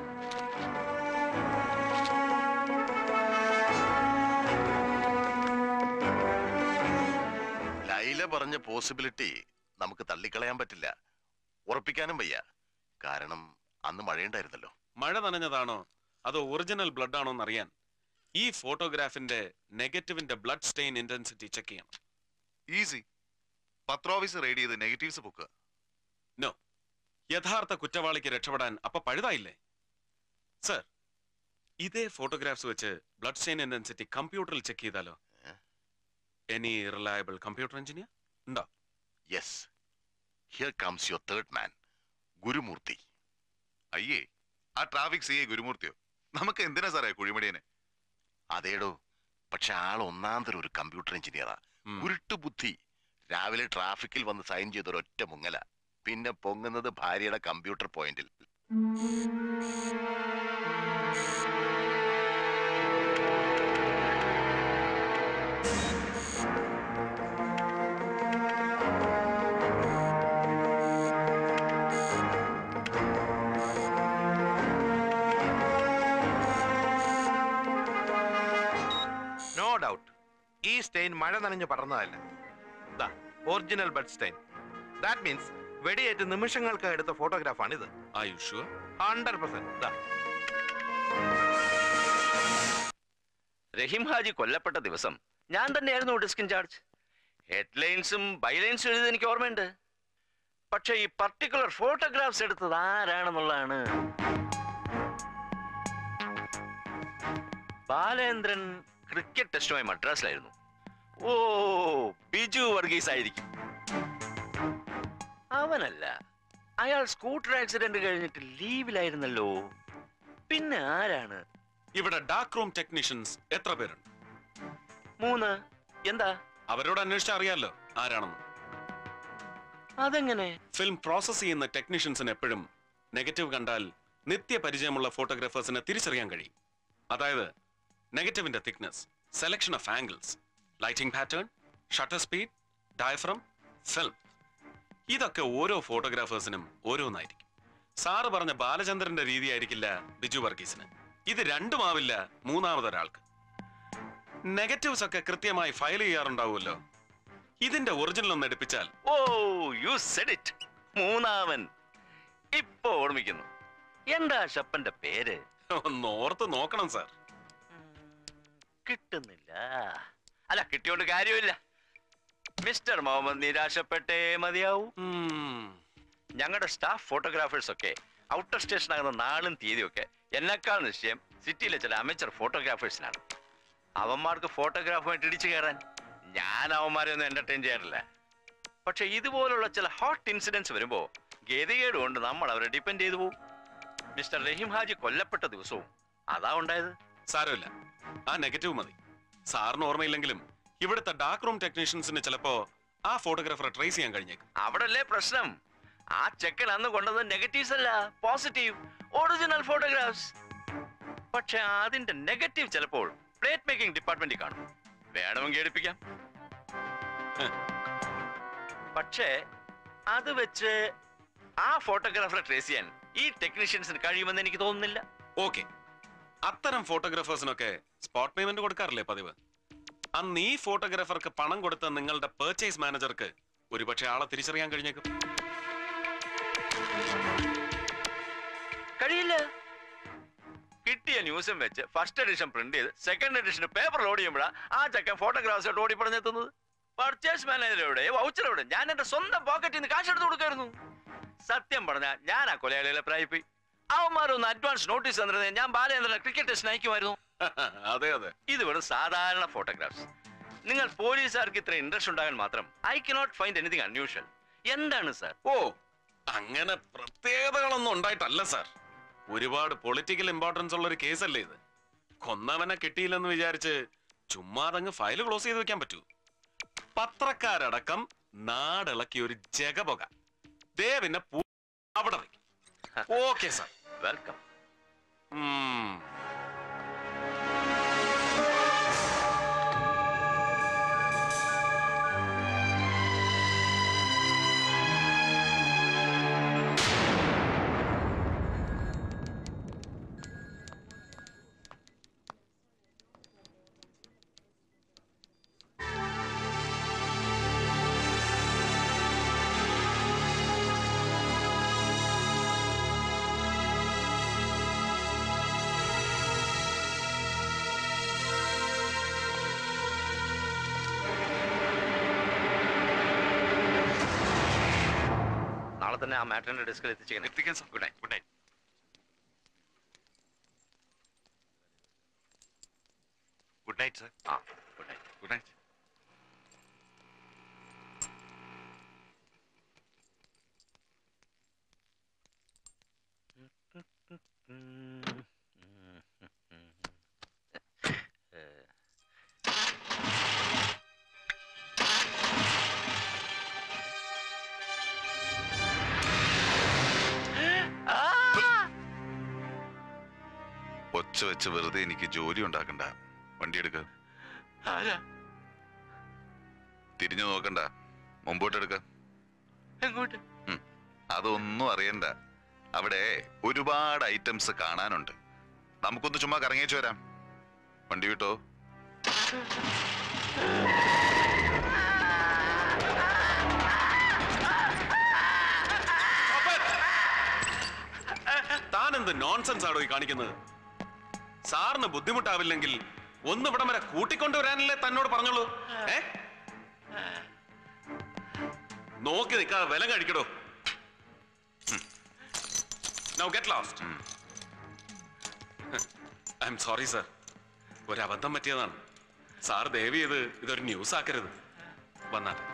[SPEAKER 16] ലൈല പറഞ്ഞ പോസിബിലിറ്റി നമുക്ക് തള്ളിക്കളയാൻ പറ്റില്ല ഉറപ്പിക്കാനും വയ്യ കാരണം അന്ന് മഴയുണ്ടായിരുന്നല്ലോ
[SPEAKER 5] മഴ നനഞ്ഞതാണോ അതോ ഒറിജിനൽ ബ്ലഡ് ആണോ എന്നറിയാൻ ഈ ഫോട്ടോഗ്രാഫിന്റെ നെഗറ്റീവിന്റെ ബ്ലഡ് സ്റ്റെയിൻ ഇന്റൻസിറ്റി ചെക്ക് ചെയ്യണം
[SPEAKER 9] ഈസി പത്രോഫീസ് റെയ്ഡ് ചെയ്ത് നെഗറ്റീവ്സ് പൊക്കുക
[SPEAKER 5] നോ യഥാർത്ഥ കുറ്റവാളിക്ക് രക്ഷപ്പെടാൻ അപ്പൊ പഴുതായില്ലേ സർ ഇതേ ഫോട്ടോഗ്രാഫ്സ് വെച്ച് ബ്ലഡ് സ്റ്റെയിൻ ഇന്റൻസിറ്റി കമ്പ്യൂട്ടറിൽ ചെക്ക് ചെയ്താലോ എനി റിലയബിൾ കമ്പ്യൂട്ടർ എഞ്ചിനീയർ ഉണ്ടോ
[SPEAKER 16] yes here comes your third man Gurumoorthy
[SPEAKER 9] അയ്യേ ആ ട്രാഫിക് സി ഐ ഗുരുമൂർത്തിയോ നമുക്ക് എന്തിനാ സാറേ കുഴിമടിയനെ
[SPEAKER 16] അതേടോ പക്ഷെ ആൾ ഒന്നാന്തരം ഒരു കമ്പ്യൂട്ടർ എഞ്ചിനീയറാ ഉരുട്ടു ബുദ്ധി രാവിലെ ട്രാഫിക്കിൽ വന്ന് സൈൻ ചെയ്ത ഒരൊറ്റ മുങ്ങല പിന്നെ പൊങ്ങുന്നത് ഭാര്യയുടെ കമ്പ്യൂട്ടർ പോയിന്റിൽ
[SPEAKER 3] നോ ഡൗട്ട് ഈ സ്റ്റെയിൻ മഴ നനഞ്ഞു പടർന്നതല്ല ദാ original blood stain that means വെടിയേറ്റ് നിമിഷങ്ങൾക്ക് എടുത്ത ഫോട്ടോഗ്രാഫാണിത് ഹൺഡ്രഡ് പെർസെന്റ്
[SPEAKER 17] റഹീം ഹാജി കൊല്ലപ്പെട്ട ദിവസം ഞാൻ തന്നെയായിരുന്നു ഡിസ്ക് ഇൻചാർജ് ഹെഡ്ലൈൻസും ബൈലൈൻസും എഴുതി എനിക്ക് ഓർമ്മയുണ്ട് പക്ഷെ ഈ പർട്ടിക്കുലർ ഫോട്ടോഗ്രാഫ്സ് എടുത്തത് ആരാണെന്നുള്ളതാണ് ബാലേന്ദ്രൻ ക്രിക്കറ്റ് ടെസ്റ്റുമായി മദ്രാസിലായിരുന്നു ഓ ബിജു വർഗീസ് ആയിരിക്കും അവനല്ല അയാൾ സ്കൂട്ടർ ആക്സിഡന്റ് കഴിഞ്ഞിട്ട് ലീവിലായിരുന്നല്ലോ പിന്നെ ആരാണ്
[SPEAKER 5] ഇവിടെ ഡാർക്ക് റൂം ടെക്നീഷ്യൻസ് എത്ര പേരുണ്ട്
[SPEAKER 17] മൂന്ന് എന്താ
[SPEAKER 5] അവരോട് അന്വേഷിച്ചാൽ അറിയാലോ ആരാണെന്ന്
[SPEAKER 17] അതെങ്ങനെ
[SPEAKER 5] ഫിലിം പ്രോസസ് ചെയ്യുന്ന ടെക്നീഷ്യൻസിന് എപ്പോഴും നെഗറ്റീവ് കണ്ടാൽ നിത്യപരിചയമുള്ള ഫോട്ടോഗ്രാഫേഴ്സിനെ തിരിച്ചറിയാൻ കഴിയും അതായത് നെഗറ്റീവിന്റെ thickness selection of angles lighting pattern shutter speed diaphragm film ഇതൊക്കെ ഓരോ ഫോട്ടോഗ്രാഫേഴ്സിനും ഓരോന്നായിരിക്കും സാറ് പറഞ്ഞ ബാലചന്ദ്രന്റെ രീതി ആയിരിക്കില്ല ബിജു വർഗീസിന് ഇത് രണ്ടുമാവില്ല മൂന്നാമതൊരാൾക്ക് നെഗറ്റീവ്സ് ഒക്കെ കൃത്യമായി ഫയൽ ചെയ്യാറുണ്ടാവുമല്ലോ ഇതിന്റെ ഒറിജിനൽ ഒന്ന് എടുപ്പിച്ചാൽ
[SPEAKER 17] ഓ യു സെഡ് ഇറ്റ് മൂന്നാമൻ ഇപ്പൊ ഓർമ്മിക്കുന്നു എന്താ ഷപ്പന്റെ പേര്
[SPEAKER 5] ഒന്ന് ഓർത്ത് നോക്കണം സാർ
[SPEAKER 17] കിട്ടുന്നില്ല അല്ല കിട്ടിയോണ്ട് കാര്യമില്ല മിസ്റ്റർ മുഹമ്മദ് നിരാശപ്പെട്ടേ മതിയാവൂ ഞങ്ങളുടെ സ്റ്റാഫ് ഫോട്ടോഗ്രാഫേഴ്സ് ഒക്കെ ഔട്ടർ സ്റ്റേഷൻ ആകുന്ന നാളും തീയതിയും ഒക്കെ എന്നെക്കാൾ നിശ്ചയം സിറ്റിയിലെ ചില അമേച്ചർ ഫോട്ടോഗ്രാഫേഴ്സിനാണ് അവന്മാർക്ക് ഫോട്ടോഗ്രാഫുമായിട്ട് ഇടിച്ചു കയറാൻ ഞാൻ അവന്മാരെ ഒന്നും എന്റർടൈൻ ചെയ്യാറില്ല പക്ഷെ ഇതുപോലുള്ള ചില ഹോട്ട് ഇൻസിഡൻസ് വരുമ്പോ ഗതികേട് കൊണ്ട് നമ്മൾ അവരെ ഡിപ്പെൻഡ് ചെയ്തു പോകും മിസ്റ്റർ റഹീം ഹാജി കൊല്ലപ്പെട്ട ദിവസവും അതാ ഉണ്ടായത്
[SPEAKER 5] സാരമില്ല ആ നെഗറ്റീവ് മതി സാറിന് ഓർമ്മയില്ലെങ്കിലും ഇവിടുത്തെ ഡാർക്ക് റൂം ടെക്നീഷ്യൻസിന് ചിലപ്പോ ആ ഫോട്ടോഗ്രാഫറെ ട്രേസ് ചെയ്യാൻ കഴിഞ്ഞേക്കും
[SPEAKER 17] അവിടല്ലേ പ്രശ്നം ആ ചെക്കൻ അന്ന് കൊണ്ടത് നെഗറ്റീവ്സ് അല്ല പോസിറ്റീവ് ഒറിജിനൽ ഫോട്ടോഗ്രാഫ്സ് പക്ഷെ അതിന്റെ നെഗറ്റീവ് ചിലപ്പോൾ പ്ലേറ്റ് മേക്കിംഗ് ഡിപ്പാർട്ട്മെന്റിൽ കാണും വേണമെങ്കിൽ എടുപ്പിക്കാം പക്ഷേ അത് വെച്ച് ആ ഫോട്ടോഗ്രാഫറെ ട്രേസ് ചെയ്യാൻ ഈ ടെക്നീഷ്യൻസിന് കഴിയുമെന്ന് എനിക്ക് തോന്നുന്നില്ല
[SPEAKER 5] ഓക്കെ അത്തരം ഫോട്ടോഗ്രാഫേഴ്സിനൊക്കെ സ്പോട്ട് പേയ്മെന്റ് കൊടുക്കാറില്ലേ പതിവ് അന്ന് ഈ ഫോട്ടോഗ്രാഫർക്ക് പണം കൊടുത്ത നിങ്ങളുടെ പർച്ചേസ് മാനേജർക്ക് ഒരുപക്ഷെ ആളെ തിരിച്ചറിയാൻ കഴിഞ്ഞേക്കും
[SPEAKER 17] കഴിയില്ല കിട്ടിയ ന്യൂസും വെച്ച് ഫസ്റ്റ് എഡിഷൻ പ്രിന്റ് ചെയ്ത് സെക്കൻഡ് എഡിഷൻ പേപ്പർ ലോഡ് ചെയ്യുമ്പോഴാ ആ ചക്കൻ ഫോട്ടോഗ്രാഫ്സ് ഓടി പറഞ്ഞെത്തുന്നത് പർച്ചേസ് മാനേജറുടെ വൗച്ചറോടെ ഞാൻ എന്റെ സ്വന്തം പോക്കറ്റിൽ നിന്ന് കാശെടുത്ത് കൊടുക്കായിരുന്നു സത്യം പറഞ്ഞാൽ ഞാൻ ആ കൊലയാളികളെ പ്രായിപ്പോയി അവന്മാരൊന്ന് അഡ്വാൻസ് നോട്ടീസ് തന്നിരുന്നത് ഞാൻ ബാലേന്ദ്രനെ ക്രിക്കറ്റ് ടെസ്റ്റിന് അയക്കുമായിരുന്നു
[SPEAKER 5] അതെ അതെ
[SPEAKER 17] ഇത് വെറും സാധാരണ ഫോട്ടോഗ്രാഫ്സ് നിങ്ങൾ പോലീസുകാർക്ക് ഇത്ര ഇൻട്രസ്റ്റ് ഉണ്ടാകാൻ മാത്രം I cannot find anything unusual എന്താണ് സാർ
[SPEAKER 5] ഓ അങ്ങനെ പ്രത്യേകതകളൊന്നും ഉണ്ടായിട്ടല്ല സാർ ഒരുപാട് പൊളിറ്റിക്കൽ ഇമ്പോർട്ടൻസ് ഉള്ള ഒരു കേസല്ലേ ഇത് കൊന്നവനെ കിട്ടിയില്ലെന്ന് വിചാരിച്ച് ചുമ്മാതങ്ങ് ഫയൽ ക്ലോസ് ചെയ്ത് വെക്കാൻ പറ്റൂ പത്രക്കാരടക്കം നാടിളക്കിയ ഒരു ജഗപുക ദേവിനെ പൂ- അവിടെ വയ്ക്കും ഓക്കെ സാർ
[SPEAKER 17] വെൽക്കം നാളെ തന്നെ ആ മാറ്ററിന്റെ ഡെസ്കിൽ എത്തിച്ചേക്കണം
[SPEAKER 9] എത്തിക്കാൻ sir
[SPEAKER 17] good night good night
[SPEAKER 9] good night sir
[SPEAKER 17] ആ ഗുഡ് നൈറ്റ്
[SPEAKER 9] ഗുഡ് നൈറ്റ് ഒച്ച വെച്ച് വെറുതെ എനിക്ക് ജോലി ഉണ്ടാക്കണ്ട വണ്ടി എടുക്ക
[SPEAKER 17] ആരാ
[SPEAKER 9] തിരിഞ്ഞു നോക്കണ്ട മുമ്പോട്ട് എടുക്ക
[SPEAKER 17] എങ്ങോട്ട്
[SPEAKER 9] അതൊന്നും അറിയണ്ട അവിടെ ഒരുപാട് ഐറ്റംസ് കാണാനുണ്ട് നമുക്കൊന്ന് ചുമ്മാ കറങ്ങിച്ചു വരാം വണ്ടി വിട്ടോ
[SPEAKER 5] താൻ എന്ത് നോൺസെൻസ് ആണോ ഈ കാണിക്കുന്നത് സാറിന് ബുദ്ധിമുട്ടാവില്ലെങ്കിൽ ഒന്ന് ഇവിടം വരെ കൂട്ടിക്കൊണ്ടുവരാനല്ലേ തന്നോട് പറഞ്ഞോളൂ ഏ നോക്കി നിൽക്കാതെ വില കഴിക്കടോ now get lost I'm sorry sir ഒരു അബദ്ധം പറ്റിയതാണ് സാർ ദയവ് ചെയ്ത് ഇതൊരു ന്യൂസ് ആക്കരുത് വന്നാട്ടെ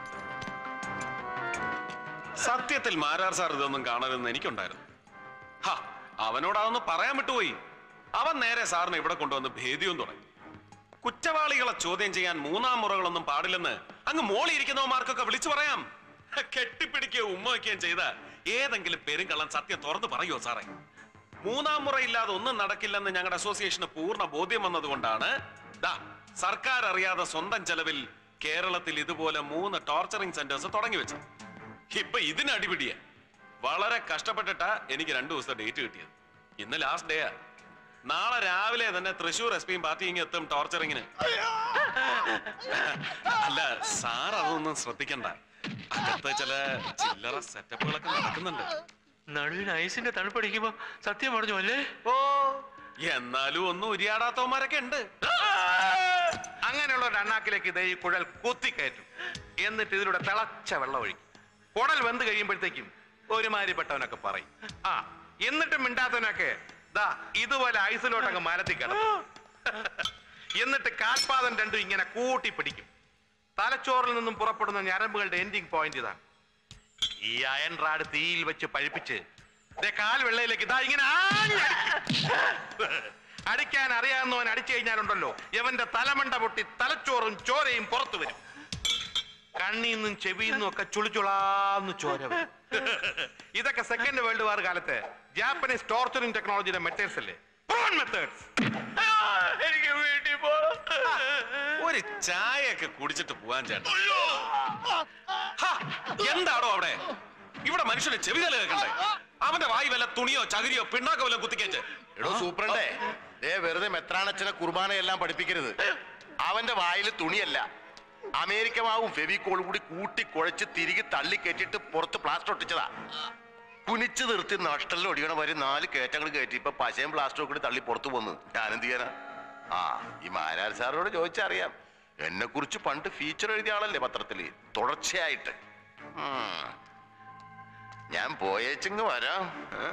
[SPEAKER 5] സത്യത്തിൽ മാരാർ സാർ ഇതൊന്നും കാണരുതെന്ന് എനിക്കുണ്ടായിരുന്നു ഹാ അവനോട് അതൊന്ന് പറയാൻ വിട്ടുപോയി അവൻ നേരെ സാറിനെ ഇവിടെ കൊണ്ടുവന്ന് ഭേദിയും തുടങ്ങി കുറ്റവാളികളെ ചോദ്യം ചെയ്യാൻ മൂന്നാം മുറകളൊന്നും പാടില്ലെന്ന് അങ്ങ് മോളി ഇരിക്കുന്നവന്മാർക്കൊക്കെ വിളിച്ചു പറയാം കെട്ടിപ്പിടിക്കുകയോ ഉമ്മ വയ്ക്കുകയും ചെയ്ത ഏതെങ്കിലും പെരുങ്കള്ളൻ സത്യം തുറന്നു പറയുമോ സാറേ മൂന്നാം മുറയില്ലാതെ ഒന്നും നടക്കില്ലെന്ന് ഞങ്ങളുടെ അസോസിയേഷന് പൂർണ്ണ ബോധ്യം വന്നതുകൊണ്ടാണ് ദാ സർക്കാർ അറിയാതെ സ്വന്തം ചെലവിൽ കേരളത്തിൽ ഇതുപോലെ മൂന്ന് ടോർച്ചറിംഗ് സെന്റേഴ്സ് തുടങ്ങി വെച്ചത് ഇപ്പൊ ഇതിന് അടിപിടിയ വളരെ കഷ്ടപ്പെട്ടിട്ടാ എനിക്ക് രണ്ടു ദിവസത്തെ ഡേറ്റ് കിട്ടിയത് ഇന്ന് ലാസ്റ്റ് ഡേയാ നാളെ രാവിലെ തന്നെ തൃശൂർ എസ് പിയും പാർട്ടി ഇങ്ങ് എത്തും ടോർച്ചറിങ്ങിന് അല്ല സാർ അതൊന്നും ശ്രദ്ധിക്കണ്ട അകത്ത് ചില ചില്ലറ സെറ്റപ്പുകളൊക്കെ നടക്കുന്നുണ്ട്
[SPEAKER 17] നടുവിന് ഐസിന്റെ തണുപ്പടിക്കുമ്പോ സത്യം പറഞ്ഞു അല്ലേ
[SPEAKER 5] ഓ എന്നാലും ഒന്നും ഉരിയാടാത്തവന്മാരൊക്കെ ഉണ്ട്
[SPEAKER 3] അങ്ങനെയുള്ള ഒരു അണ്ണാക്കിലേക്ക് ഇതേ ഈ കുഴൽ കുത്തിക്കയറ്റും എന്നിട്ട് ഇതിലൂടെ തിളച്ച വെള്ളം ഒഴിക്കും കുടൽ വെന്ത് കഴിയുമ്പോഴത്തേക്കും ഒരുമാതിരിപ്പെട്ടവനൊക്കെ പറയും ആ എന്നിട്ടും മിണ്ടാത്തവനൊക്കെ
[SPEAKER 18] ദാ ഇതുപോലെ ഐസിലോട്ട് അങ്ങ് മരത്തി കിടക്കും എന്നിട്ട് കാൽപാദം രണ്ടും ഇങ്ങനെ കൂട്ടി പിടിക്കും തലച്ചോറിൽ നിന്നും പുറപ്പെടുന്ന ഞരമ്പുകളുടെ എൻഡിങ് പോയിന്റ് ഇതാണ് ഈ അയൺ റാഡ് തീയിൽ വെച്ച് പഴിപ്പിച്ച് ദേ കാൽ വെള്ളയിലേക്ക് ഇതാ ഇങ്ങനെ ആഞ്ഞ് അടിക്കും. അടിക്കാൻ അറിയാവുന്നവൻ അടിച്ചു കഴിഞ്ഞാലുണ്ടല്ലോ ഇവന്റെ തലമണ്ട പൊട്ടി തലച്ചോറും ചോരയും പുറത്തു വരും കണ്ണീന്നും ചെവിന്നും ഒക്കെ ചുളിച്ചുളാന്ന് ചോര വരും. ഇതൊക്കെ സെക്കൻഡ് വേൾഡ് വാർ കാലത്ത് ജാപ്പനീസ് ടോർച്ചറിംഗ് ടെക്നോളജിയുടെ മെത്തേഡ്സ് അല്ലേ മെത്തേഡ്സ്
[SPEAKER 17] എനിക്ക് വീട്ടിൽ പോണം
[SPEAKER 5] ഒരു ചായയൊക്കെ കുടിച്ചിട്ട് പോവാൻ ചേട്ടാ ഹാ, എന്താടോ അവിടെ ഇവിടെ മനുഷ്യന് ചെവിതല കേൾക്കണ്ടേ അവന്റെ വായി വല്ല തുണിയോ ചകിരിയോ പിണ്ണാക്കോ വല്ല കുത്തിക്കേച്ച്
[SPEAKER 16] എടോ സൂപ്രണ്ടേ ദേ വെറുതെ മെത്രാണച്ചനെ കുർബാനയെല്ലാം പഠിപ്പിക്കരുത് അവന്റെ വായിൽ തുണിയല്ല അമേരിക്ക മാവും ഫെവിക്കോൾ കൂടി കൂട്ടി കുഴച്ച് തിരികെ തള്ളി കയറ്റിട്ട് പുറത്ത് പ്ലാസ്റ്റർ ഒട്ടിച്ചതാ കുനിച്ച് നിർത്തി നഷ്ടലിൽ ഒടിയണ വരെ നാല് കയറ്റങ്ങൾ കയറ്റി ഇപ്പൊ പശയും പ്ലാസ്റ്ററും കൂടി തള്ളി പുറത്തു പോന്നു ഞാനെന്ത് ചെയ്യാനാ ആ ഈ മാരാർ സാറിനോട് ചോദിച്ചറിയാം എന്നെ കുറിച്ച് പണ്ട് ഫീച്ചർ എഴുതിയ ആളല്ലേ പത്രത്തില് തുടർച്ചയായിട്ട് ഉം. ഞാൻ പോയേച്ചിങ് വരാം ഏ?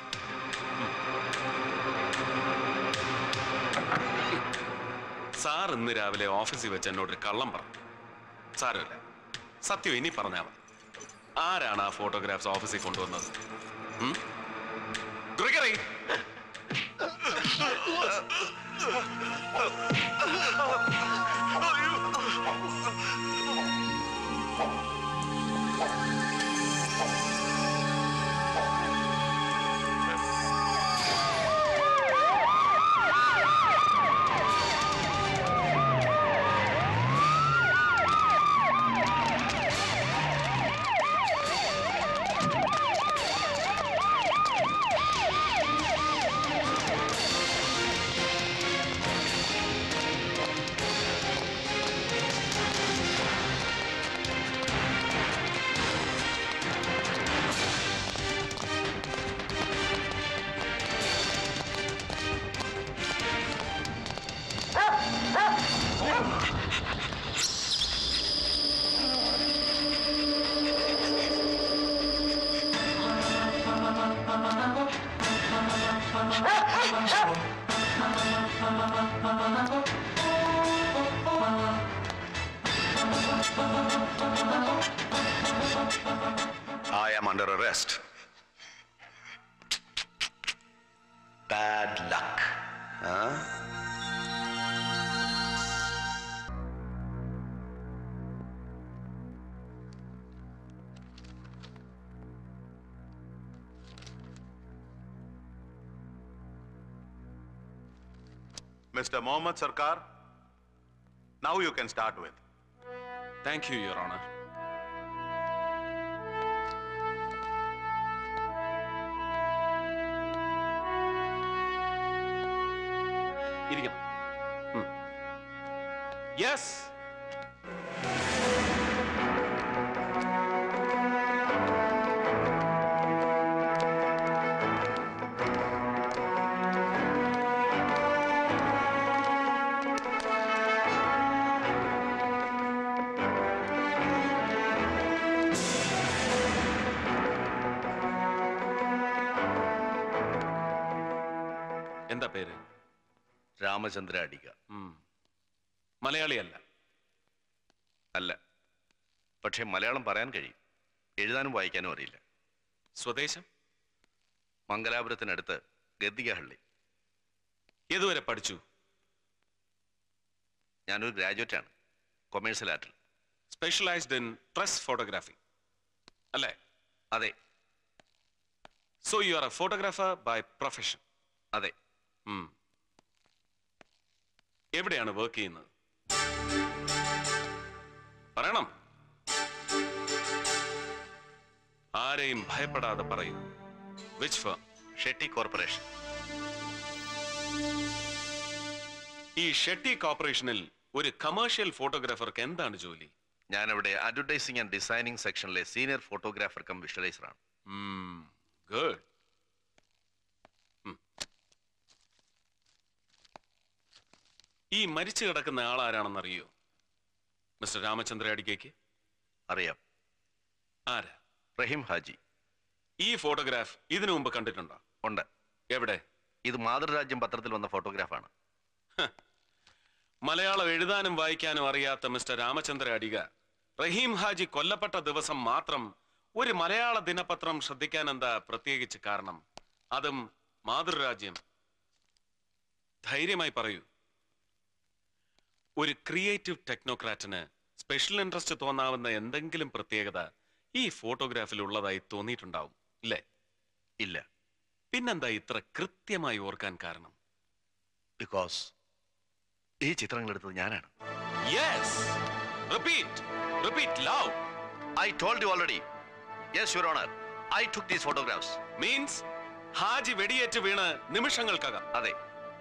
[SPEAKER 5] സാർ ഇന്ന് രാവിലെ ഓഫീസിൽ വെച്ച് എന്നോട് ഒരു കള്ളം പറഞ്ഞു സാരമില്ല സത്യം ഇനി പറഞ്ഞാൽ മതി ആരാണ് ആ ഫോട്ടോഗ്രാഫ്സ് ഓഫീസിൽ കൊണ്ടുവന്നത് ഉം? Gregory
[SPEAKER 10] I am under arrest. Bad luck. Huh? Mr. Mohammed Sarkar, now you can start with.
[SPEAKER 5] Thank you your honour ഇരിക്കണം യെസ് എന്താ പേര്
[SPEAKER 17] രാമചന്ദ്ര അടിക
[SPEAKER 5] മലയാളിയല്ല
[SPEAKER 17] അല്ല പക്ഷെ മലയാളം പറയാൻ കഴിയും എഴുതാനും വായിക്കാനും അറിയില്ല
[SPEAKER 5] സ്വദേശം
[SPEAKER 17] മംഗലാപുരത്തിനടുത്ത് ഗദ്ദികഹള്ളി
[SPEAKER 5] ഏതുവരെ പഠിച്ചു
[SPEAKER 17] ഞാനൊരു ഗ്രാജുവേറ്റ് ആണ് കൊമേഴ്സ്യൽ ആർട്ടിൽ
[SPEAKER 5] സ്പെഷ്യലൈസ്ഡ് ഇൻ പ്രസ് ഫോട്ടോഗ്രാഫി അല്ലേ
[SPEAKER 17] അതെ
[SPEAKER 5] so you are a photographer by profession
[SPEAKER 17] അതെ
[SPEAKER 5] എവിടെയാണ് വർക്ക് ചെയ്യുന്നത് പറയണം ആരെയും ഭയപ്പെടാതെ പറയൂ വിച്ച് ഫേം
[SPEAKER 17] ഷെട്ടി കോർപ്പറേഷൻ
[SPEAKER 5] ഈ ഷെട്ടി കോർപ്പറേഷനിൽ ഒരു കമേഴ്ഷ്യൽ ഫോട്ടോഗ്രാഫർക്ക് എന്താണ് ജോലി
[SPEAKER 17] ഞാനവിടെ അഡ്വർടൈസിംഗ് ആൻഡ് ഡിസൈനിങ് സെക്ഷനിലെ സീനിയർ ഫോട്ടോഗ്രാഫർ കം വിഷ്വലൈസർ ആണ്
[SPEAKER 5] ഗുഡ് ഈ മരിച്ചു കിടക്കുന്ന ആൾ ആരാണെന്ന് അറിയോ മിസ്റ്റർ രാമചന്ദ്ര അടിക്കേക്ക്
[SPEAKER 17] അറിയാം
[SPEAKER 5] ആരാ
[SPEAKER 17] റഹീം ഹാജി
[SPEAKER 5] ഈ ഫോട്ടോഗ്രാഫ് ഇതിനു മുമ്പ് കണ്ടിട്ടുണ്ടോ
[SPEAKER 17] ഉണ്ട്
[SPEAKER 5] എവിടെ
[SPEAKER 16] ഇത് മാതൃരാജ്യം പത്രത്തിൽ വന്ന ഫോട്ടോഗ്രാഫാണ്
[SPEAKER 5] മലയാളം എഴുതാനും വായിക്കാനും അറിയാത്ത മിസ്റ്റർ രാമചന്ദ്ര അടിക റഹീം ഹാജി കൊല്ലപ്പെട്ട ദിവസം മാത്രം ഒരു മലയാള ദിനപത്രം ശ്രദ്ധിക്കാൻ എന്താ പ്രത്യേകിച്ച് കാരണം അതും മാതൃരാജ്യം ധൈര്യമായി പറയൂ ഒരു ക്രിയേറ്റീവ് ടെക്നോക്രാറ്റിന് സ്പെഷ്യൽ ഇൻട്രസ്റ്റ് തോന്നാവുന്ന എന്തെങ്കിലും പ്രത്യേകത ഈ ഫോട്ടോഗ്രാഫിൽ ഉള്ളതായി തോന്നിയിട്ടുണ്ടാവും ഇല്ലേ
[SPEAKER 16] ഇല്ല
[SPEAKER 5] പിന്നെന്താ ഇത്ര കൃത്യമായി ഓർക്കാൻ കാരണം
[SPEAKER 16] ബിക്കോസ് ഈ ചിത്രങ്ങൾ എടുത്തത് ഞാനാണ്
[SPEAKER 5] yes repeat repeat love
[SPEAKER 16] I told you already yes your honour I took these photographs
[SPEAKER 5] means Haji വെടിയേറ്റ് വീണ് നിമിഷങ്ങൾക്കകം
[SPEAKER 16] അതെ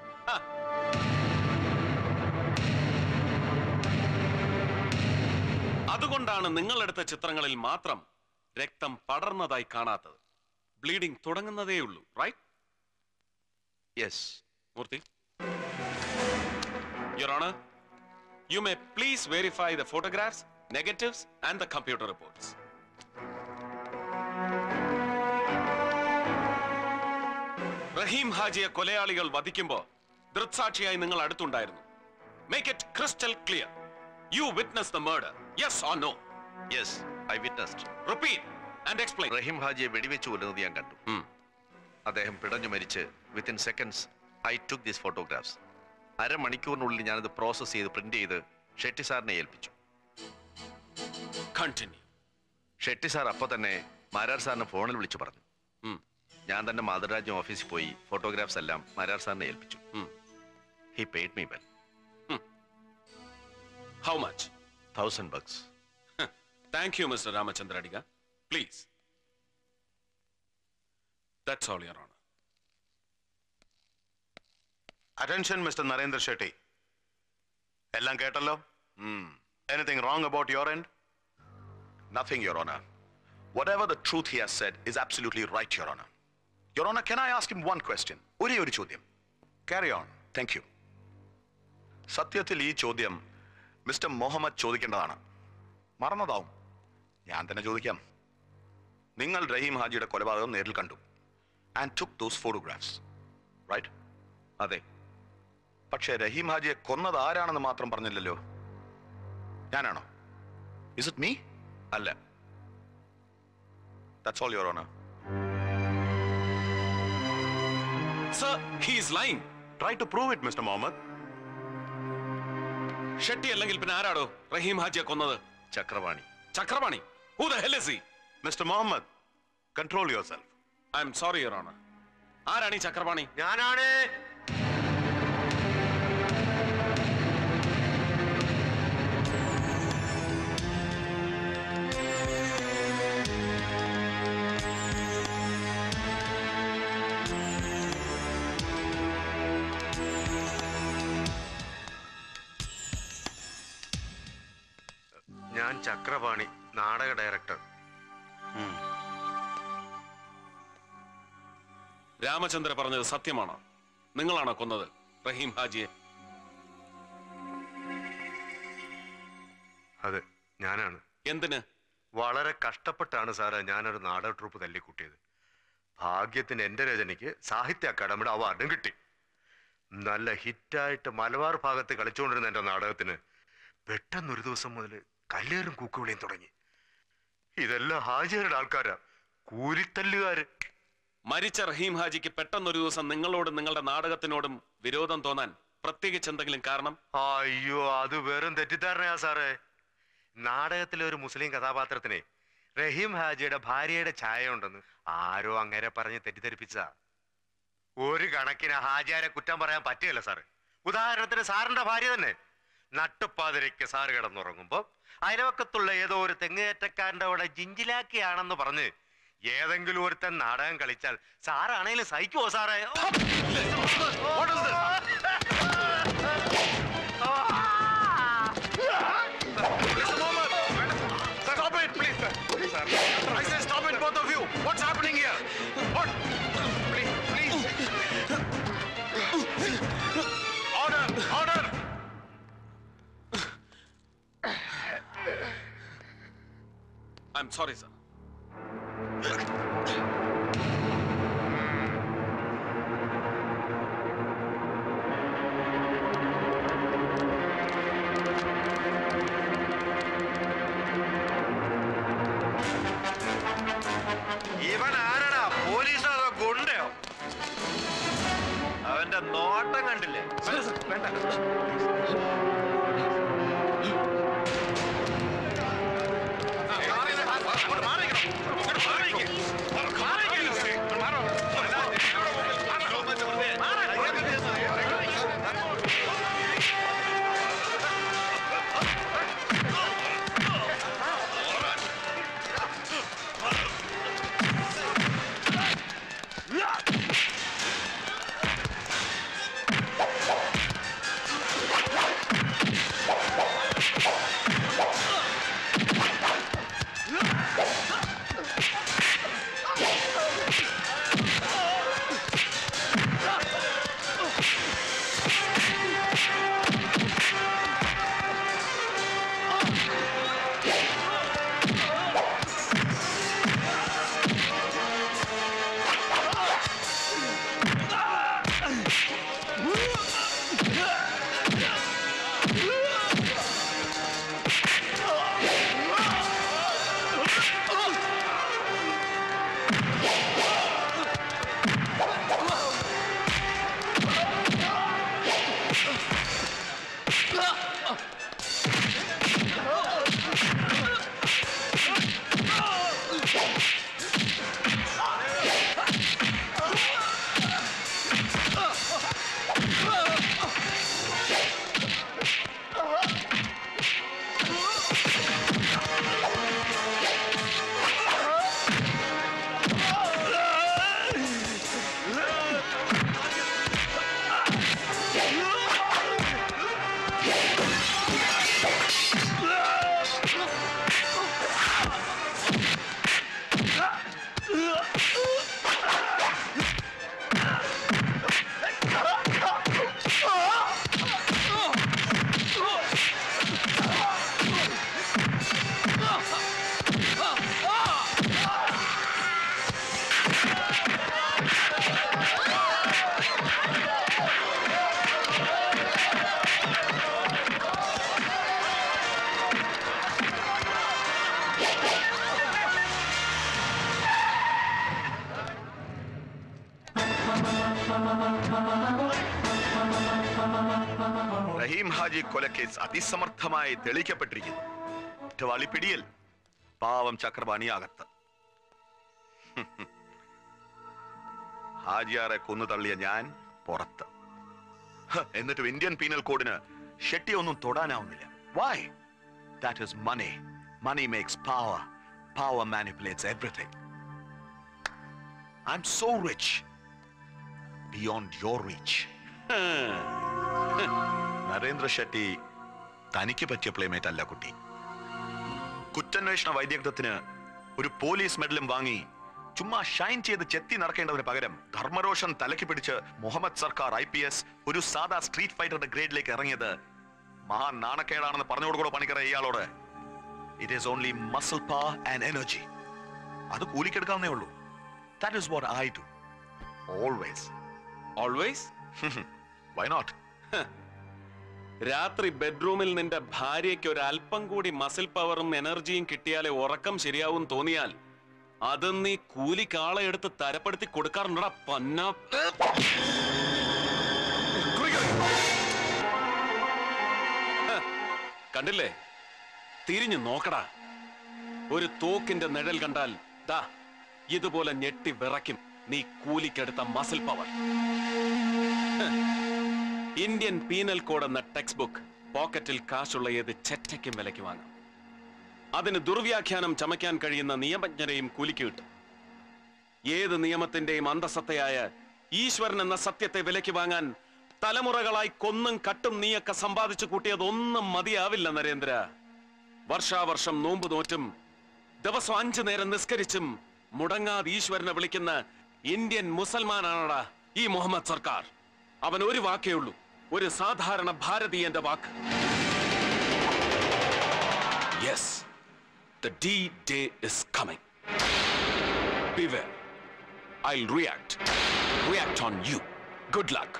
[SPEAKER 5] അതുകൊണ്ടാണ് നിങ്ങളെടുത്ത ചിത്രങ്ങളിൽ മാത്രം രക്തം പടർന്നതായി കാണാത്തത് ബ്ലീഡിംഗ് തുടങ്ങുന്നതേയുള്ളൂ right
[SPEAKER 16] yes
[SPEAKER 5] Moorthy your honour you may please verify the photographs negatives and the computer reports Rahim ഹാജിയെ കൊലയാളികൾ വധിക്കുമ്പോ ദൃക്സാക്ഷിയായി നിങ്ങൾ അടുത്തുണ്ടായിരുന്നു make it crystal clear you witness the murder yes or no
[SPEAKER 16] yes I witnessed
[SPEAKER 5] repeat and explain
[SPEAKER 16] Rahim ഹാജിയെ വെടിവെച്ച് കൊല്ലുന്നത് ഞാൻ കണ്ടു അദ്ദേഹം പിടഞ്ഞു മരിച്ച് within seconds I took these photographs അരമണിക്കൂറിനുള്ളിൽ ഞാനത് പ്രോസസ് ചെയ്ത് പ്രിന്റ് ചെയ്ത് ഷെട്ടി സാറിനെ ഏൽപ്പിച്ചു
[SPEAKER 5] കണ്ടിന്യൂ
[SPEAKER 16] ഷെട്ടി സാർ അപ്പൊ തന്നെ മാരാർ സാറിനെ ഫോണിൽ വിളിച്ചു പറഞ്ഞു ഞാൻ തന്നെ മാതൃരാജ്യം ഓഫീസിൽ പോയി ഫോട്ടോഗ്രാഫ്സ് എല്ലാം മാരാർ സാറിനെ ഏൽപ്പിച്ചു he paid me well
[SPEAKER 5] how much
[SPEAKER 16] thousand bucks
[SPEAKER 5] thank you mister Ramachandra Adiga please that's all your honour
[SPEAKER 10] attention mister Narendra Shetty എല്ലാം കേട്ടല്ലോ anything wrong about your end
[SPEAKER 7] Nothing, Your Honor. Whatever the truth he has said is absolutely right, Your Honor. Your Honor, can I ask him one question? ഒരേ ഒരു ചോദ്യം carry on thank you സത്യത്തിൽ ഈ ചോദ്യം mister Muhammad ചോദിക്കേണ്ടതാണ് മറന്നതാവും ഞാൻ തന്നെ ചോദിക്കാം നിങ്ങൾ റഹീം ഹാജിയുടെ കൊലപാതകം നേരിൽ കണ്ടു and took those photographs right
[SPEAKER 16] അതെ
[SPEAKER 7] പക്ഷേ റഹീം ഹാജിയെ കൊന്നത് ആരാണെന്ന് മാത്രം പറഞ്ഞില്ലല്ലോ ഞാനാണോ ഇസ് ഇറ്റ് മീ
[SPEAKER 16] അല്ല
[SPEAKER 7] that's all your honour
[SPEAKER 5] sir he is lying
[SPEAKER 10] try to prove it mister Muhammad
[SPEAKER 5] Shetty അല്ലെങ്കിൽ പിന്നെ ആരാടോ റഹീം ഹാജിയെ കൊന്നത്
[SPEAKER 16] Chakravani
[SPEAKER 5] Chakravani who the hell is he
[SPEAKER 10] mister Muhammad control yourself
[SPEAKER 5] I'm sorry your honour ആരാണ് ഈ ചക്രവാണി
[SPEAKER 15] ഞാനാണ്
[SPEAKER 3] ഞാൻ ചക്രപാണി നാടക ഡയറക്ടർ
[SPEAKER 5] രാമചന്ദ്ര പറഞ്ഞത് സത്യമാണോ നിങ്ങളാണോ കൊന്നത് റഹീം ഹാജിയെ
[SPEAKER 3] അതെ ഞാനാണ്
[SPEAKER 5] എന്തിന്
[SPEAKER 3] വളരെ കഷ്ടപ്പെട്ടാണ് സാറേ ഞാനൊരു നാടക ട്രൂപ്പ് തല്ലിക്കൂട്ടിയത് ഭാഗ്യത്തിന് എന്റെ രചനയ്ക്ക് സാഹിത്യ അക്കാദമിയുടെ അവാർഡും കിട്ടി നല്ല ഹിറ്റായിട്ട് മലബാർ ഭാഗത്ത് കളിച്ചുകൊണ്ടിരുന്ന എന്റെ നാടകത്തിന് പെട്ടെന്ന് ഒരു ദിവസം മുതൽ കല്ലേറും കൂക്കുവിളിയും തുടങ്ങി ഇതെല്ലാം ഹാജിയരുടെ ആൾക്കാരാ കൂലിത്തല്ലുകാര്
[SPEAKER 5] മരിച്ച റഹീം ഹാജിക്ക് പെട്ടെന്നൊരു ദിവസം നിങ്ങളോടും നിങ്ങളുടെ നാടകത്തിനോടും വിരോധം തോന്നാൻ പ്രത്യേകിച്ച് എന്തെങ്കിലും കാരണം
[SPEAKER 3] അയ്യോ അത് വെറും തെറ്റിദ്ധാരണയാ സാറേ നാടകത്തിലെ ഒരു മുസ്ലിം കഥാപാത്രത്തിന് റഹീം ഹാജിയുടെ ഭാര്യയുടെ ഛായ ഉണ്ടെന്ന് ആരോ അങ്ങനെ പറഞ്ഞ് തെറ്റിദ്ധരിപ്പിച്ച ഒരു കണക്കിന് ഹാജിയാരെ കുറ്റം പറയാൻ പറ്റുകയല്ല സാറ് ഉദാഹരണത്തിന് സാറിന്റെ ഭാര്യ തന്നെ നട്ടുപ്പാതിരയ്ക്ക് സാറ് കിടന്നുറങ്ങുമ്പോ അയൽവക്കത്തുള്ള ഏതോ ഒരു തെങ്ങേറ്റക്കാരന്റെ അവിടെ ജിഞ്ചിലാക്കിയാണെന്ന് പറഞ്ഞ് ഏതെങ്കിലും ഒരുത്തൻ നാടകം കളിച്ചാൽ സാറാണേലും സഹിക്കുമോ സാറേ What is this?
[SPEAKER 10] Stop it, please, sir. I say stop it, both of you. What's happening here? What? Please, please. Order, order.
[SPEAKER 5] I'm sorry sir
[SPEAKER 10] Rahim Haji കൊലക്കേസ് അതിസമർത്ഥമായി തെളിയിക്കപ്പെട്ടിരിക്കുന്നു കുറ്റവാളി പിടിയിൽ പാവം ചക്രപാണി അകത്ത് ഹാജിയാറെ കൊന്നു തള്ളിയ ഞാൻ പുറത്ത് ഹ, എന്നിട്ടും ഇന്ത്യൻ പീനൽ കോഡിന് ഷെട്ടി ഒന്നും തൊടാനാവുന്നില്ല why that is money money makes power power manipulates everything I'm so rich beyond your reach Narendra Shetty തനിക്ക് പറ്റിയ പ്ലേമേറ്റ് അല്ല കുട്ടി കുറ്റാന്വേഷണ വൈദഗ്ധ്യത്തിന് ഒരു പോലീസ് മെഡലും വാങ്ങി ചുമ്മാ ഷൈൻ ചെയ്ത് ചെത്തി നടക്കേണ്ടതിന് പകരം ധർമ്മരോഷൻ തലയ്ക്ക് പിടിച്ച് മുഹമ്മദ് സർക്കാർ ഐ പി എസ് ഒരു സാധാ സ്ട്രീറ്റ് ഫൈറ്ററുടെ ഗ്രേഡിലേക്ക് ഇറങ്ങിയത് മഹാ നാണക്കേടാണെന്ന് പറഞ്ഞു കൊടുക്കണോ പണിക്കറ ഇയാളോട് it is only muscle power and energy അത് കൂലിക്കെടുക്കാവുന്നേ ഉള്ളൂ that is what I do always
[SPEAKER 5] always
[SPEAKER 10] why not
[SPEAKER 5] രാത്രി ബെഡ്റൂമിൽ നിന്റെ ഭാര്യയ്ക്ക് ഒരു അല്പം കൂടി മസിൽ പവറും എനർജിയും കിട്ടിയാലേ ഉറക്കം ശരിയാവും തോന്നിയാൽ അത് നീ കൂലി കാളയെടുത്ത് തരപ്പെടുത്തി കൊടുക്കാറുണ്ടടാ പന്ന ഹ, കണ്ടില്ലേ തിരിഞ്ഞു നോക്കടാ ഒരു തോക്കിന്റെ നിഴൽ കണ്ടാൽ ദാ ഇതുപോലെ ഞെട്ടി വിറയ്ക്കും നീ കൂലിക്കെടുത്ത മസിൽ പവർ ഹ, ഇന്ത്യൻ പീനൽ കോഡ് എന്ന ടെക്സ്റ്റ് ബുക്ക് പോക്കറ്റിൽ കാശുള്ള ഏത് ചെറ്റയ്ക്കും വിലയ്ക്ക് വാങ്ങാം അതിന് ദുർവ്യാഖ്യാനം ചമയ്ക്കാൻ കഴിയുന്ന നിയമജ്ഞരെയും കൂലിക്ക് കിട്ടും ഏത് നിയമത്തിന്റെയും അന്തസത്തയായ ഈശ്വരൻ എന്ന സത്യത്തെ വിലയ്ക്ക് വാങ്ങാൻ തലമുറകളായി കൊന്നും കട്ടും നീയൊക്കെ സമ്പാദിച്ചു കൂട്ടിയതൊന്നും മതിയാവില്ല നരേന്ദ്ര വർഷാവർഷം നോമ്പ് നോറ്റും ദിവസം അഞ്ചു നേരം നിസ്കരിച്ചും മുടങ്ങാതെ ഈശ്വരനെ വിളിക്കുന്ന ഇന്ത്യൻ മുസൽമാനാണടാ ഈ മുഹമ്മദ് സർക്കാർ അവൻ ഒരു വാക്കേ ഉള്ളൂ ഒരു സാധാരണ ഭാരതീയന്റെ വാക്ക് yes the D day is coming Beware. I'll react. React on you. Good luck.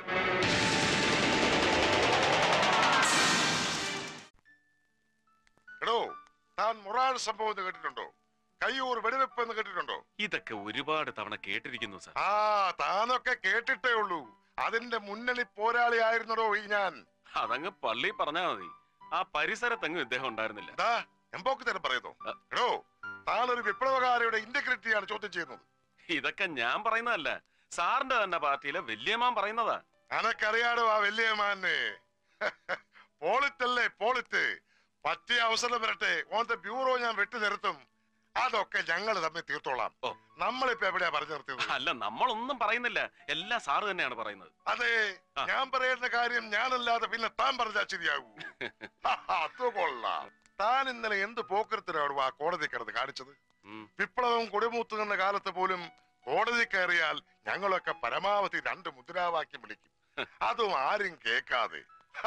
[SPEAKER 11] എടോ താൻ മൊറാൾ സംഭവം എന്ന് കേട്ടിട്ടുണ്ടോ കയ്യൂർ വെടിവെപ്പ് എന്ന് കേട്ടിട്ടുണ്ടോ
[SPEAKER 5] ഇതൊക്കെ ഒരുപാട് തവണ കേട്ടിരിക്കുന്നു സാർ
[SPEAKER 11] ആ താനൊക്കെ കേട്ടിട്ടേ ഉള്ളൂ അതിന്റെ മുന്നണി പോരാളിയായിരുന്നടോ ഈ ഞാൻ
[SPEAKER 5] അതങ്ങ് പള്ളി പറഞ്ഞാ മതി ആ പരിസരത്തെങ്ങും ഇദ്ദേഹം ഉണ്ടായിരുന്നില്ല
[SPEAKER 11] എന്താ എമ്പോക്ക് തരം പറയുന്നു എടോ താനൊരു വിപ്ലവകാരിയുടെ ഇന്റഗ്രിറ്റിയാണ് ചോദ്യം ചെയ്യുന്നത്
[SPEAKER 5] ഇതൊക്കെ ഞാൻ പറയുന്നതല്ല സാറിന്റെ തന്നെ പാർട്ടിയിലെ വല്യമാൻ പറയുന്നതാ
[SPEAKER 11] അനക്കറിയാടോ ആ വലിയമാനെ പോളിറ്റല്ലേ പോളിറ്റ് പറ്റിയ അവസരം വരട്ടെ ഓന്റെ ബ്യൂറോ ഞാൻ വെട്ടി നിർത്തും അതൊക്കെ ഞങ്ങൾ തമ്മിൽ തീർത്തോളാം നമ്മളിപ്പോ എവിടെയാ പറഞ്ഞു നിർത്തിയത്
[SPEAKER 5] അല്ല നമ്മളൊന്നും പറയുന്നില്ല എല്ലാം സാറ് തന്നെയാണ് പറയുന്നത്
[SPEAKER 11] അതെ ഞാൻ പറയുന്ന കാര്യം ഞാനല്ലാതെ പിന്നെ താൻ പറഞ്ഞാൽ ശരിയാകൂ അത് കൊള്ളാം താൻ ഇന്നലെ എന്ത് പോക്കരത്തിലാണ് ആ കോടതി കിടന്ന് കാണിച്ചത് വിപ്ലവം കൊടിമൂത്തുന്ന കാലത്ത് പോലും കോടതി കയറിയാൽ ഞങ്ങളൊക്കെ പരമാവധി രണ്ട് മുദ്രാവാക്യം വിളിക്കും അതും ആരും കേൾക്കാതെ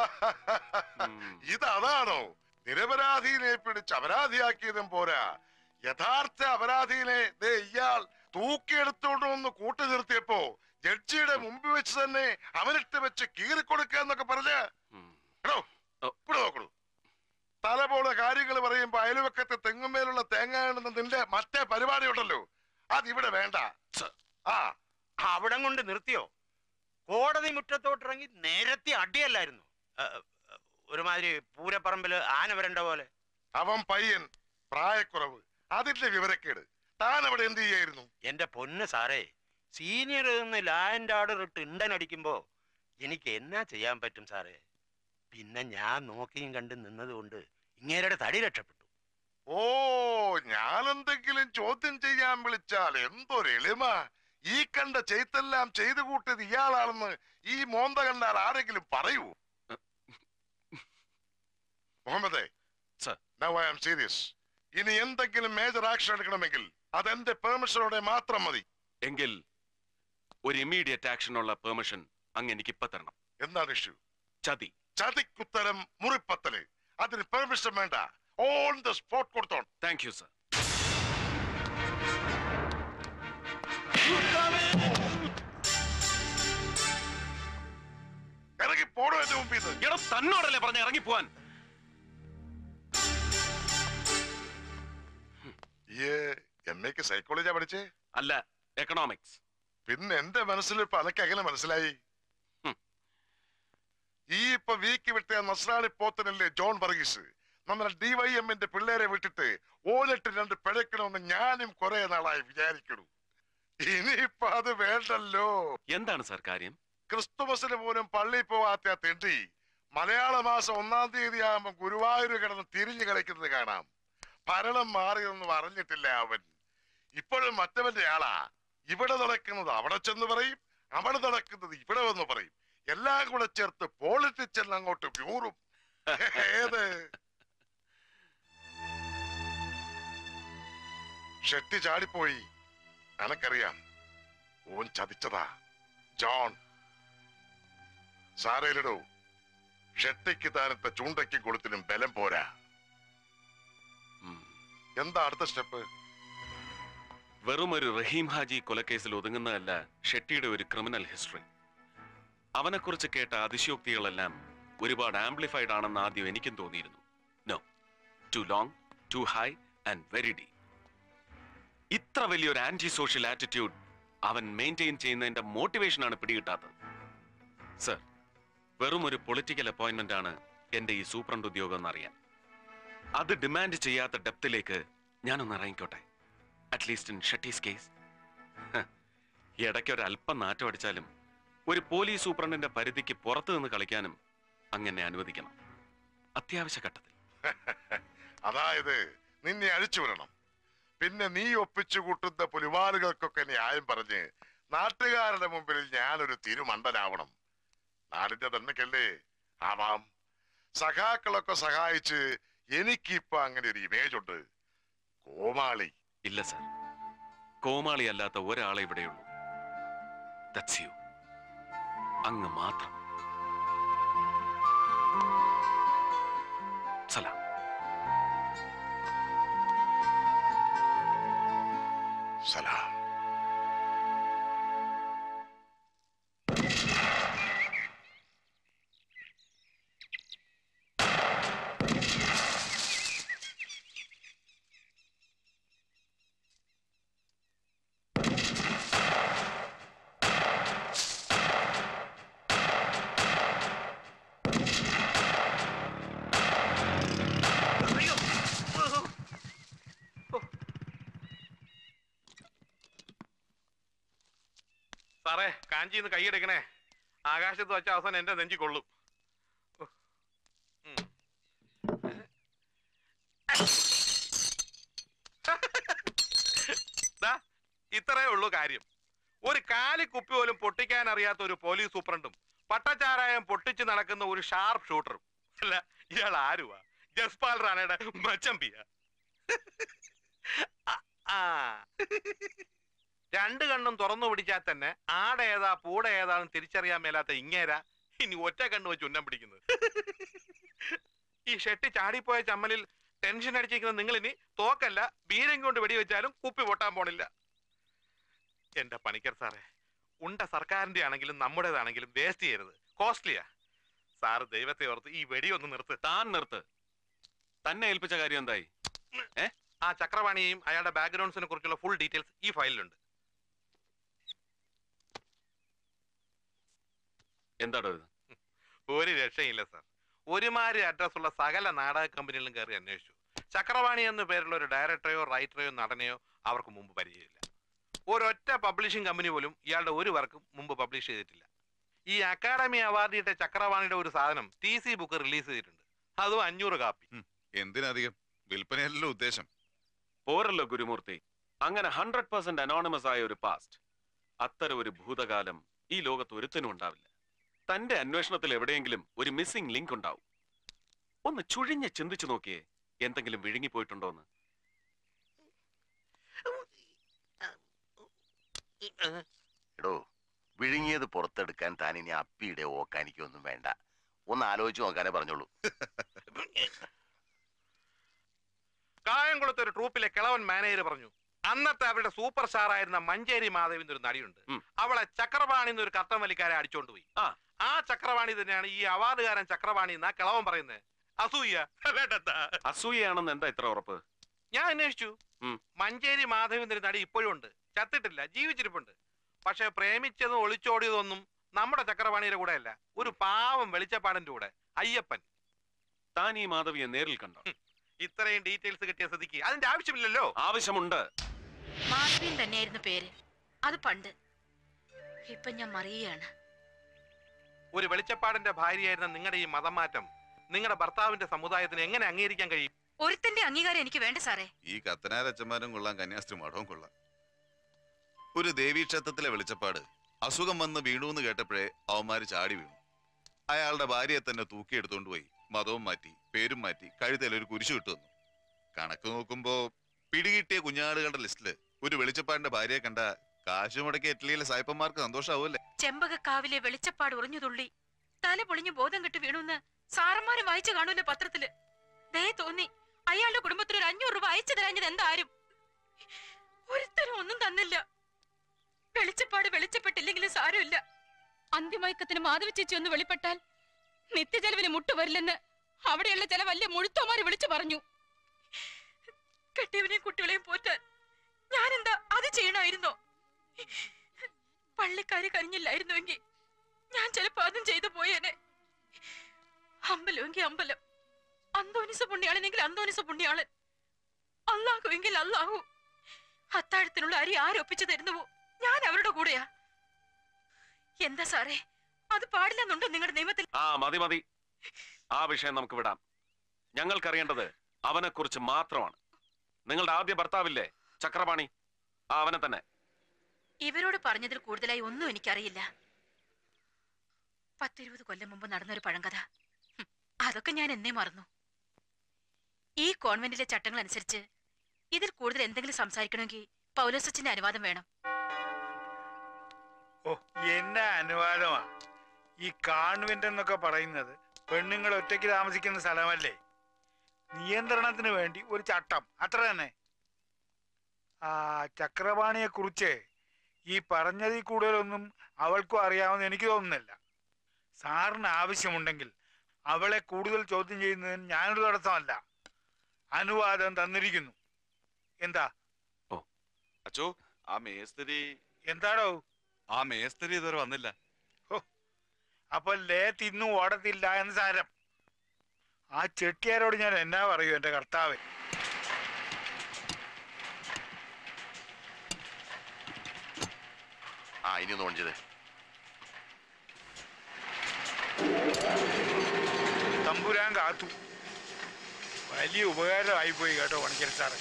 [SPEAKER 11] ഇതതാണോ നിരപരാധിനെ പിടിച്ച് അപരാധിയാക്കിയതും പോരാ യഥാർത്ഥ അപരാധിനെ ദേ ഇയാൾ തൂക്കിയെടുത്തോണ്ട് വന്ന് കൂട്ടി നിർത്തിയപ്പോ ജഡ്ജിയുടെ മുമ്പിൽ വെച്ച് തന്നെ അവനിട്ട് വെച്ച് കീറിക്കൊടുക്കുക എന്നൊക്കെ പറഞ്ഞ എടോ ഇവിടെ നോക്കണു തല പോലെ കാര്യങ്ങൾ പറയുമ്പോ അയൽവക്കത്തെ തെങ്ങുമേലുള്ള തേങ്ങ എണ്ണുന്ന നിന്റെ മറ്റേ പരിപാടി ഉണ്ടല്ലോ അതിവിടെ വേണ്ട ആ
[SPEAKER 15] അവിടം കൊണ്ട് നിർത്തിയോ കോടതി മുറ്റത്തോട്ടിറങ്ങി നേരത്തെ അടിയല്ലായിരുന്നു ഏ, ഏ, ഒരുമാതിരി പൂരപ്പറമ്പില് ആന വരണ്ട പോലെ
[SPEAKER 11] അവൻ പയ്യൻ പ്രായക്കുറവ് അതിന്റെ വിവരക്കേട് താൻ അവിടെ എന്ത് ചെയ്യായിരുന്നു
[SPEAKER 15] എന്റെ പൊന്ന് സാറേ സീനിയർ നിന്ന് ലാൻഡ് ഓർഡർ ഇട്ട് ഇണ്ടൻ അടിക്കുമ്പോ എനിക്ക് എന്നാ ചെയ്യാൻ പറ്റും സാറേ പിന്നെ ഞാൻ നോക്കിയും കണ്ട് നിന്നതുകൊണ്ട് ഇങ്ങേരുടെ തടി രക്ഷപ്പെട്ടു
[SPEAKER 11] ഓ ഞാൻ എന്തെങ്കിലും ചോദ്യം ചെയ്യാൻ വിളിച്ചാൽ എന്തൊരു എളിമ ഈ കണ്ട ചെയ്ത്തെല്ലാം ചെയ്തു കൂട്ടിയത് ഇയാളാണെന്ന് ഈ മോന്ത കണ്ടാൽ ആരെങ്കിലും പറയൂ മുഹമ്മദേ നൗ ഐ ആം സീരിയസ് ഇനി എന്തെങ്കിലും മേജർ ആക്ഷൻ എടുക്കണമെങ്കിൽ അതെന്റെ പെർമിഷനോടെ മാത്രം മതി
[SPEAKER 5] എങ്കിൽ ഒരു ഇമ്മീഡിയറ്റ് ആക്ഷനുള്ള പെർമിഷൻ അങ്ങ് എനിക്ക് ഇപ്പൊ തരണം
[SPEAKER 11] എന്താണ് ഇഷ്യൂ
[SPEAKER 5] ചതി
[SPEAKER 11] ചതിക്കുത്തരം മുറിപ്പത്തല് അതിന് പെർമിഷൻ വേണ്ട ഓൺ ദ സ്പോട്ട് കൊടുത്തോൺ
[SPEAKER 5] താങ്ക് യു സർ
[SPEAKER 11] ഇറങ്ങി പോടോ എന്റെ മുമ്പിൽ നിന്ന്
[SPEAKER 5] എടോ തന്നോടല്ലേ പറഞ്ഞ ഇറങ്ങി പോവാൻ
[SPEAKER 11] ഈ എം എക്ക് സൈക്കോളജിയാ പഠിച്ചേ
[SPEAKER 5] അല്ല എക്കണോമിക്സ്
[SPEAKER 11] പിന്നെ എന്റെ മനസ്സിൽ ഇപ്പൊ അതൊക്കെ എങ്ങനെ മനസ്സിലായി ഈ ഇപ്പൊ വീക്ക് വിട്ട നസ്രാണി പോത്തനല്ലേ ജോൺ വർഗീസ് നമ്മുടെ ഡിവൈഎമ്മിന്റെ പിള്ളേരെ വിട്ടിട്ട് ഓലിട്ട് രണ്ട് പിഴക്കണമെന്ന് ഞാനും കുറെ നാളായി വിചാരിക്കണു ഇനിയിപ്പൊ അത് വേണ്ടല്ലോ
[SPEAKER 5] എന്താണ് സർ കാര്യം
[SPEAKER 11] ക്രിസ്തുമസിന് പോലും പള്ളിയിൽ പോവാത്ത ആ തെണ്ടി മലയാള മാസം ഒന്നാം തീയതി ആകുമ്പോ ഗുരുവായൂർ കിടന്ന് തിരിഞ്ഞു കളിക്കുന്നത് കാണാം ഭരണം മാറിയൊന്നും അറിഞ്ഞിട്ടില്ല അവൻ ഇപ്പോഴും മറ്റവന്റെ ആളാ ഇവിടെ നടക്കുന്നത് അവിടെ ചെന്ന് പറയും അവിടെ നടക്കുന്നത് ഇവിടെ വന്ന് പറയും എല്ലാം കൂടെ ചേർത്ത് പോളിറ്റിക്സ് എല്ലാം അങ്ങോട്ട് വ്യൂറും ഏത് ഷെട്ടി ചാടിപ്പോയി എനക്കറിയാം ഓൻ ചതിച്ചതാ ജോൺ സാരയിലിടൂ ഷെട്ടിക്ക് താനത്തെ ചൂണ്ടയ്ക്കും കൊളുത്തിനും ബലം പോരാ എന്താ അടുത്ത സ്റ്റെപ്പ്
[SPEAKER 5] വെറും ഒരു റഹീം ഹാജി കൊലക്കേസിൽ ഒതുങ്ങുന്നതല്ല ഷെട്ടിയുടെ ഒരു ക്രിമിനൽ ഹിസ്റ്ററി അവനെക്കുറിച്ച് കേട്ട അതിശയോക്തികളെല്ലാം ഒരുപാട് ആംപ്ലിഫൈഡ് ആണെന്ന് ആദ്യം എനിക്കും തോന്നിയിരുന്നു no too long too high and very ഡീ ഇത്ര വലിയൊരു ആന്റി സോഷ്യൽ ആറ്റിറ്റ്യൂഡ് അവൻ മെയിൻറ്റെയിൻ ചെയ്യുന്നതിന്റെ മോട്ടിവേഷനാണ് പിടികിട്ടാത്തത് സർ വെറും ഒരു പൊളിറ്റിക്കൽ അപ്പോയിന്റ്മെന്റ് ആണ് എന്റെ ഈ സൂപ്രണ്ട് ഉദ്യോഗം എന്നറിയാൻ അത് ഡിമാൻഡ് ചെയ്യാത്ത ഡെപ്തിലേക്ക് ഞാനൊന്ന് ഇറങ്ങിക്കോട്ടെ അറ്റ്ലീസ്റ്റ് ഇൻ ഷട്ടീസ് കേസ് ഇടയ്ക്ക് ഒരു അല്പം നാറ്റം അടിച്ചാലും ഒരു പോലീസ് സൂപ്രണ്ടിന്റെ പരിധിക്ക് പുറത്തു നിന്ന് കളിക്കാനും അങ്ങനെ അനുവദിക്കണം അത്യാവശ്യ ഘട്ടത്തിൽ
[SPEAKER 11] അതായത് നിന്നെ അഴിച്ചു വിടണം പിന്നെ നീ ഒപ്പിച്ചു കൂട്ടുന്ന പുലിവാലുകൾക്കൊക്കെ ന്യായം പറഞ്ഞ് നാട്ടുകാരുടെ മുമ്പിൽ ഞാനൊരു തിരുമണ്ടനാവണം നാടിന്റെ തന്നെക്കല്ലേ ആവാം സഖാക്കളൊക്കെ സഹായിച്ച് എനിക്കിപ്പോ അങ്ങനെ ഒരു ഇമേജ് ഉണ്ട് കോമാളി
[SPEAKER 5] ഇല്ല സർ കോമാളി അല്ലാത്ത ഒരാളെ ഇവിടെയുള്ളൂ ദറ്റ്സ് യു അങ്ങ് മാത്രം സലാം
[SPEAKER 11] സലാം
[SPEAKER 18] സാറേ കാഞ്ചിന്ന് കൈയെടുക്കണേ ആകാശത്ത് വെച്ച അവസാനം എന്റെ നെഞ്ചി കൊള്ളും ഉം. ദാ, ഇത്രയേ ഉള്ളൂ കാര്യം ഒരു കാലി കുപ്പി പോലും പൊട്ടിക്കാൻ അറിയാത്ത ഒരു പോലീസ് സൂപ്രണ്ടും പട്ടച്ചാരായം പൊട്ടിച്ച് നടക്കുന്ന ഒരു ഷാർപ്പ് ഷൂട്ടറും അല്ല ഇയാൾ ആരുവാ ജസ്പാൽ റാണയുടെ മച്ചമ്പിയ ആ രണ്ട് കണ്ണും തുറന്നു പിടിച്ചാൽ തന്നെ ആടേതാ പൂട ഏതാണെന്ന് തിരിച്ചറിയാൻ മേലാത്ത ഇങ്ങേര ഇനി ഒറ്റ കണ്ണ് വെച്ച് ഉന്നം പിടിക്കുന്നത് ഈ ഷെട്ടി ചാടിപ്പോയ ചമ്മലിൽ ടെൻഷൻ അടിച്ചിരിക്കുന്ന നിങ്ങൾ ഇനി തോക്കല്ല ബീരം കൊണ്ട് വെടിവെച്ചാലും കുപ്പി പൊട്ടാൻ പോണില്ല എന്റെ പണിക്കർ സാറേ ഉണ്ട സർക്കാരിന്റെ ആണെങ്കിലും നമ്മുടേതാണെങ്കിലും വേസ്റ്റ് ചെയ്യരുത് കോസ്റ്റ്ലിയാ സാറ് ദൈവത്തെ ഓർത്ത് ഈ വെടി ഒന്ന് നിർത്ത്
[SPEAKER 5] താൻ നിർത്ത് തന്നെ ഏൽപ്പിച്ച കാര്യം എന്തായി ഏ
[SPEAKER 18] ആ ചക്രവാണിയെയും അയാളുടെ ബാക്ക്ഗ്രൗണ്ട്സിനെ കുറിച്ചുള്ള ഫുൾ ഡീറ്റെയിൽസ് ഈ ഫയലിലുണ്ട്
[SPEAKER 5] എന്താടോ ഇത്
[SPEAKER 18] ഒരു രക്ഷയില്ല സാർ ഒരുമാതിരി അഡ്രസ് ഉള്ള സകല നാടക കമ്പനികളിലും കയറി അന്വേഷിച്ചു ചക്രവാണി എന്ന പേരുള്ള ഒരു ഡയറക്ടറെയോ റൈറ്ററെയോ നടനെയോ അവർക്ക് മുമ്പ് പരിചയമില്ല ഒരൊറ്റ പബ്ലിഷിംഗ് കമ്പനി പോലും ഇയാളുടെ ഒരു വർക്കും മുമ്പ് പബ്ലിഷ് ചെയ്തിട്ടില്ല ഈ അക്കാഡമി അവാർഡ് കിട്ടിയ ചക്രവാണിയുടെ ഒരു സാധനം ടി സി ബുക്ക് റിലീസ് ചെയ്തിട്ടുണ്ട് അതും അഞ്ഞൂറ് കാപ്പി
[SPEAKER 9] എന്തിനധികം വിൽപ്പനയല്ലോ ഉദ്ദേശം
[SPEAKER 5] പോരല്ലോ ഗുരുമൂർത്തി അങ്ങനെ ഹൺഡ്രഡ് പെർസെന്റ് അനോണിമസ് ആയ ഒരു പാസ്റ്റ് അത്തരം ഒരു ഭൂതകാലം ഈ ലോകത്ത് ഒരുത്തനും ഉണ്ടാവില്ല തന്റെ അന്വേഷണത്തിൽ എവിടെയെങ്കിലും ഒരു മിസ്സിംഗ് ലിങ്ക് ഉണ്ടാവും ഒന്ന് ചുഴിഞ്ഞ് ചിന്തിച്ചു നോക്കിയേ എന്തെങ്കിലും വിഴുങ്ങിപ്പോയിട്ടുണ്ടോ എന്ന്
[SPEAKER 16] എടോ വിഴുങ്ങിയത് പുറത്തെടുക്കാൻ താൻ ഇനി അപ്പിയുടെ ഓക്കാനിക്കൊന്നും വേണ്ട ഒന്ന് ആലോചിച്ച് നോക്കാനേ പറഞ്ഞോളൂ
[SPEAKER 18] കായംകുളത്ത് ഒരു ട്രൂപ്പിലെ കിളവൻ മാനേജർ പറഞ്ഞു അന്നത്തെ അവരുടെ സൂപ്പർ സ്റ്റാർ ആയിരുന്ന മഞ്ചേരി മാധവിന്റെ ഒരു നടിയുണ്ട് അവളെ ചക്രവാണി എന്നൊരു കത്തം വലിക്കാരെ അടിച്ചോണ്ട് പോയി ആ ചക്രവാണി തന്നെയാണ് ഈ അവാർഡുകാരൻ ചക്രവാണി എന്നാ കിളവൻ പറയുന്നത് അസൂയ വേണ്ടത്താ.
[SPEAKER 5] അസൂയയാണെന്ന് എന്താ ഇത്ര ഉറപ്പ്
[SPEAKER 18] ഞാൻ അന്വേഷിച്ചു
[SPEAKER 5] ഉം.
[SPEAKER 18] മഞ്ചേരി മാധവിന്റെ നടി ഇപ്പോഴും ഉണ്ട് ചത്തിട്ടില്ല ജീവിച്ചിരിപ്പുണ്ട് പക്ഷെ പ്രേമിച്ചതും ഒളിച്ചോടിയതൊന്നും നമ്മുടെ ചക്രവാണിയുടെ കൂടെ അല്ല ഒരു പാവം വെളിച്ചപ്പാടന്റെ കൂടെ അയ്യപ്പൻ
[SPEAKER 5] താൻ ഈ മാധവിയെ നേരിൽ കണ്ടോ
[SPEAKER 18] ഇത്രയും ഡീറ്റെയിൽസ് കിട്ടിയ സ്ഥിതിക്ക് അതിന്റെ ആവശ്യമില്ലല്ലോ
[SPEAKER 5] ആവശ്യമുണ്ട്
[SPEAKER 13] മാധവിൻ തന്നെയായിരുന്നു പേര് അത് പണ്ട് ഇപ്പൊ ഞാൻ മറിയുകയാണ്
[SPEAKER 18] ഒരു വെളിച്ചപ്പാടിന്റെ ഭാര്യയായിരുന്ന നിങ്ങളുടെ ഈ മതം മാറ്റം നിങ്ങളുടെ ഭർത്താവിന്റെ സമുദായത്തിന് എങ്ങനെ അംഗീകരിക്കാൻ കഴിയും
[SPEAKER 13] ഒരുത്തന്റെ അംഗീകാരം എനിക്ക് വേണ്ട സാറേ
[SPEAKER 9] ഈ കത്തനാരച്ചന്മാരും കൊള്ളാം കന്യാസ്ത്രീ മഠവും കൊള്ളാം ഒരു ദേവീക്ഷേത്രത്തിലെ വെളിച്ചപ്പാട് അസുഖം വന്ന് വീണു എന്ന് കേട്ടപ്പോഴേ അവന്മാര് ചാടി വീണു അയാളുടെ ഭാര്യയെ തന്നെ തൂക്കിയെടുത്തോണ്ട് പോയി മതവും മാറ്റി പേരും മാറ്റി കഴുത്തിൽ ഒരു കുരിശു ഇട്ടു വന്നു കണക്ക് നോക്കുമ്പോ പിടികിട്ടിയ കുഞ്ഞാടുകളുടെ ലിസ്റ്റില് ഒരു വെളിച്ചപ്പാടിന്റെ ഭാര്യയെ കണ്ട കാശ് മുടക്കി ഇറ്റലിയിലെ സായിപ്പന്മാർക്ക് സന്തോഷാവൂല്ലേ
[SPEAKER 13] ചെമ്പകക്കാവിലെ വെളിച്ചപ്പാട് ഉറഞ്ഞു തുള്ളി തല പൊളിഞ്ഞ് ബോധം കെട്ട് വീണുന്ന് സാറന്മാര് വായിച്ചു കാണൂല്ലോ പത്രത്തില് ദേ തോന്നി അയാളുടെ കുടുംബത്തിന് ഒരു അഞ്ഞൂറ് രൂപ അയച്ചു തരാഞ്ഞത് എന്താരും ഒരുത്തരും ഒന്നും തന്നില്ല വെളിച്ചപ്പാട് വെളിച്ചപ്പെട്ടില്ലെങ്കിലും സാരമില്ല അന്തിമയക്കത്തിന് മാധവ ചേച്ചി ഒന്ന് വെളിപ്പെട്ടാൽ നിത്യചെലവിന് മുട്ടുവരില്ലെന്ന് അവിടെയുള്ള ചില വലിയ മുഴുത്തോമാര് വിളിച്ചു പറഞ്ഞു കെട്ടിയവനെയും കുട്ടികളെയും പോറ്റാൻ ഞാനെന്താ അത് ചെയ്യണമായിരുന്നോ പള്ളിക്കാര് കരിഞ്ഞില്ലായിരുന്നുവെങ്കിൽ ഞാൻ ചിലപ്പോ അതും ചെയ്തു പോയേനെ അമ്പലമെങ്കിൽ അമ്പലം അന്തോനിസ പുണ്യാളനെങ്കിൽ അന്തോനിസ പുണ്യാളൻ അല്ലാഹു എങ്കിൽ അല്ലാഹു അത്താഴത്തിനുള്ള അരി ആരൊപ്പിച്ചു തരുന്നുവോ ഞാൻ അവരുടെ കൂടെയാ എന്താ സാറേ അത് പാടില്ലെന്നുണ്ടോ നിങ്ങളുടെ നിയമത്തിൽ
[SPEAKER 5] ആ മതി മതി ആ വിഷയം നമുക്ക് വിടാം ഞങ്ങൾക്കറിയേണ്ടത് അവനെ കുറിച്ച് മാത്രമാണ് നിങ്ങളുടെ ആദ്യ ഭർത്താവില്ലേ ചക്രപാണി ആ അവനെ തന്നെ
[SPEAKER 13] ഇവരോട് പറഞ്ഞതിൽ കൂടുതലായി ഒന്നും എനിക്കറിയില്ല പത്തിരുപത് കൊല്ലം മുമ്പ് നടന്നൊരു പഴങ്കഥ ഹും, അതൊക്കെ ഞാൻ എന്നേ മറന്നു ഈ കോൺവെന്റിലെ ചട്ടങ്ങൾ അനുസരിച്ച് ഇതിൽ കൂടുതൽ എന്തെങ്കിലും സംസാരിക്കണമെങ്കിൽ പൗലോസച്ചിന്റെ അനുവാദം വേണം
[SPEAKER 19] ഓ എന്നെ അനുവാദമാ ഈ കാൺവെന്റ് എന്നൊക്കെ പറയുന്നത് പെണ്ണുങ്ങൾ ഒറ്റയ്ക്ക് താമസിക്കുന്ന സ്ഥലമല്ലേ നിയന്ത്രണത്തിന് വേണ്ടി ഒരു ചട്ടം അത്ര തന്നെ ആ ചക്രപാണിയെ കുറിച്ച് ഈ പറഞ്ഞതിൽ കൂടുതലൊന്നും അവൾക്കും അറിയാമെന്ന് എനിക്ക് തോന്നുന്നില്ല സാറിന് ആവശ്യമുണ്ടെങ്കിൽ അവളെ കൂടുതൽ ചോദ്യം ചെയ്യുന്നതിന് ഞാനൊരു തടസ്സമല്ല അനുവാദം തന്നിരിക്കുന്നു എന്താ
[SPEAKER 10] അച്ചോ ആ മേസ്തിരി
[SPEAKER 19] എന്താടോ
[SPEAKER 10] ആ മേസ്തിരി ഇതുവരെ വന്നില്ല
[SPEAKER 19] അപ്പൊ ലേ തിന്നു ഓടത്തില്ല എന്ന് സാരം ആ ചെട്ടിയാരോട് ഞാൻ എന്നാ പറയൂ എന്റെ കർത്താവ്
[SPEAKER 16] ആ ഇനി ഒന്ന് ഓൺ ചെയ്തേ
[SPEAKER 19] തമ്പുരാൻ കാത്തു വലിയ ഉപകാരമായി പോയി കേട്ടോ പണിക്കർ സാറ്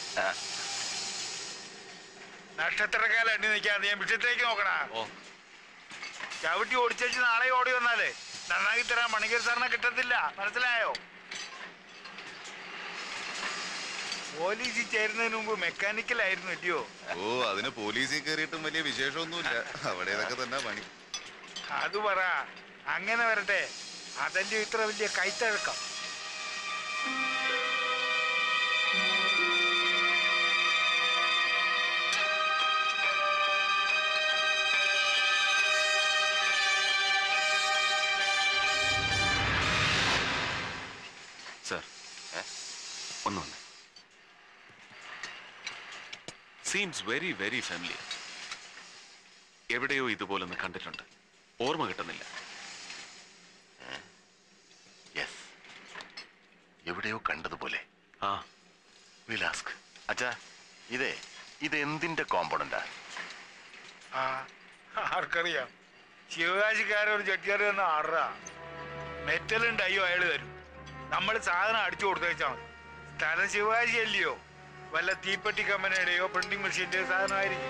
[SPEAKER 19] നക്ഷത്രക്കാലം എണ്ണി നിൽക്കാതെ ഞാൻ വിഷയത്തിലേക്ക് നോക്കണ ചവിട്ടി ഓടിച്ചു നാളെ ഓടി വന്നാലേ നന്നാക്കി തരാൻ മണിക്കർ സാറിനെ കിട്ടത്തില്ല മനസ്സിലായോ പോലീസിൽ ചേരുന്നതിന് മുമ്പ് മെക്കാനിക്കലായിരുന്നു അല്ലയോ
[SPEAKER 20] ഓ അതിന് പോലീസിൽ കയറിയിട്ടും വലിയ വിശേഷമൊന്നുമില്ല അവിടെ ഇതൊക്കെ തന്നെ പണി
[SPEAKER 19] അത് പറ അങ്ങനെ വരട്ടെ അതല്ലേ ഇത്ര വലിയ കൈത്തഴക്കം
[SPEAKER 5] സർ ഒന്ന് വന്ന് സീംസ് വെരി വെരി ഫാമിലി എവിടെയോ ഇതുപോലൊന്ന് കണ്ടിട്ടുണ്ട് ഓർമ്മ കിട്ടുന്നില്ല
[SPEAKER 16] യെസ് എവിടെയോ കണ്ടതുപോലെ
[SPEAKER 5] ആ
[SPEAKER 16] വിലാസ്ക് അച്ഛാ ഇതേ ഇത് എന്തിന്റെ കോമ്പൗണ്ടാ
[SPEAKER 19] ആ ആർക്കറിയാം ശിവകാശിക്കാരൊരു ചെട്ടിയാറ് തന്ന ആറരാ മെറ്റലും ഡയ്യോ അയാൾ തരും നമ്മൾ സാധനം അടിച്ചു കൊടുത്തേച്ചാൽ മതി സ്ഥലം ശിവകാശി അല്ലയോ വല്ല തീപ്പെട്ടി കമ്പനിയുടെയോ പ്രിന്റിംഗ് മെഷീന്റെയോ സാധനമായിരിക്കും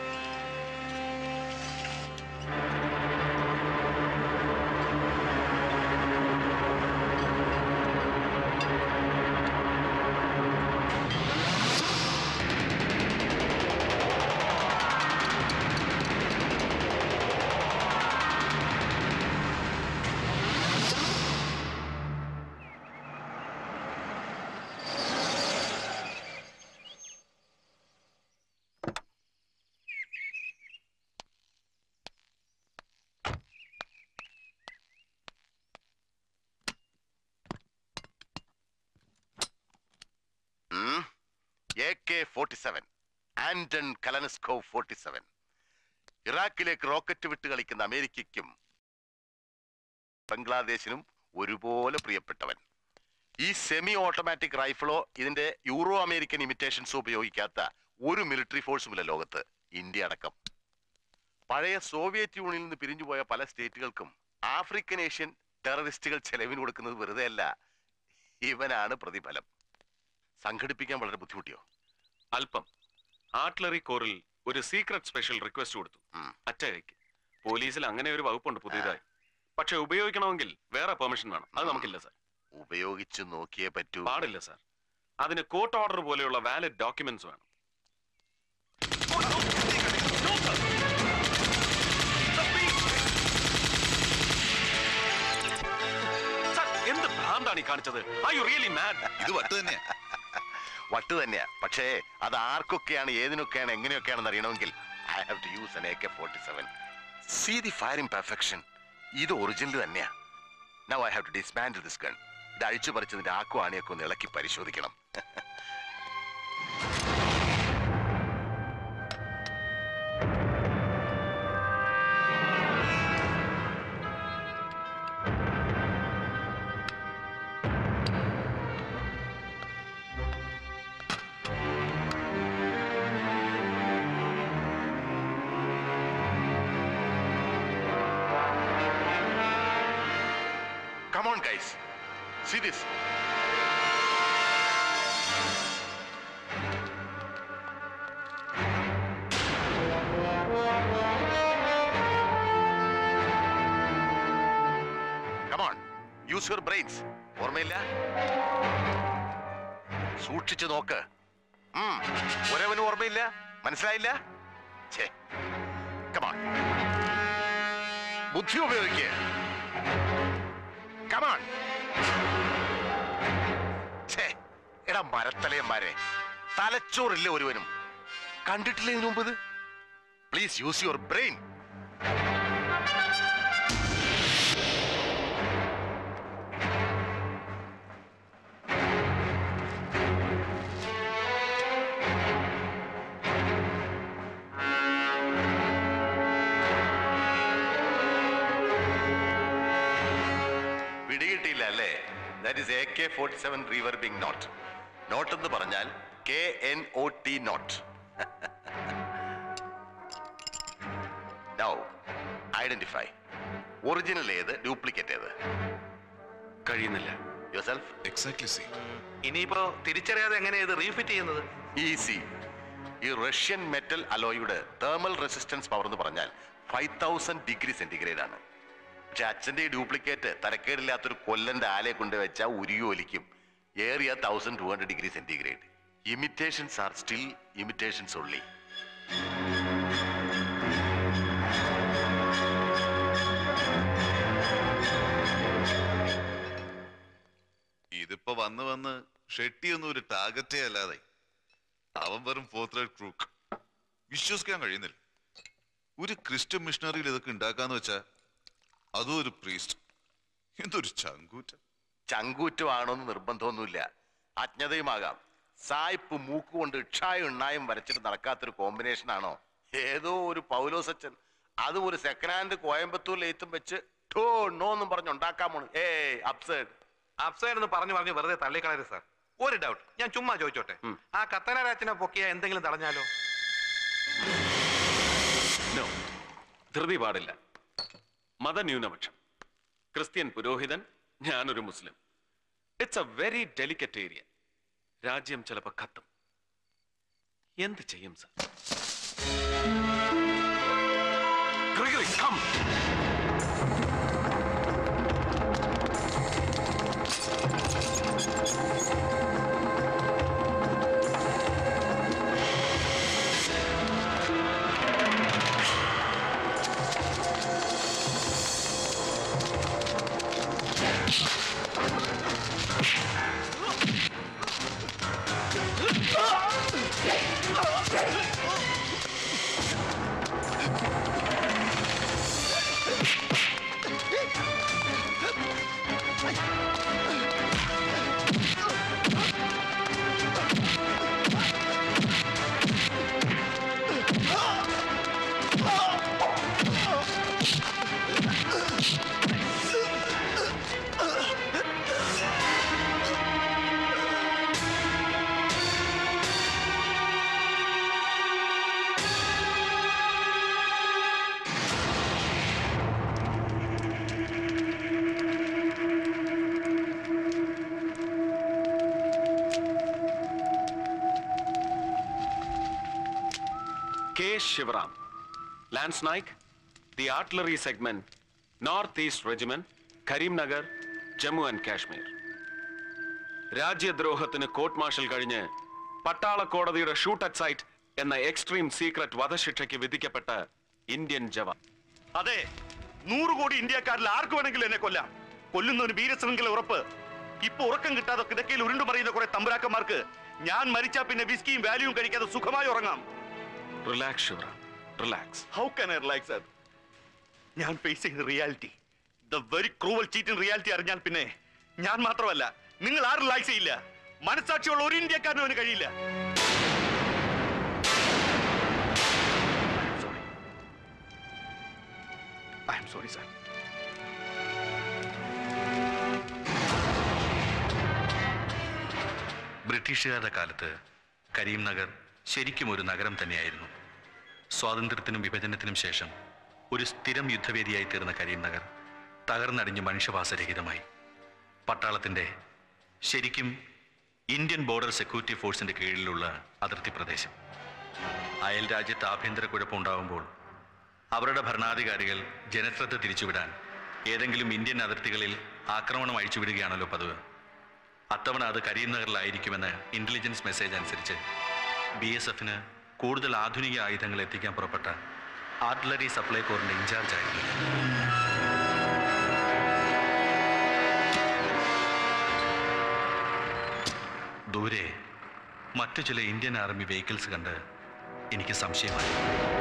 [SPEAKER 16] A K forty seven Anton കലനസ്കോ ഫോർട്ടി സെവൻ ഇറാഖിലേക്ക് റോക്കറ്റ് വിട്ട് കളിക്കുന്ന അമേരിക്കയ്ക്കും ബംഗ്ലാദേശിനും ഒരുപോലെ പ്രിയപ്പെട്ടവൻ ഈ സെമി ഓട്ടോമാറ്റിക് റൈഫിളോ ഇതിന്റെ യൂറോ അമേരിക്കൻ ഇമിറ്റേഷൻസോ ഉപയോഗിക്കാത്ത ഒരു മിലിറ്ററി ഫോഴ്സുമില്ല ലോകത്ത് ഇന്ത്യ അടക്കം പഴയ സോവിയറ്റ് യൂണിയനിൽ നിന്ന് പിരിഞ്ഞുപോയ പല സ്റ്റേറ്റുകൾക്കും ആഫ്രിക്കൻ ഏഷ്യൻ ടെററിസ്റ്റുകൾ ചെലവിന് കൊടുക്കുന്നത് വെറുതെ അല്ല ഇവനാണ് പ്രതിഫലം സംഘടിപ്പിക്കാൻ വളരെ ബുദ്ധിമുട്ടിയോ
[SPEAKER 5] അല്പം ആർട്ടിലറി കോറിൽ ഒരു സീക്രട്ട് സ്പെഷ്യൽ റിക്വസ്റ്റ് കൊടുത്തു അറ്റകയ്ക്ക് പോലീസിൽ അങ്ങനെ ഒരു വകുപ്പുണ്ട് പുതിയതായി പക്ഷെ ഉപയോഗിക്കണമെങ്കിൽ വേറെ പെർമിഷൻ വേണം അത് നമുക്കില്ല സാർ
[SPEAKER 16] ഉപയോഗിച്ച് നോക്കിയേ പറ്റൂ
[SPEAKER 5] പാടില്ല സാർ അതിന് കോർട്ട് ഓർഡർ പോലെയുള്ള വാലിഡ് ഡോക്യുമെന്റ്സ് വേണം സാർ, എന്ത് ഭ്രാന്താണ് ഈ കാണിച്ചത് ഐ യു റിയലി മാഡ്
[SPEAKER 16] ഇത് വട്ട് തന്നെയാ വട്ട് തന്നെയാ പക്ഷേ അത് ആർക്കൊക്കെയാണ് ഏതിനൊക്കെയാണ് എങ്ങനെയൊക്കെയാണെന്ന് അറിയണമെങ്കിൽ I have to use an A K forty seven see the firing perfection ഇത് ഒറിജിനൽ തന്നെയാ now I have to dismantle this gun ഇത് അഴിച്ചു പറിച്ചതിന്റെ ആക്കോ ആണിയൊക്കെ ഒന്ന് ഇളക്കി പരിശോധിക്കണം Come on, guys. See this. Come on. Use your brains. ഓർമ്മയില്ല സൂക്ഷിച്ചു നോക്ക് ഉം. ഒരവനും ഓർമ്മയില്ല മനസ്സിലായില്ല ഛേ കമാൺ ബുദ്ധി ഉപയോഗിക്കുക കമാൺ ഛേ എടാ മരത്തലയന്മാരെ തലച്ചോറില്ല ഒരുവനും കണ്ടിട്ടില്ല ഇതിനു മുമ്പ് ഇത് പ്ലീസ് യൂസ് യുവർ ബ്രെയിൻ പിടികിട്ടിയില്ല അല്ലേ that is A K forty seven reverbing knot knot എന്ന് പറഞ്ഞാൽ K N O T knot now identify original ഏത് ഡ്യൂപ്ലിക്കേറ്റ് ഏത്
[SPEAKER 5] കഴിയുന്നില്ല
[SPEAKER 16] യോസെൽഫ്
[SPEAKER 18] എക്സാക്ട്ലി സി ഇനിയിപ്പോ തിരിച്ചറിയാതെ എങ്ങനെയാ ഇത് റീഫിറ്റ് ചെയ്യുന്നത്
[SPEAKER 16] ഈസി ഈ റഷ്യൻ മെറ്റൽ അലോയുടെ തേർമൽ റെസിസ്റ്റൻസ് പവർ എന്ന് പറഞ്ഞാൽ ഫൈവ് തൗസൻഡ് ഡിഗ്രി സെന്റിഗ്രേഡ് ആണ് പക്ഷെ അച്ഛന്റെ ഈ ഡ്യൂപ്ലിക്കേറ്റ് തരക്കേടില്ലാത്തൊരു കൊല്ലന്റെ ആലയെ കൊണ്ട് വെച്ചാൽ ഉരുകി ഒലിക്കും ഏറിയ thousand two hundred degree centigrade imitations are still imitations ഉള്ളി
[SPEAKER 20] ഇതിപ്പോ വന്ന് വന്ന് ഷെട്ടിയൊന്നും ഒരു ടാർഗറ്റേ അല്ലാതെ അവൻ വെറും ഫോർത്ത് ക്രൂക്ക് വിശ്വസിക്കാൻ കഴിയുന്നില്ല ഒരു ക്രിസ്ത്യൻ മിഷണറിയിൽ ഇതൊക്കെ ഉണ്ടാക്കാന്ന് വെച്ചാ അതും ഒരു പ്രീസ്റ്റ് എന്തൊരു ചങ്കൂറ്റം
[SPEAKER 16] ചങ്കൂറ്റമാണോന്ന് നിർബന്ധമൊന്നുമില്ല അജ്ഞതയുമാകാം സായിപ്പ് മൂക്കുകൊണ്ട് ഇക്ഷായും എണ്ണായും വരച്ചിട്ട് നടക്കാത്തൊരു കോമ്പിനേഷൻ ആണോ ഏതോ ഒരു പൗലോസച്ചൻ അതും ഒരു സെക്കൻഡ് ഹാൻഡ് കോയമ്പത്തൂർ ലെയ്ത്തും വെച്ച് ടോ നോ എന്നും പറഞ്ഞ് ഉണ്ടാക്കാമോ ഏ അപ്സൈഡ്
[SPEAKER 18] അപ്സൈഡ് എന്ന് പറഞ്ഞു പറഞ്ഞ് വെറുതെ തള്ളിക്കളയരുത് സാർ ഒരു ഡൗട്ട് ഞാൻ ചുമ്മാ ചോദിച്ചോട്ടെ ആ കത്തനാരാച്ചനെ പൊക്കിയ എന്തെങ്കിലും തടഞ്ഞാലോ
[SPEAKER 5] നോ ധൃതി പാടില്ല മതന്യൂനപക്ഷം ക്രിസ്ത്യൻ പുരോഹിതൻ ഞാനൊരു Muslim it's a very delicate area രാജ്യം ചിലപ്പോൾ കത്തും എന്ത് ചെയ്യും sir Gregory, come. K. Shivaram, Lance Naik, the Artillery Segment, North East Regiment, Karimnagar, Jammu and Kashmir രാജ്യദ്രോഹത്തിന് കോർട്ട് മാർഷൽ കഴിഞ്ഞ് പട്ടാള കോടതിയുടെ ഷൂട്ട് അറ്റ് സൈറ്റ് എന്ന എക്സ്ട്രീം സീക്രട്ട് വധശിക്ഷയ്ക്ക് വിധിക്കപ്പെട്ട ഇന്ത്യൻ ജവാൻ
[SPEAKER 8] അതെ നൂറ് കോടി ഇന്ത്യക്കാരിൽ ആർക്ക് വേണമെങ്കിലും എന്നെ കൊല്ലാം കൊല്ലുന്ന ഒരു വീരശൃംഖല ഉറപ്പ് ഇപ്പൊ ഉറക്കം കിട്ടാതെ കിടക്കയിൽ ഉരുണ്ടു പറയുന്ന കുറെ തമ്പുരാക്കന്മാർക്ക് ഞാൻ മരിച്ചാ പിന്നെ വിസ്കിയും വാല്യൂവും കഴിക്കാതെ സുഖമായി ഉറങ്ങാം
[SPEAKER 5] relax Sivaram relax
[SPEAKER 8] how can I relax sir ഞാൻ ഫേസ് ചെയ്യുന്ന reality the very cruel cheating reality അറിഞ്ഞാൽ പിന്നെ ഞാൻ മാത്രമല്ല നിങ്ങൾ ആരും റിലാക്സ് ചെയ്യില്ല മനസാക്ഷിയുള്ള ഒരു ഇന്ത്യക്കാരനും അവന് കഴിയില്ല ഐ എം സോറി സാർ
[SPEAKER 21] ബ്രിട്ടീഷുകാരുടെ കാലത്ത് കരീംനഗർ ശരിക്കും ഒരു നഗരം തന്നെയായിരുന്നു സ്വാതന്ത്ര്യത്തിനും വിഭജനത്തിനും ശേഷം ഒരു സ്ഥിരം യുദ്ധവേദിയായി തീർന്ന കരീംനഗർ തകർന്നടിഞ്ഞ് മനുഷ്യവാസരഹിതമായി പട്ടാളത്തിൻ്റെ ശരിക്കും ഇന്ത്യൻ ബോർഡർ സെക്യൂരിറ്റി ഫോഴ്സിന്റെ കീഴിലുള്ള അതിർത്തി പ്രദേശം അയൽ രാജ്യത്ത് ആഭ്യന്തര കുഴപ്പമുണ്ടാകുമ്പോൾ അവരുടെ ഭരണാധികാരികൾ ജനശ്രദ്ധ തിരിച്ചുവിടാൻ ഏതെങ്കിലും ഇന്ത്യൻ അതിർത്തികളിൽ ആക്രമണം അഴിച്ചുവിടുകയാണല്ലോ പതിവ് അത്തവണ അത് കരീംനഗറിലായിരിക്കുമെന്ന് ഇന്റലിജൻസ് മെസ്സേജ് അനുസരിച്ച് ബി എസ് എഫിന് കൂടുതൽ ആധുനിക ആയുധങ്ങൾ എത്തിക്കാൻ പുറപ്പെട്ട ആർട്ടിലറി സപ്ലൈ കോറിന്റെ ഇൻചാർജ് ആയിരുന്നു ദൂരെ മറ്റു ചില ഇന്ത്യൻ ആർമി വെഹിക്കിൾസ് കണ്ട് എനിക്ക് സംശയമായി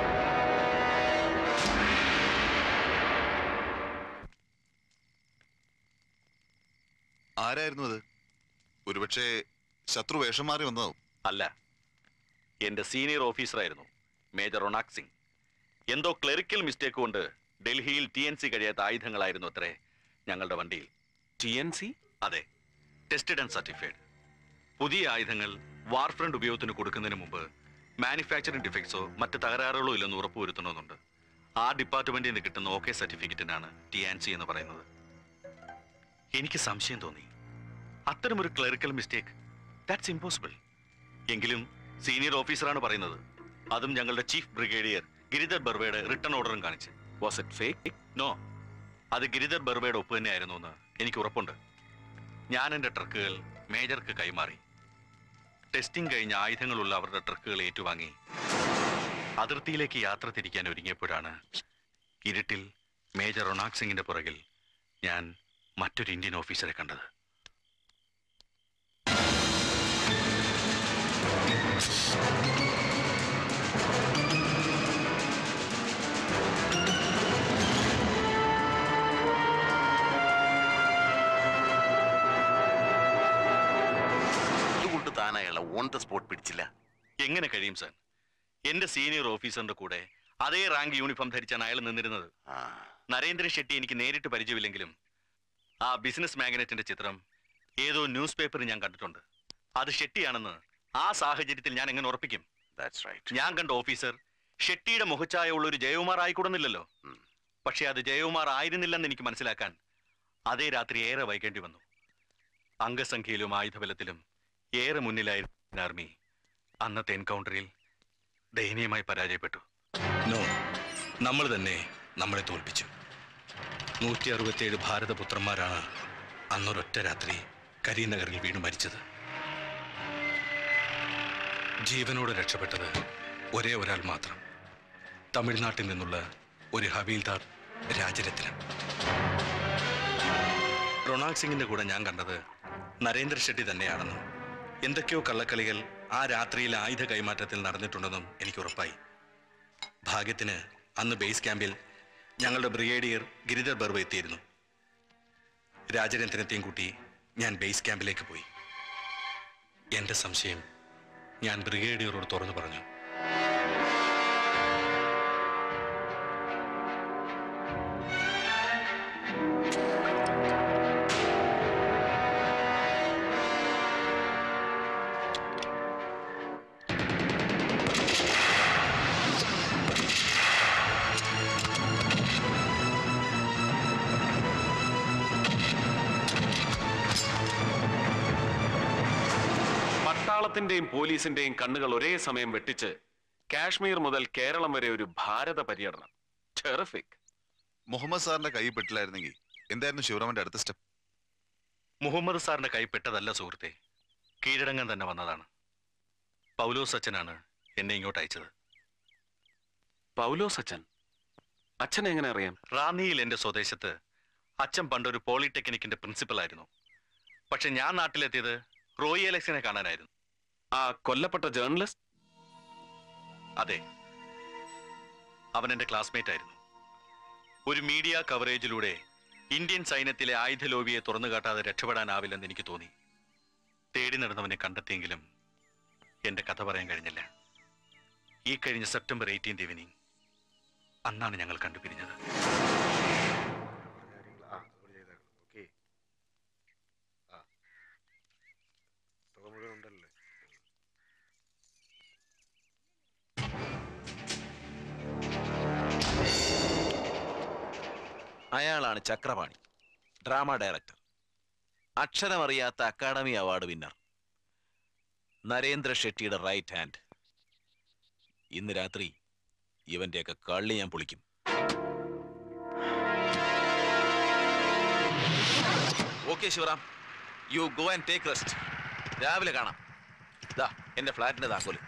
[SPEAKER 20] ആരായിരുന്നു അത് ഒരുപക്ഷെ ശത്രു വേഷം മാറി വന്നതാവും
[SPEAKER 21] അല്ല എന്റെ സീനിയർ ഓഫീസറായിരുന്നു മേജർ റൊണാക് സിംഗ് എന്തോ ക്ലറിക്കൽ മിസ്റ്റേക്ക് കൊണ്ട് ഡൽഹിയിൽ ടി എൻ സി കഴിയാത്ത ആയുധങ്ങളായിരുന്നു അത്രേ ഞങ്ങളുടെ വണ്ടിയിൽ
[SPEAKER 5] ടി എൻ സി
[SPEAKER 21] അതെ ടെസ്റ്റഡ് ആൻഡ് സർട്ടിഫൈഡ് പുതിയ ആയുധങ്ങൾ വാർ ഫ്രണ്ട് ഉപയോഗത്തിന് കൊടുക്കുന്നതിന് മുമ്പ് മാനുഫാക്ചറിംഗ് ഡിഫക്ട്സോ മറ്റ് തകരാറുകളോ ഇല്ലെന്ന് ഉറപ്പുവരുത്തണമെന്നുണ്ട് ആ ഡിപ്പാർട്ട്മെന്റിൽ നിന്ന് കിട്ടുന്ന ഓക്കെ സർട്ടിഫിക്കറ്റിനാണ് ടി ആൻ സി എന്ന് പറയുന്നത് എനിക്ക് സംശയം തോന്നി അത്തരമൊരു ക്ലറിക്കൽ മിസ്റ്റേക്ക് ദാറ്റ്സ് ഇമ്പോസിബിൾ എങ്കിലും സീനിയർ ഓഫീസറാണ് പറയുന്നത് അതും ഞങ്ങളുടെ ചീഫ് ബ്രിഗേഡിയർ ഗിരിധർ ബർവയുടെ റിട്ടേൺ ഓർഡറും കാണിച്ച്
[SPEAKER 5] വാസ് ഇറ്റ് ഫേക്ക്
[SPEAKER 21] നോ അത് ഗിരിധർ ബർവയുടെ ഒപ്പ് തന്നെയായിരുന്നു എന്ന് എനിക്ക് ഉറപ്പുണ്ട് ഞാൻ എൻ്റെ ട്രക്കുകൾ മേജർക്ക് കൈമാറി ടെസ്റ്റിംഗ് കഴിഞ്ഞ ആയുധങ്ങളുള്ള അവരുടെ ട്രക്കുകൾ ഏറ്റുവാങ്ങി അതിർത്തിയിലേക്ക് യാത്ര തിരിക്കാൻ ഒരുങ്ങിയപ്പോഴാണ് ഇരുട്ടിൽ മേജർ റൊണാക് സിംഗിന്റെ പുറകിൽ ഞാൻ മറ്റൊരു ഇന്ത്യൻ ഓഫീസറെ കണ്ടത്
[SPEAKER 16] അതുകൊണ്ട് താൻ അയാളെ ഓൺ ദ സ്പോട്ട് പിടിച്ചില്ല
[SPEAKER 21] എങ്ങനെ കഴിയും സാർ എന്റെ സീനിയർ ഓഫീസറിന്റെ കൂടെ അതേ റാങ്ക് യൂണിഫോം ധരിച്ചാണ് അയാൾ നിന്നിരുന്നത് നരേന്ദ്രൻ ഷെട്ടി എനിക്ക് നേരിട്ട് പരിചയമില്ലെങ്കിലും ആ ബിസിനസ് മാഗ്നറ്റിന്റെ ചിത്രം ഏതോ ന്യൂസ് പേപ്പറിൽ ഞാൻ കണ്ടിട്ടുണ്ട് അത് ഷെട്ടിയാണെന്ന് ആ സാഹചര്യത്തിൽ ഞാൻ എങ്ങനെ ഉറപ്പിക്കും ഞാൻ കണ്ട ഓഫീസർ ഷെട്ടിയുടെ മുഖച്ഛായ ഉള്ള ഒരു ജയകുമാർ ആയിക്കൂടുന്നില്ലല്ലോ പക്ഷെ അത് ജയകുമാർ ആയിരുന്നില്ലെന്ന് എനിക്ക് മനസ്സിലാക്കാൻ അതേ രാത്രി ഏറെ വൈകേണ്ടി വന്നു അംഗസംഖ്യയിലും ആയുധബലത്തിലും ഏറെ മുന്നിലായിരുന്ന ആർമി അന്നത്തെ എൻകൗണ്ടറിൽ ദയനീയമായി പരാജയപ്പെട്ടു നോ നമ്മൾ തന്നെ നമ്മളെ തോൽപ്പിച്ചു നൂറ്റി അറുപത്തിയേഴ് ഭാരതപുത്രന്മാരാണ് അന്നൊരൊറ്റ രാത്രി കരീനഗറിൽ വീണു മരിച്ചത് ജീവനോട് രക്ഷപ്പെട്ടത് ഒരേ ഒരാൾ മാത്രം തമിഴ്നാട്ടിൽ നിന്നുള്ള ഒരു ഹവീൽദാർ രാജരത്നം റൊണാൾഡ് സിംഗിന്റെ കൂടെ ഞാൻ കണ്ടത് നരേന്ദ്ര ഷെട്ടി തന്നെയാണെന്നും എന്തൊക്കെയോ കള്ളക്കളികൾ ആ രാത്രിയിൽ ആയുധ കൈമാറ്റത്തിൽ നടന്നിട്ടുണ്ടെന്നും എനിക്ക് ഉറപ്പായി ഭാഗ്യത്തിന് അന്ന് ബേസ് ക്യാമ്പിൽ ഞങ്ങളുടെ ബ്രിഗേഡിയർ ഗിരിധർ ബർവ എത്തിയിരുന്നു രാജരത്നത്തെയും കൂട്ടി ഞാൻ ബേസ് ക്യാമ്പിലേക്ക് പോയി എന്റെ സംശയം ഞാൻ ബ്രിഗേഡിയറോട് തുറന്നു പറഞ്ഞു
[SPEAKER 5] പട്ടാളത്തിന്റെയും പോലീസിന്റെയും കണ്ണുകൾ ഒരേ സമയം വെട്ടിച്ച് കാശ്മീർ മുതൽ കേരളം വരെ ഒരു ഭാരത പര്യടനം ടെറിഫിക്
[SPEAKER 20] മുഹമ്മദ് സാറിന്റെ കൈ പെട്ടില്ലായിരുന്നെങ്കിൽ എന്തായിരുന്നു ശിവറാമന്റെ അടുത്ത സ്റ്റെപ്പ്
[SPEAKER 21] മുഹമ്മദ് സാറിന്റെ കൈ പെട്ടതല്ല സുഹൃത്തെ കീഴടങ്ങാൻ തന്നെ വന്നതാണ് പൗലോസ് അച്ഛനാണ് എന്നെ ഇങ്ങോട്ട് അയച്ചത്
[SPEAKER 5] പൗലോസ് അച്ഛൻ അച്ഛനെ എങ്ങനെ അറിയാം
[SPEAKER 21] റാന്നിയിൽ എന്റെ സ്വദേശത്ത് അച്ഛൻ പണ്ടൊരു പോളിടെക്നിക്കിന്റെ പ്രിൻസിപ്പൽ ആയിരുന്നു പക്ഷെ ഞാൻ നാട്ടിലെത്തിയത് റോയി അലക്സിനെ കാണാനായിരുന്നു
[SPEAKER 5] ആ കൊല്ലപ്പെട്ട ജേർണലിസ്റ്റ്
[SPEAKER 21] അതെ അവൻ എന്റെ ക്ലാസ്മേറ്റ് ആയിരുന്നു ഒരു മീഡിയ കവറേജിലൂടെ ഇന്ത്യൻ സൈന്യത്തിലെ ആയുധ ലോബിയെ തുറന്നു കാട്ടാതെ രക്ഷപ്പെടാനാവില്ലെന്ന് എനിക്ക് തോന്നി തേടി നടന്നവനെ കണ്ടെത്തിയെങ്കിലും എന്റെ കഥ പറയാൻ കഴിഞ്ഞില്ല ഈ കഴിഞ്ഞ സെപ്റ്റംബർ എയ്റ്റീൻത് ഈവനിങ് അന്നാണ് ഞങ്ങൾ കണ്ടുപിരിഞ്ഞത്
[SPEAKER 1] അയാളാണ് ചക്രപാണി ഡ്രാമ ഡയറക്ടർ അക്ഷരമറിയാത്ത അക്കാഡമി അവാർഡ് വിന്നർ നരേന്ദ്ര ഷെട്ടിയുടെ റൈറ്റ് ഹാൻഡ് ഇന്ന് രാത്രി ഇവന്റെയൊക്കെ കള്ളി ഞാൻ പൊളിക്കും okay Sivaram you go and take rest രാവിലെ കാണാം ദാ എന്റെ ഫ്ലാറ്റിന്റെ താക്കോല്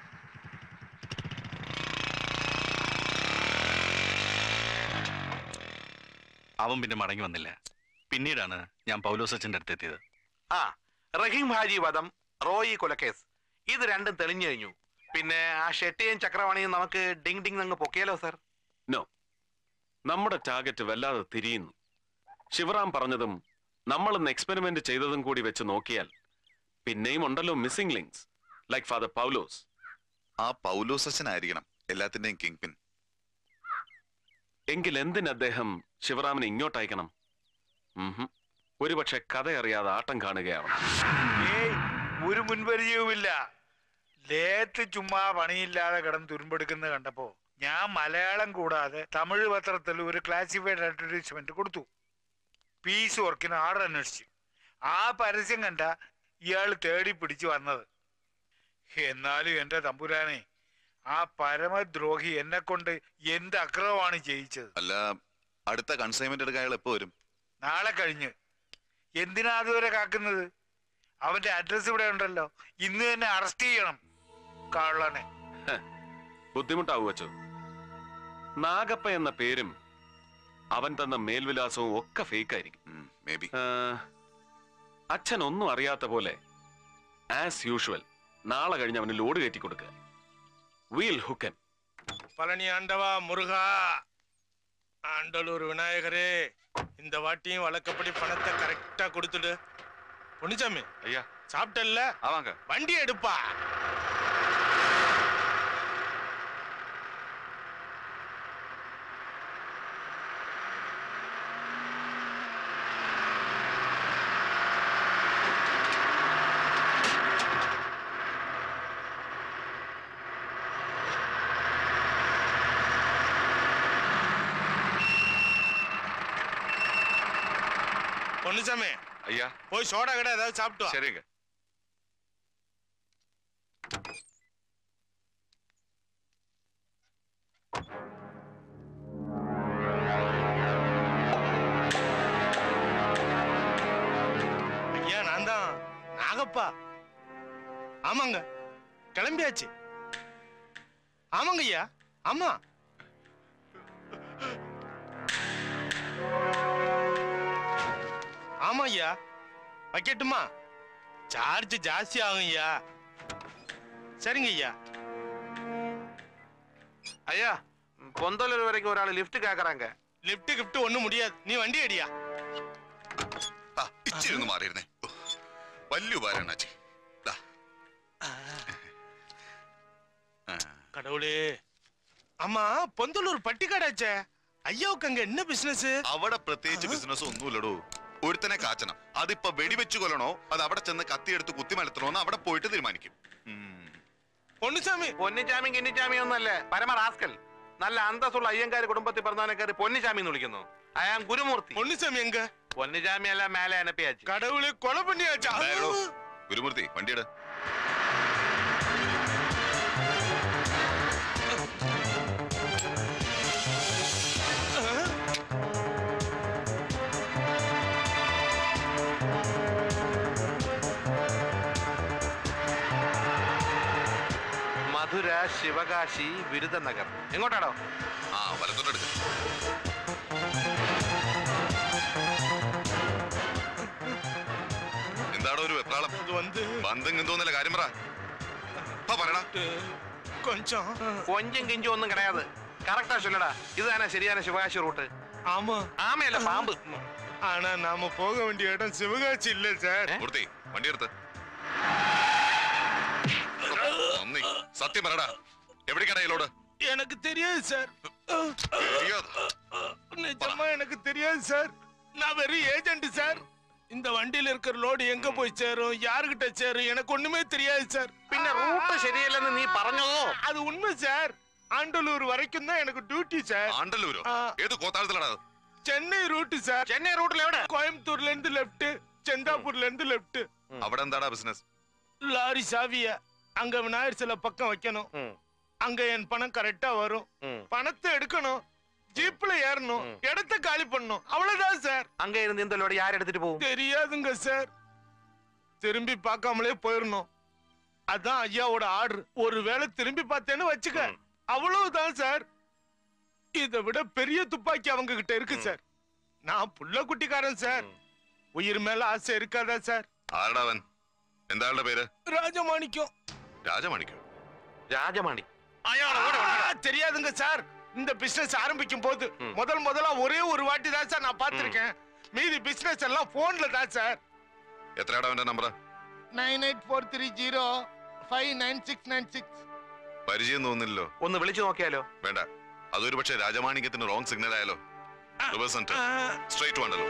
[SPEAKER 21] അവൻ പിന്നെ മടങ്ങി വന്നില്ല പിന്നീടാണ് ഞാൻ പൗലോസ് അച്ഛൻ്റെ അടുത്തെത്തിയത്
[SPEAKER 18] ആ റഹീം ഹാജി വധം റോയി കൊലക്കേസ് ഇത് രണ്ടും തെളിഞ്ഞു കഴിഞ്ഞു പിന്നെ ആ ഷെട്ടിയും ചക്രവാണിയും നമുക്ക് ഡിങ് ഡിങ് അങ്ങ് പൊക്കിയാലോ സർ
[SPEAKER 5] നോ നമ്മുടെ ടാർഗറ്റ് വല്ലാതെ തിരിയുന്നു ശിവറാം പറഞ്ഞതും നമ്മളിന്ന് എക്സ്പെരിമെന്റ് ചെയ്തതും കൂടി വെച്ച് നോക്കിയാൽ പിന്നെയും ഉണ്ടല്ലോ missing links like father Paulose
[SPEAKER 20] ആ പൗലോസ് അച്ഛനായിരിക്കണം എല്ലാത്തിന്റെയും കിങ് പിൻ
[SPEAKER 5] എങ്കിൽ എന്തിന് അദ്ദേഹം ശിവറാമിനെ ഇങ്ങോട്ട് അയക്കണം ഉംഹും. ഒരുപക്ഷെ കഥ അറിയാതെ ആട്ടം കാണുകയാവണം
[SPEAKER 19] ഏയ് ഒരു മുൻപരിചയവുമില്ല ലേത്ത് ചുമ്മാ പണിയില്ലാതെ കിടന്ന് തുരുമ്പെടുക്കുന്നത് കണ്ടപ്പോ ഞാൻ മലയാളം കൂടാതെ തമിഴ് പത്രത്തിൽ ഒരു ക്ലാസിഫൈഡ് അഡ്വർടൈസ്മെന്റ് കൊടുത്തു പീസ് വർക്കിന് ആർഡർ അന്വേഷിച്ചു ആ പരസ്യം കണ്ട ഇയാൾ തേടി പിടിച്ചു വന്നത് എന്നാലും എന്റെ തമ്പുരാനെ ആ പരമദ്രോഹി എന്നെ കൊണ്ട് എന്ത് അക്രമമാണ് ചെയ്യിച്ചത്
[SPEAKER 20] അല്ല അടുത്ത കൺസൈൻമെന്റ് എടുക്കാൻ അയാൾ എപ്പോ വരും
[SPEAKER 19] നാളെ കഴിഞ്ഞ് എന്തിനാ അതുവരെ കാക്കുന്നത് അവന്റെ അഡ്രസ് ഇവിടെ ഉണ്ടല്ലോ ഇന്ന് തന്നെ അറസ്റ്റ് ചെയ്യണം കള്ളനെ
[SPEAKER 5] ബുദ്ധിമുട്ടാവു വച്ചു നാഗപ്പ എന്ന പേരും അവൻ തന്ന മേൽവിലാസവും ഒക്കെ ഫേക്ക് ആയിരിക്കും
[SPEAKER 20] മേ ബി
[SPEAKER 5] അച്ഛൻ ഒന്നും അറിയാത്ത പോലെ ആസ് യൂഷ്വൽ നാളെ കഴിഞ്ഞ് അവന് ലോഡ് കയറ്റി കൊടുക്കുക വീൽ ഹുക്കൻ
[SPEAKER 2] பழனி ஆண்டவா முருகா ஆண்டலூர் விநாயகரே இந்த வாட்டியும் வழக்கப்படி பணத்தை கரெக்டா கொடுத்துடு பொன்னிச்சாமி
[SPEAKER 10] ஐயா
[SPEAKER 2] சாப்பிட்டல்ல
[SPEAKER 10] ஆமாங்க
[SPEAKER 2] வண்டி எடுப்பா பொன்னிச்சாமி
[SPEAKER 10] ஐயா
[SPEAKER 2] போய் சோடா கடை ஏதாவது சாப்பிட்டு வா
[SPEAKER 10] சரிங்க
[SPEAKER 2] ஐயா நான் தான் நாகப்பா ஆமாங்க கிளம்பியாச்சு ஆமாங்க ஐயா ஆமா ஆமா ஐயா வைக்கட்டுமா சார்ஜ் ஜாஸ்தி ஆகும் ஐயா சரிங்க ஐயா
[SPEAKER 18] ஐயா பொந்தலூர் வரைக்கும் ஒரு ஆள் லிஃப்ட் கேக்குறாங்க
[SPEAKER 2] லிஃப்ட் கிஃப்ட் ஒண்ணும் முடியாது நீ வண்டி அடியா
[SPEAKER 20] ഇച്ചിരി ഒന്ന് മാറിയിരുന്നേ ഓ, വലിയ ഉപകാരമാണ് അച്ഛി ദാ.
[SPEAKER 2] கடவுளே ஆமா பொந்தலூர் பட்டிக்காடாச்சே ஐயாவுக்கு அங்க என்ன பிசினஸ்
[SPEAKER 20] അവിടെ പ്രത്യേകിച്ച് ബിസിനസ് ഒന്നുമില്ലടോ ഒരുത്തനെ കാച്ചണം അതിപ്പോ വെടിവെച്ച് കൊല്ലണോ അത് അവിടെ ചെന്ന് കത്തിയെടുത്ത് കുത്തിമലത്തണോന്ന് അവിടെ പോയിട്ട് തീരുമാനിക്കും
[SPEAKER 2] പൊന്നിച്ചാമി
[SPEAKER 18] പൊന്നിച്ചാമി കിന്നിച്ചാമി ഒന്നല്ല പരമ റാസ്കൽ നല്ല അന്തസ്സുള്ള അയ്യങ്കാര് കുടുംബത്തിൽ പറഞ്ഞവനെ കയറി പൊന്നിച്ചാമി എന്ന് വിളിക്കുന്നു അയാൾ ഗുരുമൂർത്തി
[SPEAKER 2] പൊന്നിച്ചാമി എങ്ക
[SPEAKER 18] പൊന്നിച്ചാമി എല്ലാം മേലെ അനപ്പിയാച്ചു
[SPEAKER 2] கடவுளே கொலை பண்ணியாச்சா
[SPEAKER 20] ബാഗടോ. ഗുരുമൂർത്തി വണ്ടിയുടെ
[SPEAKER 18] മധുര ശിവകാശി വിരുദനഗർ എങ്ങോട്ടാടോ
[SPEAKER 20] ആ വലത്തോട്ടെടുക്ക എന്താടോ ഒരു വെപ്രാളം ബന്ധം എന്തോന്നല്ല കാര്യം പറ ആ, പറയടാ
[SPEAKER 2] கொஞ்சம்
[SPEAKER 18] കൊഞ്ചും കിഞ്ചും ഒന്നും കിടയാത് കറക്റ്റാ ചൊല്ലടാ ഇത് തന്നെ ശരിயான ശിവകാശി റൂട്ട്
[SPEAKER 2] ஆமா
[SPEAKER 18] ആമയല്ല പാമ്പ്
[SPEAKER 2] ஆனா நாம போக வேண்டிய இடம் சிவகாசி இல்ல சார்
[SPEAKER 20] മൂർത്തി വണ്ടി എടുത്ത് നന്ദി സത്യം പറയടാ എവിടേക്കാടാ ഇതിലോട്
[SPEAKER 2] எனக்கு தெரியாது சார்
[SPEAKER 20] தெரியாது.
[SPEAKER 2] நிஜமா எனக்கு தெரியாது சார் நான் வெறும் ஏஜென்ட் சார் இந்த வண்டியில இருக்கிற லோடு எங்க போய் சேரும் யாருகிட்ட சேரும் எனக்கு ஒண்ணுமே தெரியாது சார்
[SPEAKER 18] പിന്നെ റൂട്ട് ശരിയല്ലെന്ന് നീ പറഞ്ഞതോ
[SPEAKER 2] அது உண்மை சார் ஆண்டலூர் வரைக்கும் தான் எனக்கு டியூட்டி சார்
[SPEAKER 20] ആണ്ടല്ലൂരോ ഏത് കോത്താഴത്തിലാടാ അത്?
[SPEAKER 2] சென்னை ரூட் சார்
[SPEAKER 18] சென்னை ரூட்ல எവിടെ
[SPEAKER 2] கோயம்புத்தூர்ல இருந்து லெஃப்ட் செந்தாப்பூர்ல இருந்து லெஃப்ட்
[SPEAKER 20] അവിടെ എന്താടാ ബിസിനസ്
[SPEAKER 2] லாரி சாவிய அங்க விநாயகர் சிலை பக்கம் வைக்கணும் அங்க என் பணம் கரெக்டா வரும் பணத்தை எடுக்கணும் ஜீப்ல ஏறணும் இடத்த காலி பண்ணணும் அவ்வளவுதான் சார்
[SPEAKER 18] அங்க இருந்து இந்த லோடு யார் எடுத்துட்டு போகும்
[SPEAKER 2] தெரியாதுங்க சார் திரும்பி பார்க்காமலே போயிடணும் அதான் ஐயாவோட ஆர்டர் ஒருவேளை திரும்பி பார்த்தேன்னு வச்சுக்க அவ்வளவுதான் சார் இதை விட பெரிய துப்பாக்கி அவங்க கிட்ட இருக்கு சார் நான் புள்ள குட்டிக்காரன் சார் உயிர் மேல ஆசை இருக்காதா சார்
[SPEAKER 20] ആരടാ അവൻ എന്താ ആളുടെ പേര്
[SPEAKER 2] ராஜமாணிக்கம்
[SPEAKER 20] രാജമാണിക്കോ
[SPEAKER 18] രാജമാണി
[SPEAKER 2] ஆ, தெரியாதுங்க சார் இந்த பிசினஸ் ஆரம்பிக்கும் போது முதல் முதலா ஒரே ஒரு வாட்டி தான் சார் நான் பார்த்திருக்கேன் மீதி பிசினஸ் எல்லாம் போன்ல தான் சார்
[SPEAKER 20] എത്രയാടാ അവന്റെ number
[SPEAKER 2] nine eight four three zero five nine six nine six
[SPEAKER 20] പരിചയം തോന്നില്ലല്ലോ
[SPEAKER 18] ഒന്ന് വിളിച്ചു നോക്കിയാലോ
[SPEAKER 20] വേണ്ട അതൊരു പക്ഷേ രാജമാണിക്യത്തിന് റോങ് സിഗ്നൽ ആയാലോ റിവേഴ്സ് സെന്റർ സ്ട്രൈറ്റ് വേണ്ടല്ലോ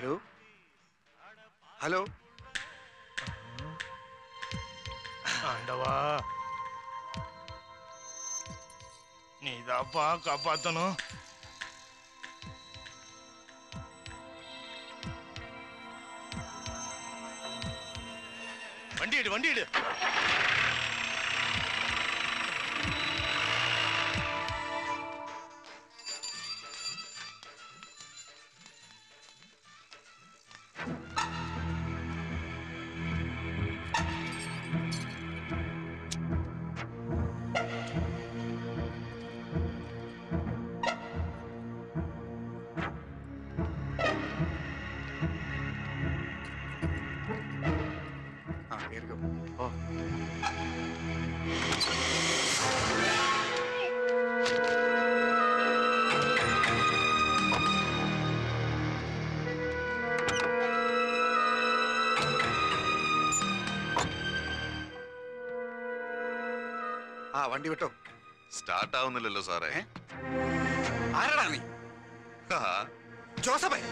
[SPEAKER 6] ഹലോ ഹലോ
[SPEAKER 2] ஆண்டவா நீதாப்பா காப்பாத்தணும் வண்டி எடு வண்டி எடு
[SPEAKER 6] ആ കേറിക്കോ ഓ ആ വണ്ടി വിട്ടോ
[SPEAKER 9] സ്റ്റാർട്ട് ആവുന്നില്ലല്ലോ സാറേ
[SPEAKER 6] ആരാടാ നീ ജോസഫേ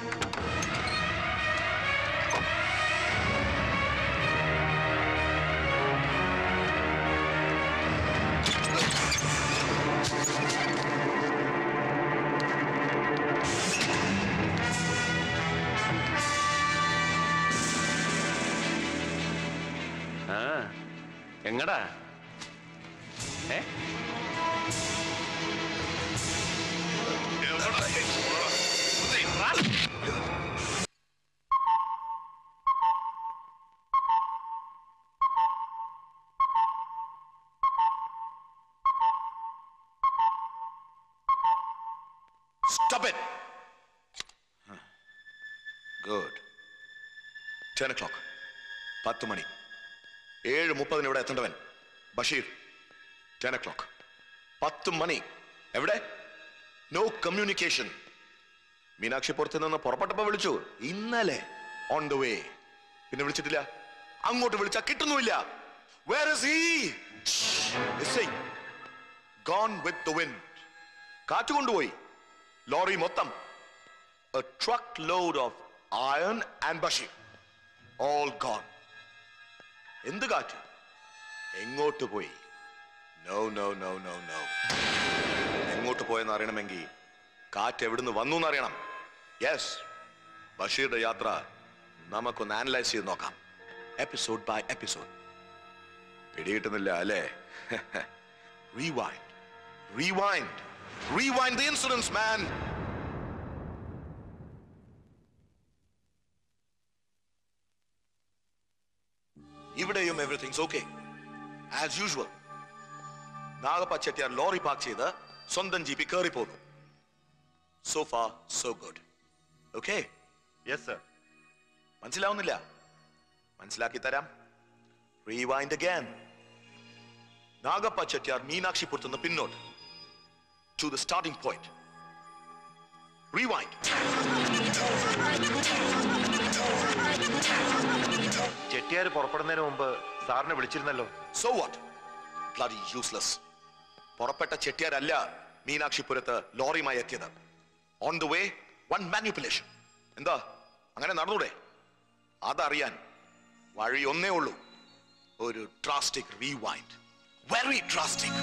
[SPEAKER 3] ആ എങ്ങടാ ഏ
[SPEAKER 10] Stop it! Good ten o'clock പത്ത് മണി ഏഴ് മുപ്പതിന് ഇവിടെ എത്തേണ്ടവൻ ബഷീർ ടെൻ ഒ ക്ലോക്ക് പത്ത് മണി എവിടെ നോ കമ്മ്യൂണിക്കേഷൻ മീനാക്ഷി പുറത്ത് നിന്ന് പുറപ്പെട്ടപ്പോ വിളിച്ചു ഇന്നലെ ഓൺ ദ വേ പിന്നെ വിളിച്ചിട്ടില്ല അങ്ങോട്ട് വിളിച്ചാ കിട്ടുന്നുമില്ല where is he gone with the wind കാറ്റ് കൊണ്ടുപോയി ലോറി മൊത്തം a truckload of iron and bashir all gone എന്ത് കാറ്റ് എങ്ങോട്ട് പോയി no no no no no എങ്ങോട്ട് പോയെന്ന് അറിയണമെങ്കിൽ കാറ്റ് എവിടുന്ന് വന്നു എന്നറിയണം യെസ് ബഷീറുടെ യാത്ര നമുക്കൊന്ന് ആനലൈസ് ചെയ്ത് നോക്കാം എപ്പിസോഡ് ബൈ എപ്പിസോഡ് പിടികിട്ടുന്നില്ല അല്ലേ rewind rewind rewind the incidence man ഇവിടെയും everything's okay as usual Nagappa Chettiar lorry park ചെയ്ത് സ്വന്തം ജീപ്പി കയറി പോന്നു so far so good okay yes sir മനസ്സിലാവുന്നില്ല മനസ്സിലാക്കി തരാം റീവൈൻഡ് അഗാൻ നാഗപ്പ ചെട്ടിയാർ മീനാക്ഷിപുരത്ത് നിന്ന് പിന്നോട്ട് to the starting point rewind
[SPEAKER 22] Chettiar പുറപ്പെടുന്നതിന് മുമ്പ് സാറിനെ വിളിച്ചിരുന്നല്ലോ
[SPEAKER 10] സോ വാട്ട് ബ്ലഡി യൂസ്ലെസ് പുറപ്പെട്ട ചെട്ടിയാരല്ല മീനാക്ഷിപുരത്ത് ലോറിയുമായി എത്തിയത് on the way one manipulation എന്താ അങ്ങനെ നടന്നൂടെ അതറിയാൻ വഴി ഒന്നേ ഉള്ളൂ ഒരു drastic rewind very drastic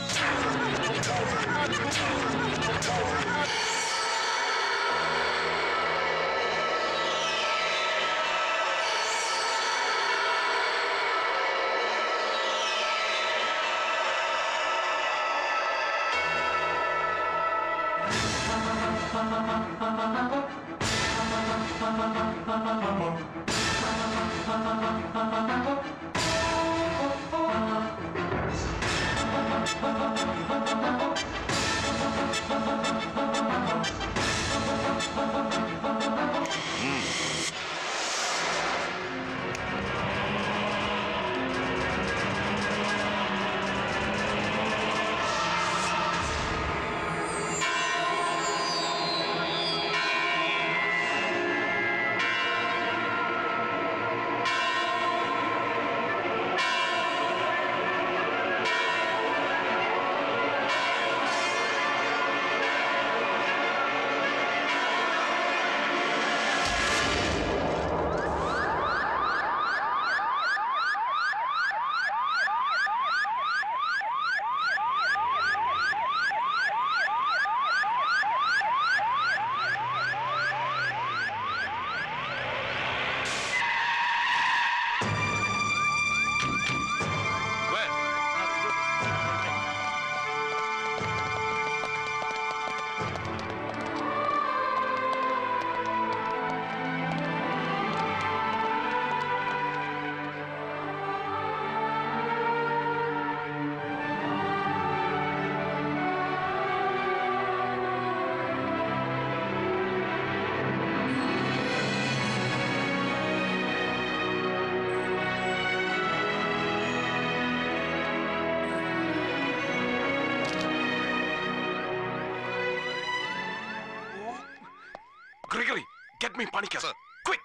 [SPEAKER 5] Get me Panikkar. Sir. Quick.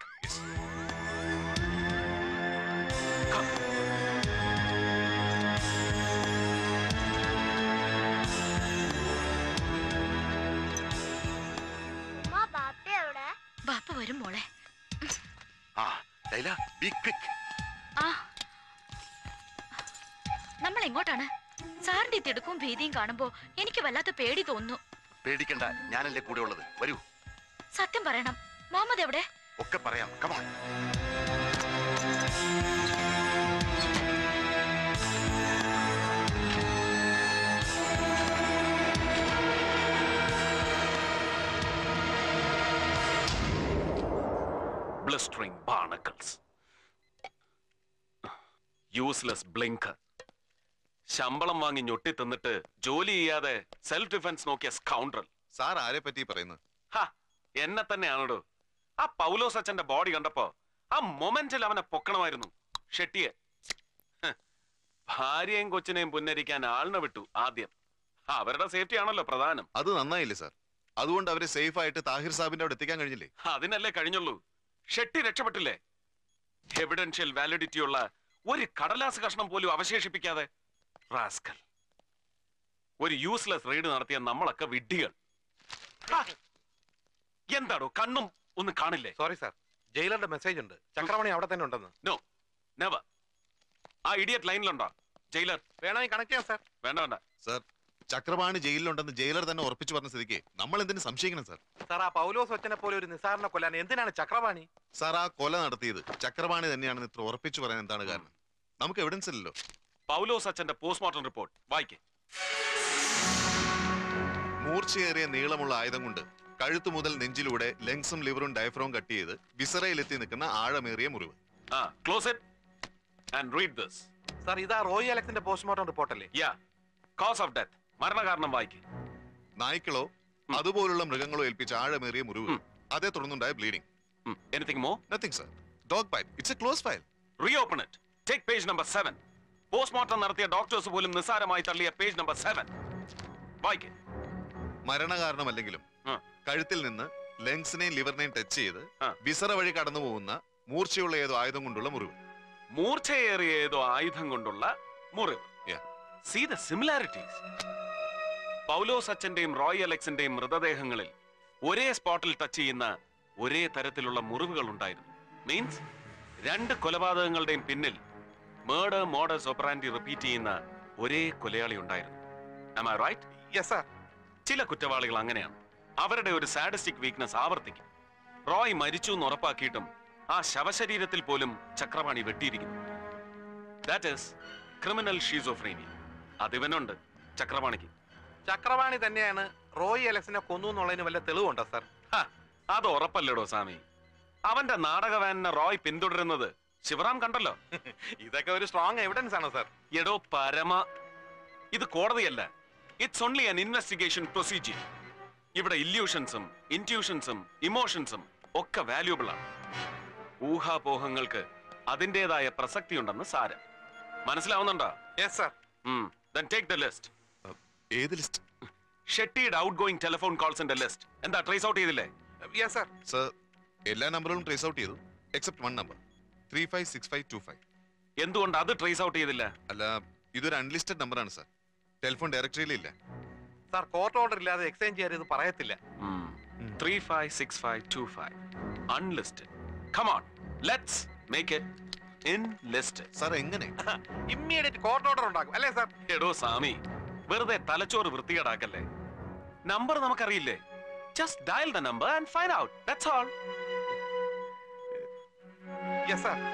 [SPEAKER 13] ബാപ്പ വരും മോളെ
[SPEAKER 16] ആ ലൈല ബി ക്വിക്ക്
[SPEAKER 13] ആ നമ്മൾ എങ്ങോട്ടാണ് സാറിന്റെ ഈ തിടുക്കവും ഭീതിയും കാണുമ്പോ എനിക്ക് വല്ലാത്ത പേടി തോന്നുന്നു
[SPEAKER 16] പേടിക്കണ്ട ഞാനല്ലേ കൂടെ ഉള്ളത് വരൂ
[SPEAKER 13] സത്യം പറയണം മുഹമ്മദ് എവിടെ
[SPEAKER 16] ഒക്കെ പറയാം come on
[SPEAKER 5] Blistering barnacles. Useless blinker ശമ്പളം വാങ്ങി ഞൊട്ടി തിന്നിട്ട് ജോലി ചെയ്യാതെ സെൽഫ് ഡിഫൻസ് നോക്കിയ സ്കൗണ്ടറൽ
[SPEAKER 9] സാർ ആരെ പറ്റി പറയുന്നത്
[SPEAKER 5] ഹാ എന്നെ തന്നെയാണോടോ ആ പൗലോസ് അച്ഛന്റെ ബോഡി കണ്ടപ്പോ ആ മൊമെന്റിൽ അവനെ പൊക്കണമായിരുന്നു ഷെട്ടിയെ ഹ്. ഭാര്യയും കൊച്ചിനെയും പുന്നരിക്കാൻ ആളിനെ വിട്ടു ആദ്യം അവരുടെ സേഫ്റ്റി ആണല്ലോ പ്രധാനം
[SPEAKER 9] അത് നന്നായില്ലേ സാർ അതുകൊണ്ട് അവരെ സേഫ് ആയിട്ട് താഹിർ സാഹിബിന്റെ അവിടെ എത്തിക്കാൻ കഴിഞ്ഞില്ലേ
[SPEAKER 5] അതിനല്ലേ കഴിഞ്ഞുള്ളൂ ഷെട്ടി രക്ഷപ്പെട്ടില്ലേ എവിഡൻഷ്യൽ വാലിഡിറ്റി ഉള്ള ഒരു കടലാസ് കഷ്ണം പോലും അവശേഷിപ്പിക്കാതെ റാസ്കൽ ഒരു യൂസ്ലെസ് റെയ്ഡ് നടത്തിയ നമ്മളൊക്കെ വിഡ്ഢികൾ ഹാ! എന്താടോ കണ്ണും ഒന്ന് കാണില്ലേ
[SPEAKER 18] സോറി സാർ ജയിലറുടെ മെസ്സേജ് ഉണ്ട് ചക്രമണി അവിടെ തന്നെ ഉണ്ടെന്ന്
[SPEAKER 5] നോ നെവർ ആ ഇഡിയറ്റ് ലൈനിലുണ്ടോ ജയിലർ
[SPEAKER 18] വേണമെങ്കിൽ കണക്ട് ചെയ്യാം സാർ
[SPEAKER 5] വേണ്ട വേണ്ട
[SPEAKER 9] സാർ ചക്രപാണി ജയിലിലുണ്ടെന്ന് ജയിലർ തന്നെ ഉറപ്പിച്ചു പറഞ്ഞ സ്ഥിതിക്ക് നമ്മൾ എന്തിനു സംശയിക്കണം സാർ
[SPEAKER 18] സാർ ആ പൗലോസ് വച്ചനെ പോലെ ഒരു നിസാറിനെ കൊല്ലാൻ എന്തിനാണ് ചക്രപാണി
[SPEAKER 9] സാർ ആ കൊല നടത്തിയത് ചക്രപാണി തന്നെയാണെന്ന് ഇത്ര ഉറപ്പിച്ചു പറയാൻ എന്താണ് കാരണം നമുക്ക് എവിഡൻസ് ഇല്ലല്ലോ
[SPEAKER 5] പൗലോസ് അച്ഛന്റെ പോസ്റ്റ്മോർട്ടം റിപ്പോർട്ട് വായിക്കേ
[SPEAKER 9] മൂർച്ചയേറിയ നീളമുള്ള ആയുധം കൊണ്ട് കഴുത്തു മുതൽ നെഞ്ചിലൂടെ ലെങ്സും ലിവറും ഡയഫ്രോം കട്ട് ചെയ്ത് വിസറയിലെത്തി നിൽക്കുന്ന ആഴമേറിയ മുറിവ്
[SPEAKER 5] ആ close it and read this
[SPEAKER 18] sir ഇതാ റോയി അലക്സിന്റെ പോസ്റ്റ്മോർട്ടം റിപ്പോർട്ട് അല്ലേ
[SPEAKER 5] യാ കോസ് ഓഫ് ഡെത്ത് മരണകാരണം വായിക്കേ
[SPEAKER 9] നായ്ക്കളോ അതുപോലുള്ള മൃഗങ്ങളോ ഏൽപ്പിച്ച ആഴമേറിയ മുറിവ് അതേ തുടർന്നുണ്ടായ bleeding
[SPEAKER 5] anything more
[SPEAKER 9] nothing sir dog bite it's a close file
[SPEAKER 5] reopen it take page number seven postmortem നടത്തിയ ഡോക്ടേഴ്സ് പോലും നിസ്സാരമായി തള്ളിയ പേജ് നമ്പർ സെവൻ വായിക്കേ
[SPEAKER 9] മരണകാരണമല്ലെങ്കിലും കഴുത്തിൽ നിന്ന് ലെങ്സിനെയും ലിവറിനെയും ടച്ച് ചെയ്ത് വിസറ വഴി കടന്നു പോകുന്ന മൂർച്ചയുള്ള ഏതോ ആയുധം കൊണ്ടുള്ള മുറിവ്
[SPEAKER 5] മൂർച്ചയേറിയ ഏതോ ആയുധം കൊണ്ടുള്ള മുറിവ് സീ ദ സിമിലാരിറ്റീസ് പൗലോസ് അച്ഛന്റെയും റോയ് അലക്സിന്റെയും മൃതദേഹങ്ങളിൽ ഒരേ സ്പോട്ടിൽ ടച്ച് ചെയ്യുന്ന ഒരേ തരത്തിലുള്ള മുറിവുകൾ ഉണ്ടായിരുന്നു മീൻസ് രണ്ട് കൊലപാതകങ്ങളുടെയും പിന്നിൽ മേർഡർ മോഡേഴ്സ് ഓപ്പറാൻഡി റിപ്പീറ്റ് ചെയ്യുന്ന ഒരേ കൊലയാളി ഉണ്ടായിരുന്നു Am I right? ചില കുറ്റവാളികൾ അങ്ങനെയാണ് അവരുടെ ഒരു സാഡിസ്റ്റിക് വീക്ക്നെസ് ആവർത്തിക്കും റോയ് മരിച്ചു എന്ന് ഉറപ്പാക്കിയിട്ടും ആ ശവശരീരത്തിൽ പോലും ചക്രപാണി വെട്ടിയിരിക്കുന്നു ദാറ്റ് ഈസ് ക്രിമിനൽ ഷീസോഫ്രീനിയ അതിവനുണ്ട് ചക്രപാണിക്ക്
[SPEAKER 18] ചക്രവാണി തന്നെയാണ് റോയി അലക്സിനെ കൊന്നു എന്നുള്ളതിന് വല്ല തെളിവുണ്ടോ സാർ
[SPEAKER 5] ഹ, അത് ഉറപ്പല്ലടോ സ്വാമി അവന്റെ നാടക വാനിനെ റോയ് പിന്തുടരുന്നത് ശിവറാം കണ്ടല്ലോ
[SPEAKER 18] ഇതൊക്കെ ഒരു സ്ട്രോങ് എവിഡൻസ് ആണ് സാർ
[SPEAKER 5] എടോ പരമ ഇത് കോടതിയല്ല it's only an investigation procedure ഇവിടെ ഇല്യൂഷൻസും ഇൻറ്റ്യൂഷൻസും ഇമോഷൻസും ഒക്കെ വാല്യൂബിൾ ആണ് ഊഹാപോഹങ്ങൾക്ക് അതിൻ്റെതായ പ്രസക്തിയുണ്ടെന്ന് സാരം മനസ്സിലാവുന്നുണ്ടോ
[SPEAKER 18] yes sir
[SPEAKER 5] then take the list
[SPEAKER 9] ഏത് ലിസ്റ്റ്
[SPEAKER 5] ഷെട്ടിയുടെ ഔട്ട് ഗോയിങ് ടെലിഫോൺ കോൾസിന്റെ ലിസ്റ്റ് എന്താ ട്രേസ് ഔട്ട് ചെയ്തില്ലേ
[SPEAKER 18] യെസ് സാർ
[SPEAKER 9] സർ എല്ലാ നമ്പറുകളും ട്രേസ് ഔട്ട് ചെയ്തു except one number three five six five two five
[SPEAKER 5] എന്തുകൊണ്ട് അത് ട്രേസ് ഔട്ട് ചെയ്തില്ല
[SPEAKER 9] അല്ല ഇതൊരു അൺലിസ്റ്റഡ് നമ്പറാണ് സർ ടെലിഫോൺ ഡയറക്ടറിയിലില്ല
[SPEAKER 18] സാർ കോർട്ട് ഓർഡർ ഇല്ലാതെ എക്സ്ചേഞ്ച് ചെയ്യാൻ ഇത് പറയത്തില്ല
[SPEAKER 5] three five six five two five unlisted come on let's make it in list
[SPEAKER 9] sir എങ്ങനെ
[SPEAKER 18] ഇമ്മീഡിയറ്റ് കോർട്ട് ഓർഡർ ഉണ്ടാക്കും അല്ലേ സാർ
[SPEAKER 5] എടോ സാമി വെറുതെ തലച്ചോറ് വൃത്തികേടാക്കല്ലേ നമ്പർ നമുക്കറിയില്ലേ just dial the number and find out that's all
[SPEAKER 18] yes sir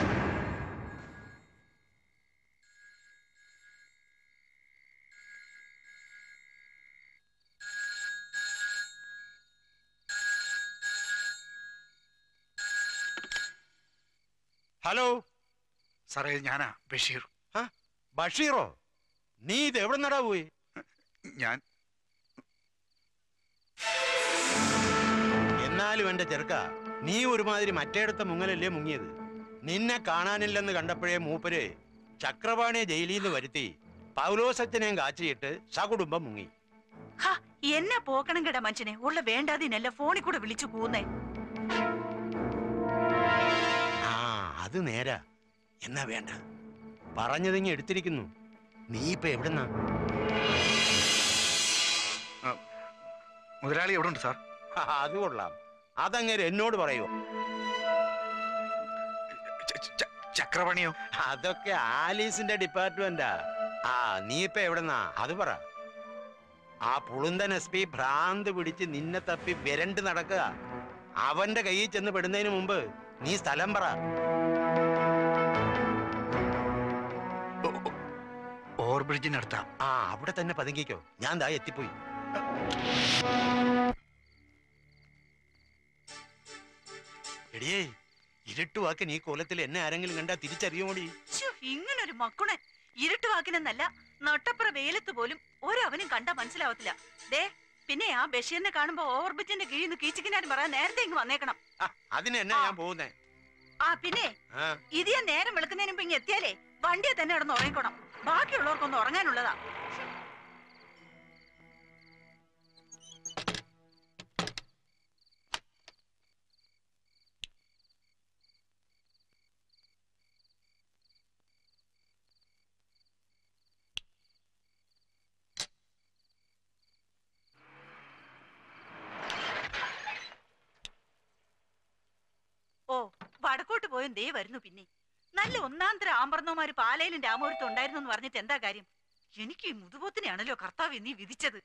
[SPEAKER 6] hello സാറേ ഞാനാ ബഷീർ
[SPEAKER 15] ബഷീറോ നീ ഇത് എവിടെ നടാ പോയി
[SPEAKER 6] ഞാൻ
[SPEAKER 15] എന്നാലും എന്റെ ചെറുക്ക നീ ഒരുമാതിരി മറ്റേടത്തെ മുങ്ങലല്ലേ മുങ്ങിയത് നിന്നെ കാണാനില്ലെന്ന് കണ്ടപ്പോഴേ മൂപ്പര് ചക്രപാണിയെ ജയിലിൽ നിന്ന് വരുത്തി പൗലോസച്ചനെയും കാച്ചിയിട്ട് സകുടുംബം മുങ്ങി
[SPEAKER 4] ഹ, എന്നെ പോക്കണം കേട മനുഷ്യനെ ഉള്ള വേണ്ടാതിനല്ല ഫോണിൽ കൂടെ വിളിച്ചു കൂന്നേ
[SPEAKER 15] അത് നേരാ എന്നാ വേണ്ട പറഞ്ഞതിങ്ങി എടുത്തിരിക്കുന്നു നീ ഇപ്പൊ എവിടുന്നാ
[SPEAKER 6] മുതലാളി എവിടെ ഉണ്ട് സാർ
[SPEAKER 15] അത് കൊള്ളാം അതങ്ങനെ എന്നോട് പറയോ
[SPEAKER 6] ചക്രപണിയോ
[SPEAKER 15] അതൊക്കെ ആലീസിന്റെ ഡിപ്പാർട്ട്മെന്റാ ആ നീ ഇപ്പൊ എവിടെന്നാ അത് പറ ആ പുളുന്തൻ എസ് പി ഭ്രാന്ത് പിടിച്ച് നിന്നെ തപ്പി വിരണ്ട് നടക്കുക അവന്റെ കയ്യിൽ ചെന്ന് പെടുന്നതിന് മുമ്പ് നീ സ്ഥലം പറ
[SPEAKER 6] ഓവർ ബ്രിഡ്ജിനടുത്താ
[SPEAKER 15] ആ അവിടെ തന്നെ പതുങ്ങിക്കോ ഞാൻ ദാ എത്തിപ്പോയി എടിയേ ഇരുട്ടുവാക്കൻ ഈ കോലത്തിൽ എന്നെ ആരെങ്കിലും കണ്ടാ തിരിച്ചറിയുമോടി
[SPEAKER 4] ശ്ശോ, ഇങ്ങനൊരു മക്കുണൻ ഇരുട്ടുവാക്കിനെന്നല്ല നട്ടപ്പുറ വെയിലത്ത് പോലും ഒരവനും കണ്ടാ മനസ്സിലാവത്തില്ല ദേ പിന്നെ ആ ബഷീറിനെ കാണുമ്പോ ഓവർബിറ്റിന്റെ കീഴിൽ നിന്ന് കീച്ചിക്കിനാരും പറയാൻ നേരത്തെ ഇങ്ങ് വന്നേക്കണം
[SPEAKER 15] അതിന് എന്നാ ഞാൻ പോകുന്നേ
[SPEAKER 4] ആ പിന്നെ
[SPEAKER 15] ആ
[SPEAKER 4] ഇത് ഞാൻ നേരം വെളുക്കുന്നതിന് മുമ്പ് ഇങ്ങ് എത്തിയാലേ വണ്ടിയെ തന്നെ കിടന്ന് ഉറങ്ങിക്കണം ബാക്കിയുള്ളവർക്കൊന്നും ഉറങ്ങാനുള്ളതാ ഓ വടക്കോട്ട് പോയും ദേ വരുന്നു പിന്നെ നല്ല ഒന്നാന്തര ആമ്പർന്നോമാര് പാലയിലും രാമപുരത്തും ഉണ്ടായിരുന്നു എന്ന് പറഞ്ഞിട്ട് എന്താ കാര്യം എനിക്ക് ഈ മുതുപോത്തിനെയാണല്ലോ കർത്താവ് നീ വിധിച്ചത്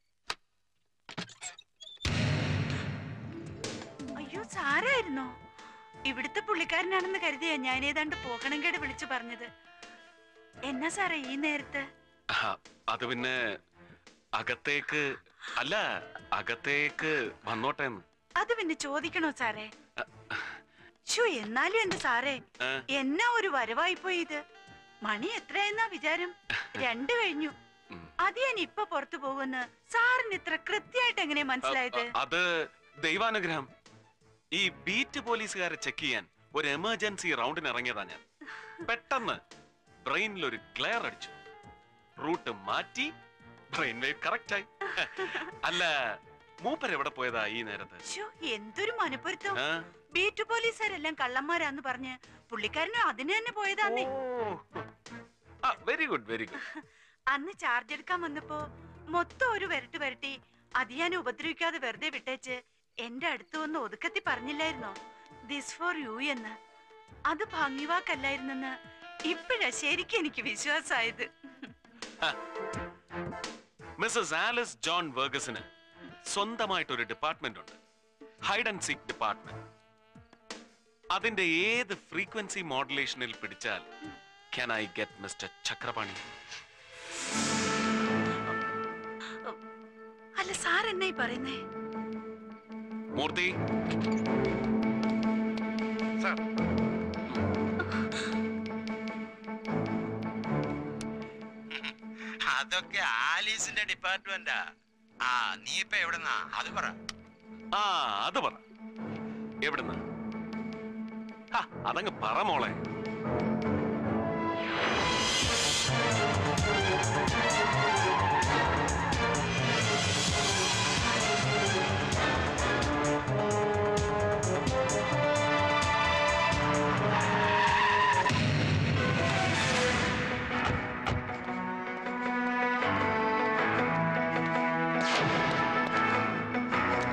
[SPEAKER 4] അയ്യോ സാരായിരുന്നോ ഇവിടുത്തെ പുള്ളിക്കാരനാണെന്ന് കരുതിയാ ഞാൻ ഏതാണ്ട് പോകണങ്കേട് വിളിച്ചു പറഞ്ഞത് എന്നാ സാറേ ഈ നേരത്ത്
[SPEAKER 5] ആ, അത് പിന്നെ അകത്തേക്ക് അല്ല അകത്തേക്ക് വന്നോട്ടെ എന്ന്
[SPEAKER 4] അത് പിന്നെ ചോദിക്കണോ സാറേ ഷോ എന്നാലും എന്റെ സാറേ
[SPEAKER 5] ഏ?
[SPEAKER 4] എന്നാ ഒരു വരവായി പോയി ഇത് മണി എത്രയെന്നാ വിചാരം രണ്ടു കഴിഞ്ഞു അത് ഞാൻ ഇപ്പൊ പുറത്തു പോകുന്ന സാറിന് ഇത്ര കൃത്യമായിട്ട് എങ്ങനെ മനസ്സിലായത്
[SPEAKER 5] അത് ദൈവാനുഗ്രഹം ഈ ബീറ്റ് പോലീസുകാരെ ചെക്ക് ചെയ്യാൻ ഒരു എമർജൻസി റൗണ്ടിന് ഇറങ്ങിയതാ ഞാൻ പെട്ടെന്ന് ബ്രെയിനിൽ ഒരു ക്ലെയർ അടിച്ചു റൂട്ട് മാറ്റി ബ്രെയിൻ വേവ് കറക്റ്റ് ആയി അല്ല മൂപ്പർ എവിടെ പോയതാ ഈ നേരത്ത്
[SPEAKER 4] ഷോ എന്തൊരു മനപ്പൊരുത്തം
[SPEAKER 5] ആ?
[SPEAKER 4] ബീറ്റ് പോലീസുകാരെല്ലാം കള്ളന്മാരാന്ന് പറഞ്ഞ് പുള്ളിക്കാരനും അതിന് തന്നെ പോയതാന്നേ
[SPEAKER 5] ആ വെരി ഗുഡ് വെരി ഗുഡ്
[SPEAKER 4] അന്ന് ചാർജ് എടുക്കാൻ വന്നപ്പോ മൊത്തം ഒരു വരട്ട് വരട്ടി അത് ഞാൻ ഉപദ്രവിക്കാതെ വെറുതെ വിട്ടേച്ച് എന്റെ അടുത്ത് വന്ന് ഒതുക്കത്തി പറഞ്ഞില്ലായിരുന്നോ ദിസ് ഫോർ യു എന്ന് അത് ഭംഗിവാക്കല്ലായിരുന്നെന്ന് ഇപ്പോഴാ ശരിക്കും എനിക്ക് വിശ്വാസമായത്
[SPEAKER 5] മിസ്സസ് ആലിസ് ജോൺ വർഗസിന് സ്വന്തമായിട്ട് ഒരു ഡിപ്പാർട്ട്മെന്റ് ഉണ്ട് ഹൈഡ് ആൻഡ് സീക്ക് ഡിപ്പാർട്ട്മെന്റ് അതിന്റെ ഏത് ഫ്രീക്വൻസി മോഡുലേഷനിൽ പിടിച്ചാൽ can I get mister Chakrapani
[SPEAKER 4] അല്ല സാർ എന്നാ ഈ പറയുന്നേ
[SPEAKER 5] മൂർത്തി
[SPEAKER 15] അതൊക്കെ ആലീസിന്റെ ഡിപ്പാർട്ട്മെന്റാ ആ നീ ഇപ്പൊ എവിടെന്നാ അത് പറ
[SPEAKER 5] ആ അത് പറ എവിടുന്ന് ആ, അതങ്ങ് പറ മോളെ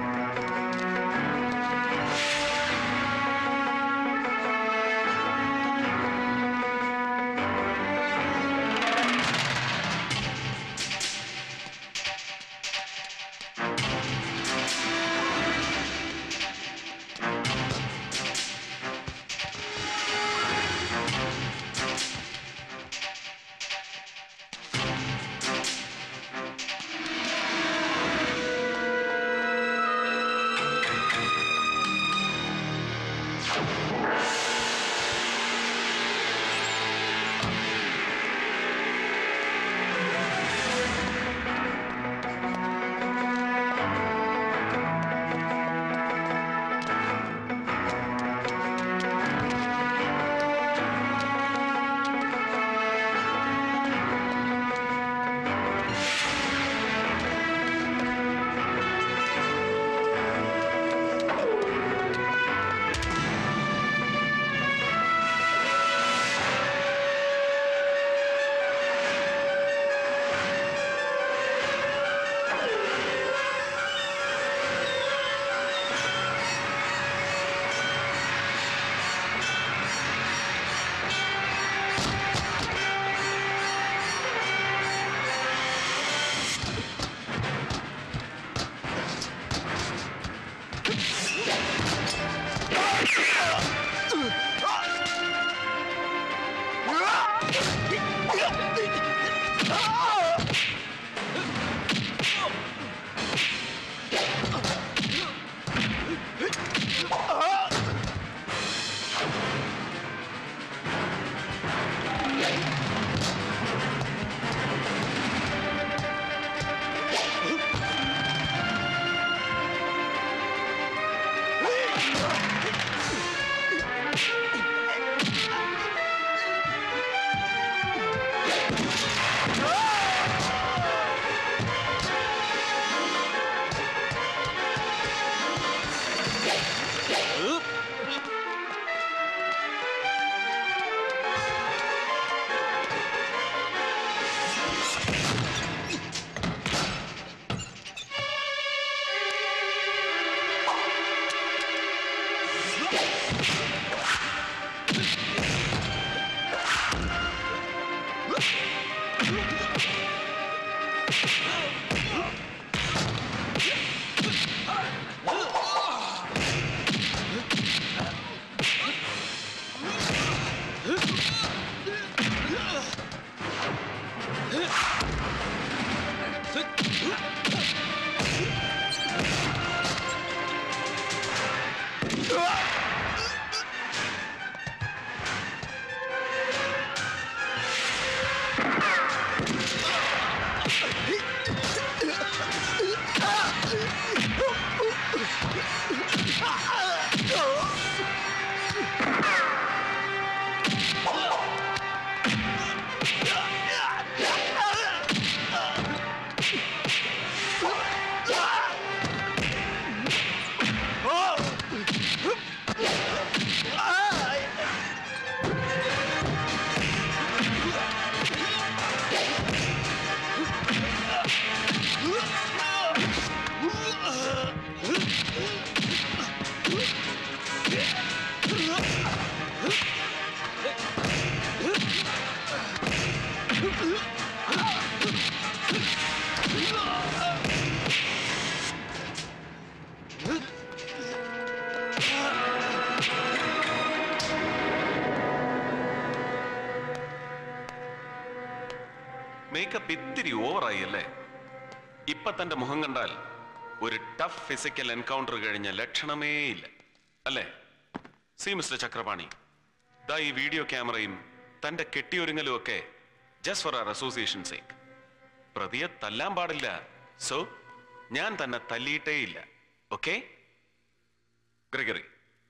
[SPEAKER 4] ആ
[SPEAKER 5] മേക്കപ്പ് ഇത്തിരി ഓവറായി അല്ലേ ഇപ്പൊ തന്റെ മുഖം കണ്ടാൽ ഒരു ടഫ് ഫിസിക്കൽ എൻകൗണ്ടർ കഴിഞ്ഞ ലക്ഷണമേ ഇല്ല അല്ലേ സി മിസ്റ്റർ ചക്രപാണി ദാ ഈ വീഡിയോ ക്യാമറയും തന്റെ കെട്ടിയൊരുങ്ങലും ഒക്കെ just for our association sake പ്രതിയെ തല്ലാൻ പാടില്ല സോ ഞാൻ തന്നെ തല്ലിയിട്ടേ ഇല്ല ഓക്കെ ഗ്രിഗറി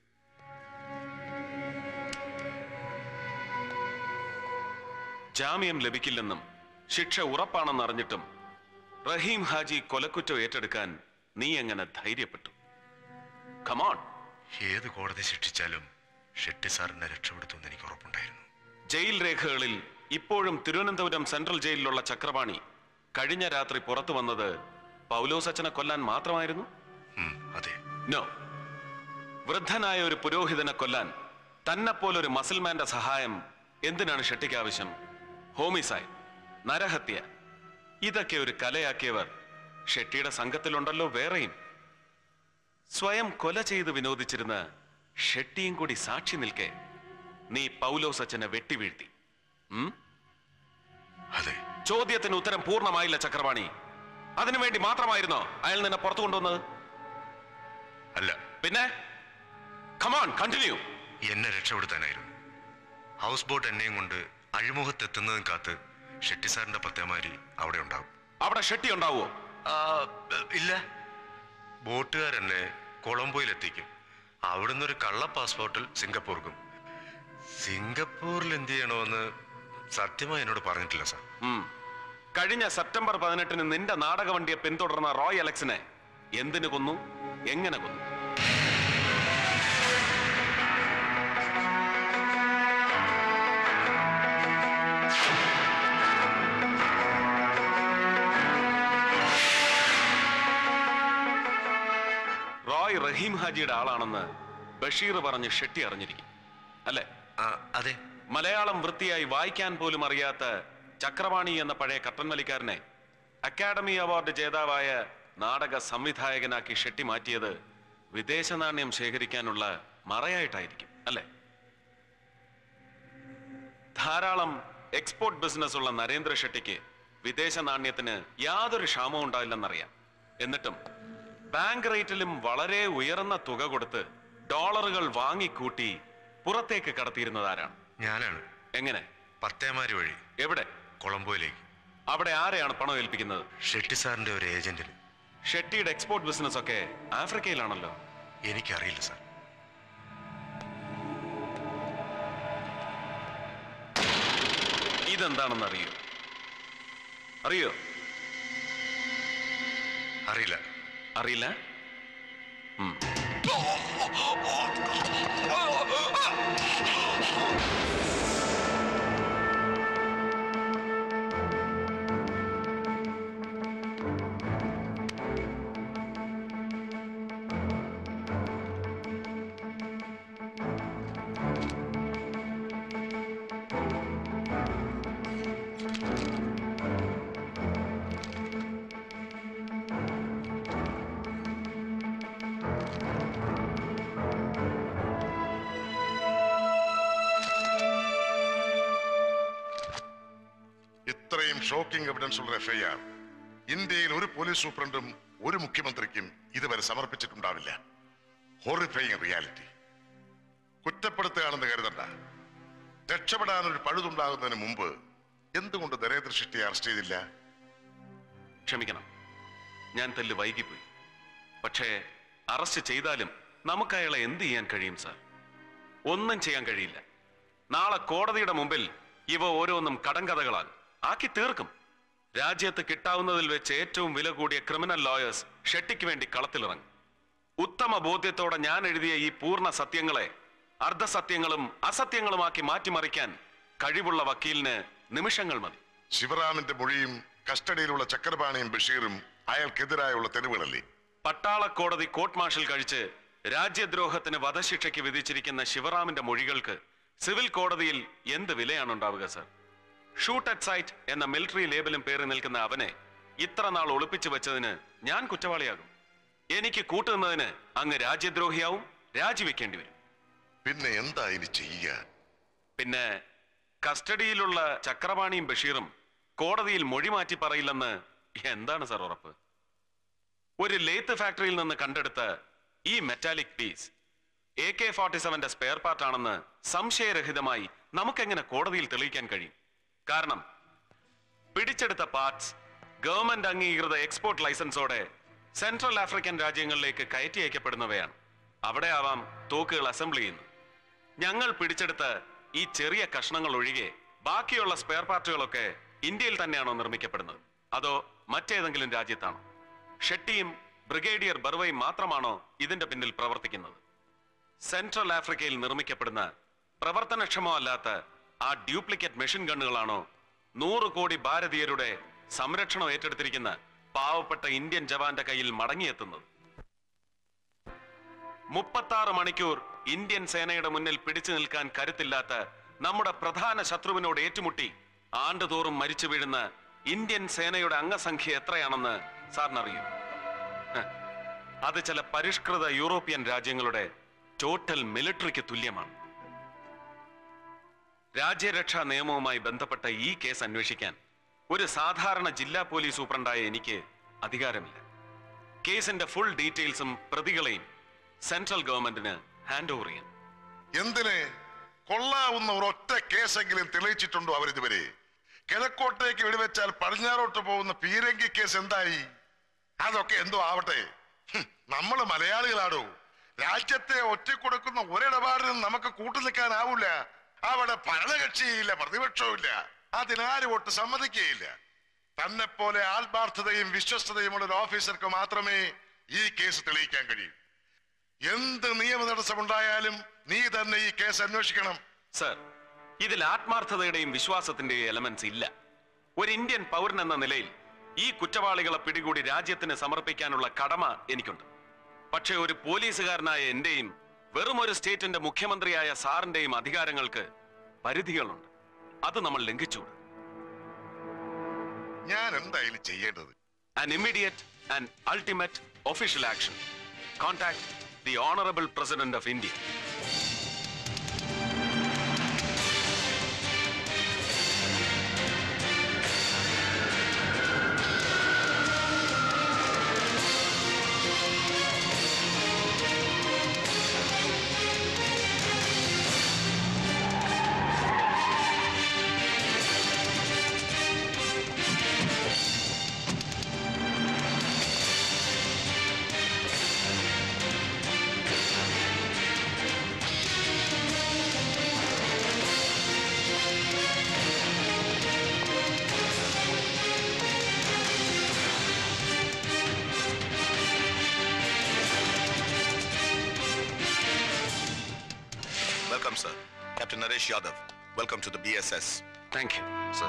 [SPEAKER 5] ജാമ്യം ലഭിക്കില്ലെന്നും ശിക്ഷ ഉറപ്പാണെന്ന് അറിഞ്ഞിട്ടും റഹീം ഹാജി കൊലക്കുറ്റം ഏറ്റെടുക്കാൻ നീ എങ്ങനെ ധൈര്യപ്പെട്ടു കമോൺ
[SPEAKER 7] ഏത് കോടതി ശിക്ഷിച്ചാലും ഷെട്ടി സാറിനെ രക്ഷപ്പെടുത്തുമെന്ന് എനിക്ക് ഉറപ്പുണ്ടായിരുന്നു
[SPEAKER 5] ജയിൽ രേഖകളിൽ ഇപ്പോഴും തിരുവനന്തപുരം സെൻട്രൽ ജയിലിലുള്ള ചക്രപാണി കഴിഞ്ഞ രാത്രി പുറത്തു വന്നത് പൗലോസച്ചനെ കൊല്ലാൻ മാത്രമായിരുന്നു
[SPEAKER 7] അതെ
[SPEAKER 5] നോ വൃദ്ധനായ ഒരു പുരോഹിതനെ കൊല്ലാൻ തന്നെപ്പോലൊരു മസിൽമാന്റെ സഹായം എന്തിനാണ് ഷെട്ടിക്ക് ആവശ്യം ഹോമിസൈഡ് നരഹത്യ ഇതൊക്കെ ഒരു കലയാക്കിയവർ ഷെട്ടിയുടെ സംഘത്തിലുണ്ടല്ലോ വേറെയും സ്വയം കൊല ചെയ്ത് വിനോദിച്ചിരുന്ന ഷെട്ടിയും കൂടി സാക്ഷി നിൽക്കെ നീ പൗലോസ് അച്ഛനെ വെട്ടിവീഴ്ത്തി ഉം?
[SPEAKER 7] അതെ
[SPEAKER 5] ചോദ്യത്തിന് ഉത്തരം പൂർണ്ണമായില്ല ചക്രവാണി അതിനുവേണ്ടി മാത്രമായിരുന്നോ അയാൾ നിന്നെ പുറത്തു കൊണ്ടുവന്നത്
[SPEAKER 7] അല്ല
[SPEAKER 5] പിന്നെ കമാൺ കണ്ടിന്യൂ
[SPEAKER 7] എന്നെ രക്ഷപ്പെടുത്താനായിരുന്നു ഹൗസ് ബോട്ട് എന്നെയും കൊണ്ട് അഴിമുഖത്തെത്തുന്നതും കാത്ത് ഷെട്ടി സാറിന്റെ പത്തേമാരി അവിടെ ഉണ്ടാവും
[SPEAKER 5] അവിടെ ഷെട്ടി ഉണ്ടാവുമോ
[SPEAKER 7] ഇല്ല ബോട്ടുകാരെന്നെ കൊളംബോയിൽ എത്തിക്കും അവിടുന്ന് ഒരു കള്ള പാസ്പോർട്ടിൽ സിംഗപ്പൂർക്കും സിംഗപ്പൂരിൽ എന്ത് ചെയ്യണമെന്ന് സത്യമായി എന്നോട് പറഞ്ഞിട്ടില്ല സാർ
[SPEAKER 5] ഉം. കഴിഞ്ഞ സെപ്റ്റംബർ പതിനെട്ടിന് നിന്റെ നാടകവണ്ടിയെ പിന്തുടർന്ന റോയ് അലക്സിനെ എന്തിനു കൊന്നു എങ്ങനെ കൊന്നു റോയ് റഹീം ഹാജിയുടെ ആളാണെന്ന് ബഷീർ പറഞ്ഞ് ഷെട്ടി അറിഞ്ഞിരിക്കും അല്ലേ
[SPEAKER 7] അതെ
[SPEAKER 5] മലയാളം വൃത്തിയായി വായിക്കാൻ പോലും അറിയാത്ത ചക്രവാണി എന്ന പഴയ കട്ടൻ വലിക്കാരനെ അക്കാഡമി അവാർഡ് ജേതാവായ നാടക സംവിധായകനാക്കി ഷെട്ടി മാറ്റിയത് വിദേശ നാണ്യം ശേഖരിക്കാനുള്ള മറയായിട്ടായിരിക്കും അല്ലേ ധാരാളം എക്സ്പോർട്ട് ബിസിനസ് ഉള്ള നരേന്ദ്ര ഷെട്ടിക്ക് വിദേശ നാണ്യത്തിന് യാതൊരു ക്ഷാമവും ഉണ്ടാവില്ലെന്നറിയാം എന്നിട്ടും ബാങ്ക് റേറ്റിലും വളരെ ഉയർന്ന തുക കൊടുത്ത് ഡോളറുകൾ വാങ്ങിക്കൂട്ടി പുറത്തേക്ക് കടത്തിയിരുന്നത് ആരാണ്
[SPEAKER 7] ഞാനാണ്
[SPEAKER 5] എങ്ങനെ
[SPEAKER 7] പത്തേമാരി വഴി
[SPEAKER 5] എവിടെ
[SPEAKER 7] കൊളംബോയിലേക്ക്
[SPEAKER 5] അവിടെ ആരെയാണ് പണം ഏൽപ്പിക്കുന്നത്
[SPEAKER 7] ഷെട്ടി സാറിന്റെ ഒരു ഏജന്റിന്
[SPEAKER 5] ഷെട്ടിയുടെ എക്സ്പോർട്ട് ബിസിനസ് ഒക്കെ ആഫ്രിക്കയിലാണല്ലോ
[SPEAKER 7] എനിക്കറിയില്ല സാർ
[SPEAKER 5] ഇതെന്താണെന്ന് അറിയോ അറിയോ
[SPEAKER 7] അറിയില്ല
[SPEAKER 5] അറിയില്ല ഉം.
[SPEAKER 11] ഷോക്കിംഗ് എവിഡൻസ് ഉള്ള എഫ്ഐആർ ഇന്ത്യയിൽ ഒരു പോലീസ് സൂപ്രണ്ടും ഒരു മുഖ്യമന്ത്രിക്കും ഇതുവരെ സമർപ്പിച്ചിട്ടുണ്ടാവില്ല ഹോറിഫൈങ് റിയാലിറ്റി കുറ്റപ്പെടുത്തുകയാണെന്ന് കരുതണ്ട രക്ഷപ്പെടാൻ ഒരു പഴുതുണ്ടാകുന്നതിന് മുമ്പ് എന്തുകൊണ്ട് നരേന്ദ്ര ഷെട്ടിയെ അറസ്റ്റ് ചെയ്തില്ല
[SPEAKER 5] ക്ഷമിക്കണം ഞാൻ തെല്ല് വൈകിപ്പോയി പക്ഷേ അറസ്റ്റ് ചെയ്താലും നമുക്ക് അയാളെ എന്ത് ചെയ്യാൻ കഴിയും സാർ ഒന്നും ചെയ്യാൻ കഴിയില്ല നാളെ കോടതിയുടെ മുമ്പിൽ ഇവ ഓരോന്നും കടങ്കഥകളാൽ ആക്കി തീർക്കും രാജ്യത്ത് കിട്ടാവുന്നതിൽ വെച്ച് ഏറ്റവും വില കൂടിയ ക്രിമിനൽ ലോയേഴ്സ് ഷെട്ടിക്ക് വേണ്ടി കളത്തിലിറങ്ങും ഉത്തമ ബോധ്യത്തോടെ ഞാൻ എഴുതിയ ഈ പൂർണ്ണ സത്യങ്ങളെ അർദ്ധസത്യങ്ങളും അസത്യങ്ങളുമാക്കി മാറ്റിമറിക്കാൻ കഴിവുള്ള വക്കീലിന് നിമിഷങ്ങൾ മതി
[SPEAKER 11] ശിവറാമിന്റെ മൊഴിയും കസ്റ്റഡിയിലുള്ള ചക്രപാണിയും ബഷീറും അയാൾക്കെതിരായുള്ള തെളിവുകളല്ലേ
[SPEAKER 5] പട്ടാള കോടതി കോർട്ട് മാർഷൽ കഴിച്ച് രാജ്യദ്രോഹത്തിന് വധശിക്ഷയ്ക്ക് വിധിച്ചിരിക്കുന്ന ശിവറാമിന്റെ മൊഴികൾക്ക് സിവിൽ കോടതിയിൽ എന്ത് വിലയാണ് ഉണ്ടാവുക സർ ഷൂട്ട് അറ്റ് സൈറ്റ് എന്ന മിലിറ്ററി ലേബലും പേറി നിൽക്കുന്ന അവനെ ഇത്ര നാൾ ഒളിപ്പിച്ചു വെച്ചതിന് ഞാൻ കുറ്റവാളിയാകും എനിക്ക് കൂട്ടുന്നതിന് അങ്ങ് രാജ്യദ്രോഹിയാവും രാജിവെക്കേണ്ടി വരും
[SPEAKER 11] പിന്നെ എന്താ ഇനി ചെയ്യുക
[SPEAKER 5] പിന്നെ കസ്റ്റഡിയിലുള്ള ചക്രപാണിയും ബഷീറും കോടതിയിൽ മൊഴി മാറ്റി പറയില്ലെന്ന് എന്താണ് സർ ഉറപ്പ് ഒരു ലേത്ത് ഫാക്ടറിയിൽ നിന്ന് കണ്ടെടുത്ത ഈ metallic piece A K forty സെവന്റെ സ്പെയർ പാർട്ടാണെന്ന് സംശയരഹിതമായി നമുക്കെങ്ങനെ കോടതിയിൽ തെളിയിക്കാൻ കഴിയും കാരണം പിടിച്ചെടുത്ത പാർട്സ് ഗവൺമെന്റ് അംഗീകൃത എക്സ്പോർട്ട് ലൈസൻസോടെ സെൻട്രൽ ആഫ്രിക്കൻ രാജ്യങ്ങളിലേക്ക് കയറ്റി അയക്കപ്പെടുന്നവയാണ് അവിടെ ആവാം തോക്കുകൾ അസംബിൾ ചെയ്യുന്നു ഞങ്ങൾ പിടിച്ചെടുത്ത ഈ ചെറിയ കഷ്ണങ്ങൾ ഒഴികെ ബാക്കിയുള്ള സ്പെയർ പാർട്ടുകളൊക്കെ ഇന്ത്യയിൽ തന്നെയാണോ നിർമ്മിക്കപ്പെടുന്നത് അതോ മറ്റേതെങ്കിലും രാജ്യത്താണോ ഷെട്ടിയും ബ്രിഗേഡിയർ ബർവയും മാത്രമാണോ ഇതിന്റെ പിന്നിൽ പ്രവർത്തിക്കുന്നത് സെൻട്രൽ ആഫ്രിക്കയിൽ നിർമ്മിക്കപ്പെടുന്ന പ്രവർത്തനക്ഷമമല്ലാത്ത ആ ഡ്യൂപ്ലിക്കേറ്റ് മെഷീൻ ഗണ്ണുകളാണോ നൂറ് കോടി ഭാരതീയരുടെ സംരക്ഷണം ഏറ്റെടുത്തിരിക്കുന്ന പാവപ്പെട്ട ഇന്ത്യൻ ജവാന്റെ കയ്യിൽ മടങ്ങിയെത്തുന്നത് മുപ്പത്താറ് മണിക്കൂർ ഇന്ത്യൻ സേനയുടെ മുന്നിൽ പിടിച്ചു നിൽക്കാൻ കരുത്തില്ലാത്ത നമ്മുടെ പ്രധാന ശത്രുവിനോട് ഏറ്റുമുട്ടി ആണ്ടുതോറും മരിച്ചു വീഴുന്ന ഇന്ത്യൻ സേനയുടെ അംഗസംഖ്യ എത്രയാണെന്ന് സാറിനറിയൂ ഹ്. അത് ചില പരിഷ്കൃത യൂറോപ്യൻ രാജ്യങ്ങളുടെ ടോട്ടൽ മിലിറ്ററിക്ക് തുല്യമാണ് രാജ്യരക്ഷാ നിയമവുമായി ബന്ധപ്പെട്ട ഈ കേസ് അന്വേഷിക്കാൻ ഒരു സാധാരണ ജില്ലാ പോലീസ് സൂപ്രണ്ടായ എനിക്ക് അധികാരമില്ല കേസിന്റെ ഫുൾ ഡീറ്റെയിൽസും പ്രതികളെയും സെൻട്രൽ ഗവൺമെന്റിന് ഹാൻഡ് ഓവർ ചെയ്യാൻ
[SPEAKER 11] എന്തിന് കൊള്ളാവുന്ന ഒരൊറ്റ കേസെങ്കിലും തെളിയിച്ചിട്ടുണ്ടോ അവരിതുവരെ കിഴക്കോട്ടേക്ക് വെടിവെച്ചാൽ പടിഞ്ഞാറോട്ട് പോകുന്ന പീരങ്കി കേസ് എന്തായി അതൊക്കെ എന്തോ ആവട്ടെ ഹും, നമ്മള് മലയാളികളാടോ രാജ്യത്തെ ഒറ്റക്കൊടുക്കുന്ന ഒരിടപാടിനും നമുക്ക് കൂട്ടു നിൽക്കാനാവൂല അവിടെ ഭരണകക്ഷിയില്ല പ്രതിപക്ഷവും ഇല്ല അതിനാരും ഒട്ട് സമ്മതിക്കുകയില്ല തന്നെ പോലെ ആത്മാർത്ഥതയും വിശ്വസ്തതയുമുള്ള ഒരു ഓഫീസർക്ക് മാത്രമേ ഈ കേസ് തെളിയിക്കാൻ കഴിയൂ എന്ത് നിയമ തടസ്സമുണ്ടായാലും നീ തന്നെ ഈ കേസ് അന്വേഷിക്കണം
[SPEAKER 5] സർ ഇതിൽ ആത്മാർത്ഥതയുടെയും വിശ്വാസത്തിന്റെയും എലമെന്റ്സ് ഇല്ല ഒരു ഇന്ത്യൻ പൗരൻ എന്ന നിലയിൽ ഈ കുറ്റവാളികളെ പിടികൂടി രാജ്യത്തിന് സമർപ്പിക്കാനുള്ള കടമ എനിക്കുണ്ട് പക്ഷേ ഒരു പോലീസുകാരനായ എന്റെയും വെറും ഒരു സ്റ്റേറ്റിന്റെ മുഖ്യമന്ത്രിയായ സാറിന്റെയും അധികാരങ്ങൾക്ക് പരിധികളുണ്ട് അത് നമ്മൾ ലംഘിച്ചുകൂടാ
[SPEAKER 11] ഞാൻ എന്തായാലും ചെയ്യേണ്ടത്
[SPEAKER 5] an immediate and ultimate official action. Contact the Honorable President of India.
[SPEAKER 10] Welcome, sir. Captain Naresh Yadav. Welcome to the BSS.
[SPEAKER 5] Thank you,
[SPEAKER 10] sir.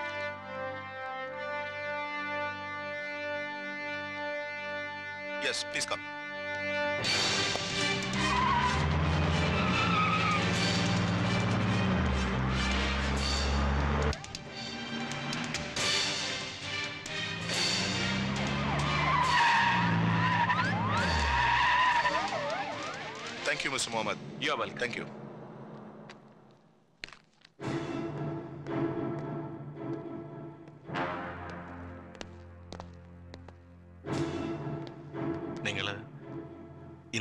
[SPEAKER 10] Yes, please come. Thank you, Mr. Mohammed.
[SPEAKER 5] You're welcome.
[SPEAKER 10] Thank you.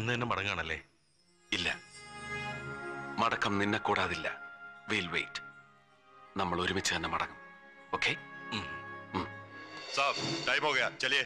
[SPEAKER 21] ഇന്ന് തന്നെ മടങ്ങാണല്ലേ
[SPEAKER 5] ഇല്ല മടക്കം നിന്നെ കൂടാതില്ല will wait നമ്മൾ ഒരുമിച്ച് തന്നെ മടങ്ങും okay
[SPEAKER 16] साहब टाइम हो गया चलिए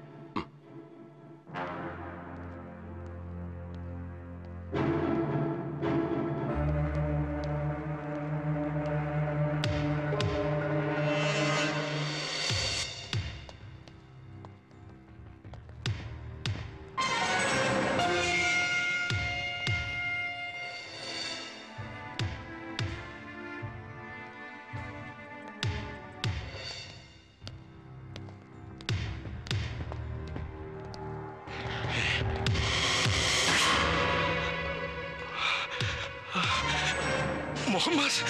[SPEAKER 19] मोहम्मद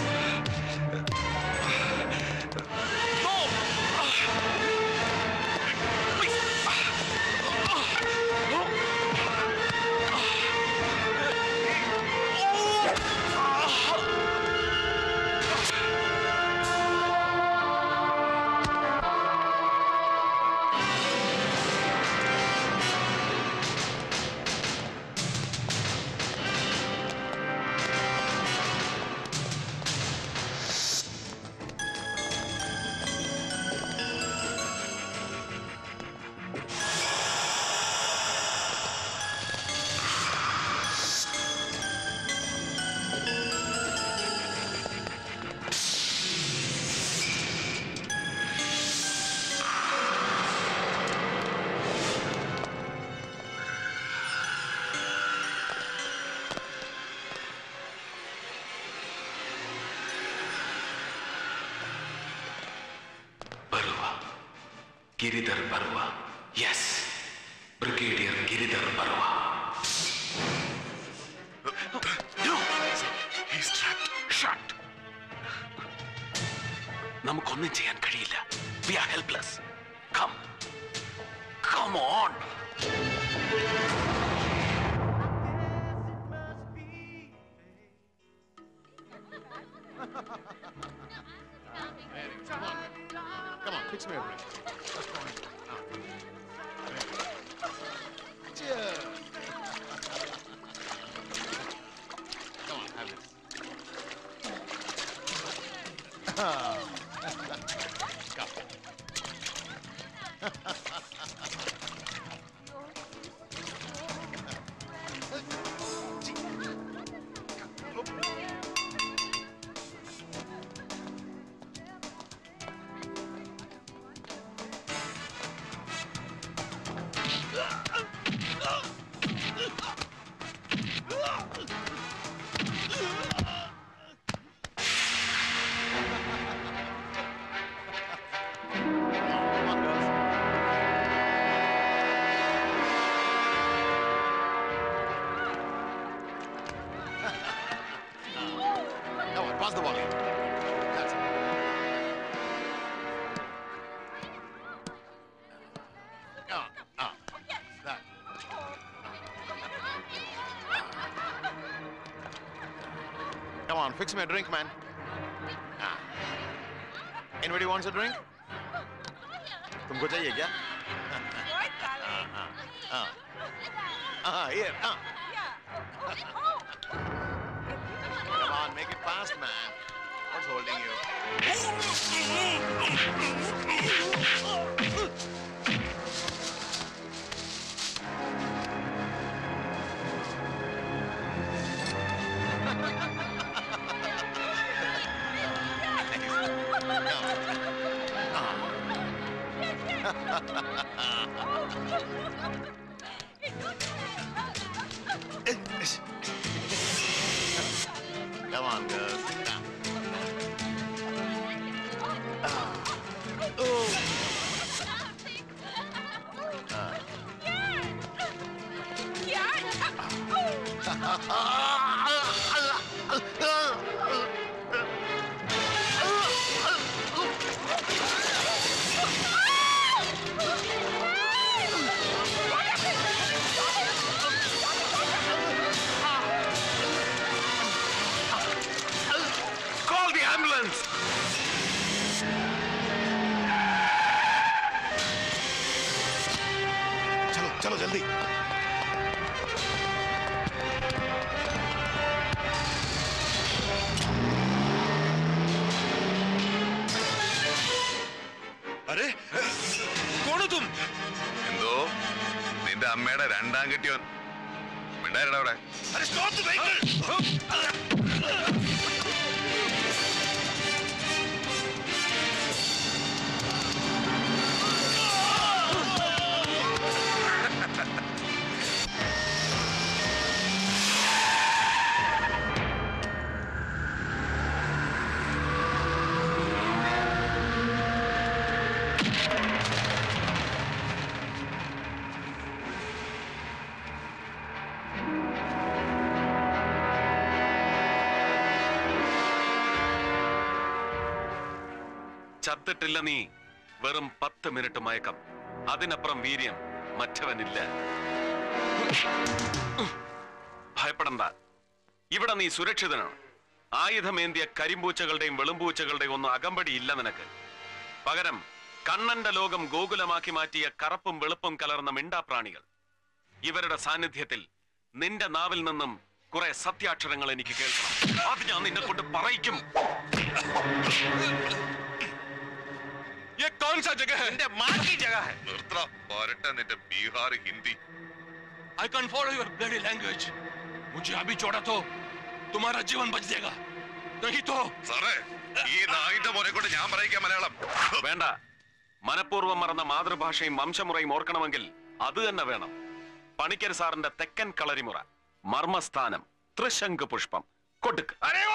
[SPEAKER 5] ബറുവ ഗിരിധർ ബറുവ യെസ് ബ്രിഗേഡിയർ ഗിരിധർ ബറുവ നമുക്കൊന്നും ചെയ്യാൻ കഴിയില്ല we are helpless come come on
[SPEAKER 11] Come on, fix me a drink. What's going on? Cheers. Come on, have this. Come. Come on, pass the volume. That's it. Come on. Ah, that. Come on, fix me a drink, man. Ah. Anybody wants a drink? तुमको चाहिए क्या? हाँ, हाँ, हाँ. Ah, here. Ah. Come on, make it fast, man. What's holding you? Come on, girls. Now. Ah. Oh. Ah.
[SPEAKER 5] Call the ambulance!
[SPEAKER 11] चलो चलो जल्दी
[SPEAKER 9] എന്തോ നിന്റെ അമ്മയുടെ രണ്ടാം കെട്ടിയോൻ മിണ്ടായിരടാ അവിടെ
[SPEAKER 5] ചത്തിട്ടില്ല നീ വെറും പത്ത് മിനിറ്റ് മയക്കം അതിനപ്പുറം വീര്യം മറ്റവനില്ല ഭയപ്പെടണ്ട ഇവിടെ നീ സുരക്ഷിതനാണ് ആയുധമേന്തിയ കരിമ്പൂച്ചകളുടെയും വെളുമ്പൂച്ചകളുടെയും ഒന്നും അകമ്പടി ഇല്ല നിനക്ക് പകരം കണ്ണന്റെ ലോകം ഗോകുലമാക്കി മാറ്റിയ കറുപ്പും വെളുപ്പും കലർന്ന മിണ്ടാപ്രാണികൾ ഇവരുടെ സാന്നിധ്യത്തിൽ നിന്റെ നാവിൽ നിന്നും കുറെ സത്യാക്ഷരങ്ങൾ എനിക്ക് കേൾക്കണം അത് ഞാൻ നിന്നെ കൊണ്ട് പറയിക്കും
[SPEAKER 9] ये कौन सा जगह है നിന്റെ മാ की जगह है നിർത്തടാ പോരട്ടെ നിന്റെ Bihar Hindi
[SPEAKER 10] I can follow your bloody language मुझे अभी छोड़ा तो तुम्हारा जीवन बच जाएगा नहीं तो
[SPEAKER 9] സാറേ ഈ നായിന്റെ മോനെ കൊണ്ട് ഞാൻ പറയിക്കാം മലയാളം
[SPEAKER 5] വേണ്ട മനഃപൂർവ്വം മറന്ന മാതൃഭാഷയും വംശമുറയും ഓർക്കണമെങ്കിൽ അത് തന്നെ വേണം പണിക്കർ സാറിന്റെ തെക്കൻ കളരിമുറ മർമ്മസ്ഥാനം ത്രിശങ്ക് പുഷ്പം കൊടുക്ക്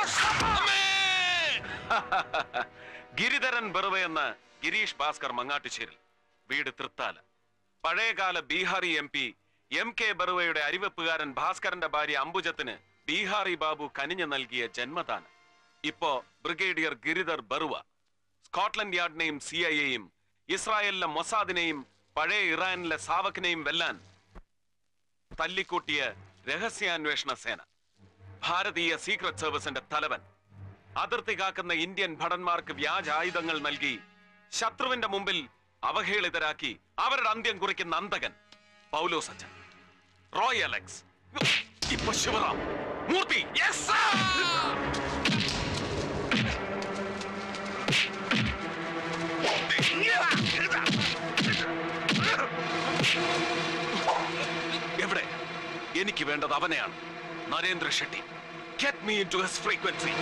[SPEAKER 5] ഗിരിധരൻ ബെറുവ എന്ന ഗിരീഷ് ഭാസ്കർ മങ്ങാട്ടുചേരിൽ വീട് തൃത്താല പഴയകാല Bihari M P M K ബറുവയുടെ അരിവെപ്പുകാരൻ ഭാസ്കരന്റെ ഭാര്യ അംബുജത്തിന് ബീഹാറി ബാബു കനിഞ്ഞു നൽകിയ ജന്മദാനം ഇപ്പോ ബ്രിഗേഡിയർ ഗിരിധർ ബറുവ സ്കോട്ട്ലൻഡ് യാർഡിനെയും സി ഐ എയും ഇസ്രായേലിലെ മൊസാദിനെയും പഴയ ഇറാനിലെ സാവക്കിനെയും വെല്ലാൻ തല്ലിക്കൂട്ടിയ രഹസ്യാന്വേഷണ സേന ഭാരതീയ സീക്രട്ട് സർവീസിന്റെ തലവൻ അതിർത്തി കാക്കുന്ന ഇന്ത്യൻ ഭടന്മാർക്ക് വ്യാജ ആയുധങ്ങൾ നൽകി ശത്രുവിന്റെ മുമ്പിൽ അവഹേളിതരാക്കി അവരുടെ അന്ത്യം കുറിക്കുന്ന അന്തകൻ പൗലോ സച്ചൻ റോയ് അലക്സ് ഇപ്പൊ ശിവറാം മൂർത്തി യെസ് എവിടെ എനിക്ക് വേണ്ടത് അവനെയാണ് Narendra Shetty get me into his frequency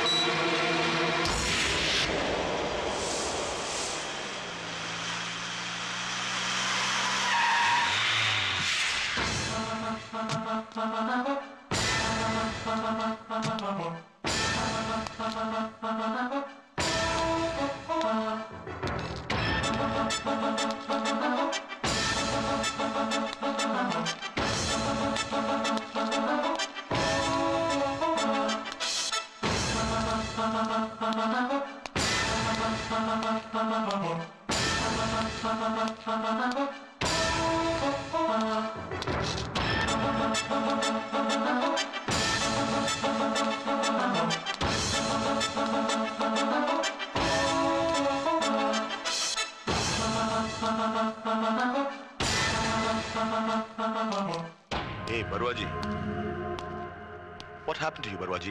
[SPEAKER 10] Hey, Barwaji. What happened to you, Barwaji?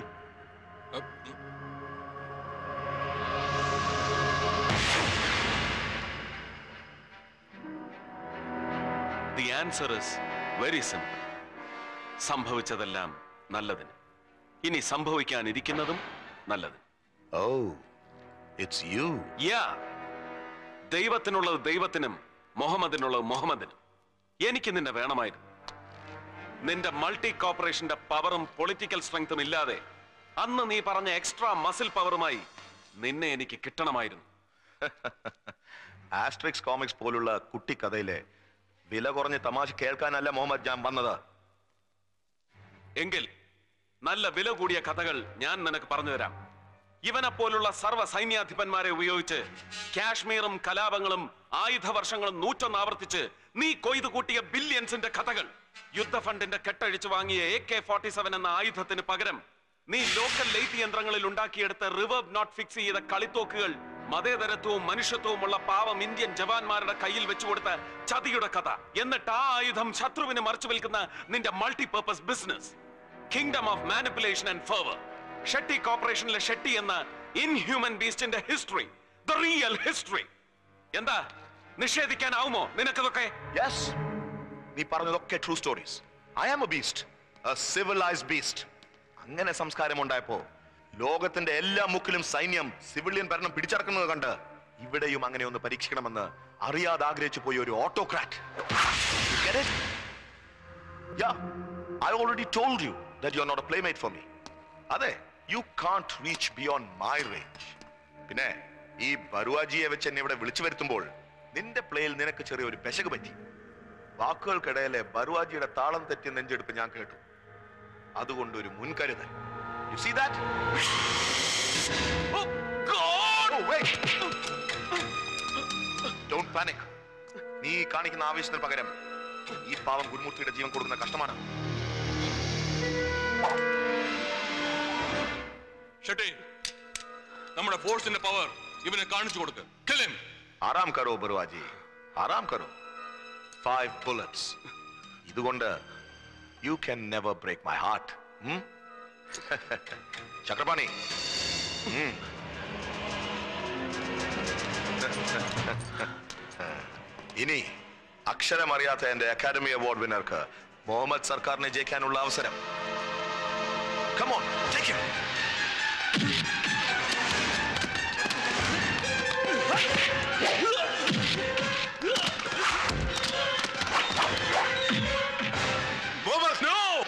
[SPEAKER 5] The answer is very simple സംഭവിച്ചതെല്ലാം നല്ലതിന് ഇനി സംഭവിക്കാനിരിക്കുന്നതും നല്ലത്
[SPEAKER 10] ഓ ഇറ്റ്സ് യു
[SPEAKER 5] യാ ദൈവത്തിനുള്ളത് ദൈവത്തിനും മുഹമ്മദിനുള്ളത് മുഹമ്മദിനും എനിക്ക് നിന്നെ വേണമായിരുന്നു നിന്റെ മൾട്ടി കോർപ്പറേഷന്റെ പവറും പൊളിറ്റിക്കൽ സ്ട്രെങ്തും ഇല്ലാതെ അന്ന് നീ പറഞ്ഞ എക്സ്ട്രാ മസിൽ പവറുമായി നിന്നെ എനിക്ക് കിട്ടണമായിരുന്നു
[SPEAKER 10] ആസ്ട്രിക്സ് കോമിക്സ് പോലുള്ള കുട്ടിക്കഥയിലെ വില കുറഞ്ഞ തമാശ കേൾക്കാനല്ല മുഹമ്മദ് ഞാൻ വന്നത്
[SPEAKER 5] എങ്കിൽ നല്ല വില കൂടിയ കഥകൾ ഞാൻ നിനക്ക് പറഞ്ഞു തരാം ഇവനെ പോലുള്ള സർവ്വ സൈന്യാധിപന്മാരെ ഉപയോഗിച്ച് കാശ്മീറും കലാപങ്ങളും ആയുധ വർഷങ്ങളും നൂറ്റൊന്ന് ആവർത്തിച്ച് നീ കൊയ്തു കൂട്ടിയ ബില്യൺസിന്റെ കഥകൾ യുദ്ധ ഫണ്ടിന്റെ കെട്ടഴിച്ചു വാങ്ങിയ എ കെ ഫോർട്ടി സെവൻ എന്ന ആയുധത്തിന് പകരം നീ ലോക്കൽ ലൈറ്റ് യന്ത്രങ്ങളിൽ ഉണ്ടാക്കിയെടുത്ത റിവേർബ് നോട്ട് ഫിക്സ് ചെയ്ത കളിത്തോക്കുകൾ മതേതരത്വവും മനുഷ്യത്വവുമുള്ള പാവം ഇന്ത്യൻ ജവാന്മാരുടെ കയ്യിൽ വെച്ചുകൊടുത്ത ചതിയുടെ കഥ എന്നിട്ട് ആ ആയുധം ശത്രുവിന് മറച്ചു വിൽക്കുന്ന നിന്റെ multipurpose business kingdom of manipulation and favour Shetty കോർപ്പറേഷനിലെ ഷെട്ടി എന്ന ഇൻഹ്യൂമൻ ബീസ്റ്റിന്റെ ഹിസ്റ്ററി ദ റിയൽ ഹിസ്റ്ററി എന്താ നിഷേധിക്കാനാവുമോ നിനക്കതൊക്കെ
[SPEAKER 10] യെസ് നീ പറഞ്ഞതൊക്കെ true stories I am a beast a civilised beast അങ്ങനെ സംസ്കാരം ഉണ്ടായപ്പോ ലോകത്തിന്റെ എല്ലാ മുക്കിലും സൈന്യം സിവിലിയൻ ഭരണം പിടിച്ചടക്കുന്നത് കണ്ട് ഇവിടെയും അങ്ങനെ ഒന്ന് പരീക്ഷിക്കണമെന്ന് അറിയാതെ ആഗ്രഹിച്ചു പോയ ഒരു autocrat I already told you that you are not a playmate for me അതെ you can't reach beyond my range പിന്നെ ഈ ബറുവാജിയെ വെച്ച് എന്നെ ഇവിടെ വിളിച്ചു വരുത്തുമ്പോൾ നിന്റെ പ്ലേയിൽ നിനക്ക് ചെറിയൊരു പെശക് പറ്റി വാക്കുകൾക്കിടയിലെ ബറുവാജിയുടെ താളം തെറ്റിയ നെഞ്ചെടുപ്പ് ഞാൻ കേട്ടു അതുകൊണ്ട് ഒരു മുൻകരുതൽ you see that don't panic നീ കാണിക്കുന്ന ആവേശത്തിന് പകരം ഈ പാവം ഗുരുമൂർത്തിയുടെ ജീവൻ കൊടുക്കുന്ന കഷ്ടമാണ്
[SPEAKER 12] ഷെട്ടി നമ്മുടെ ഫോഴ്സിന്റെ പവർ ഇവനെ കാണിച്ചു കൊടുക്ക് Kill him.
[SPEAKER 10] ആറാം കറോ ബറുവാജി ആറാം കറോ ഫൈവ് ബുള്ളറ്റ്സ് ഇതുകൊണ്ട് you can never break my heart Chakrapani ഉം. ഇനി അക്ഷരമറിയാത്ത എന്റെ അക്കാദമി അവാർഡ് വിന്നർക്ക് മുഹമ്മദ് സർക്കാരിനെ ജയിക്കാനുള്ള അവസരം come on take him.
[SPEAKER 12] Mohammed, no!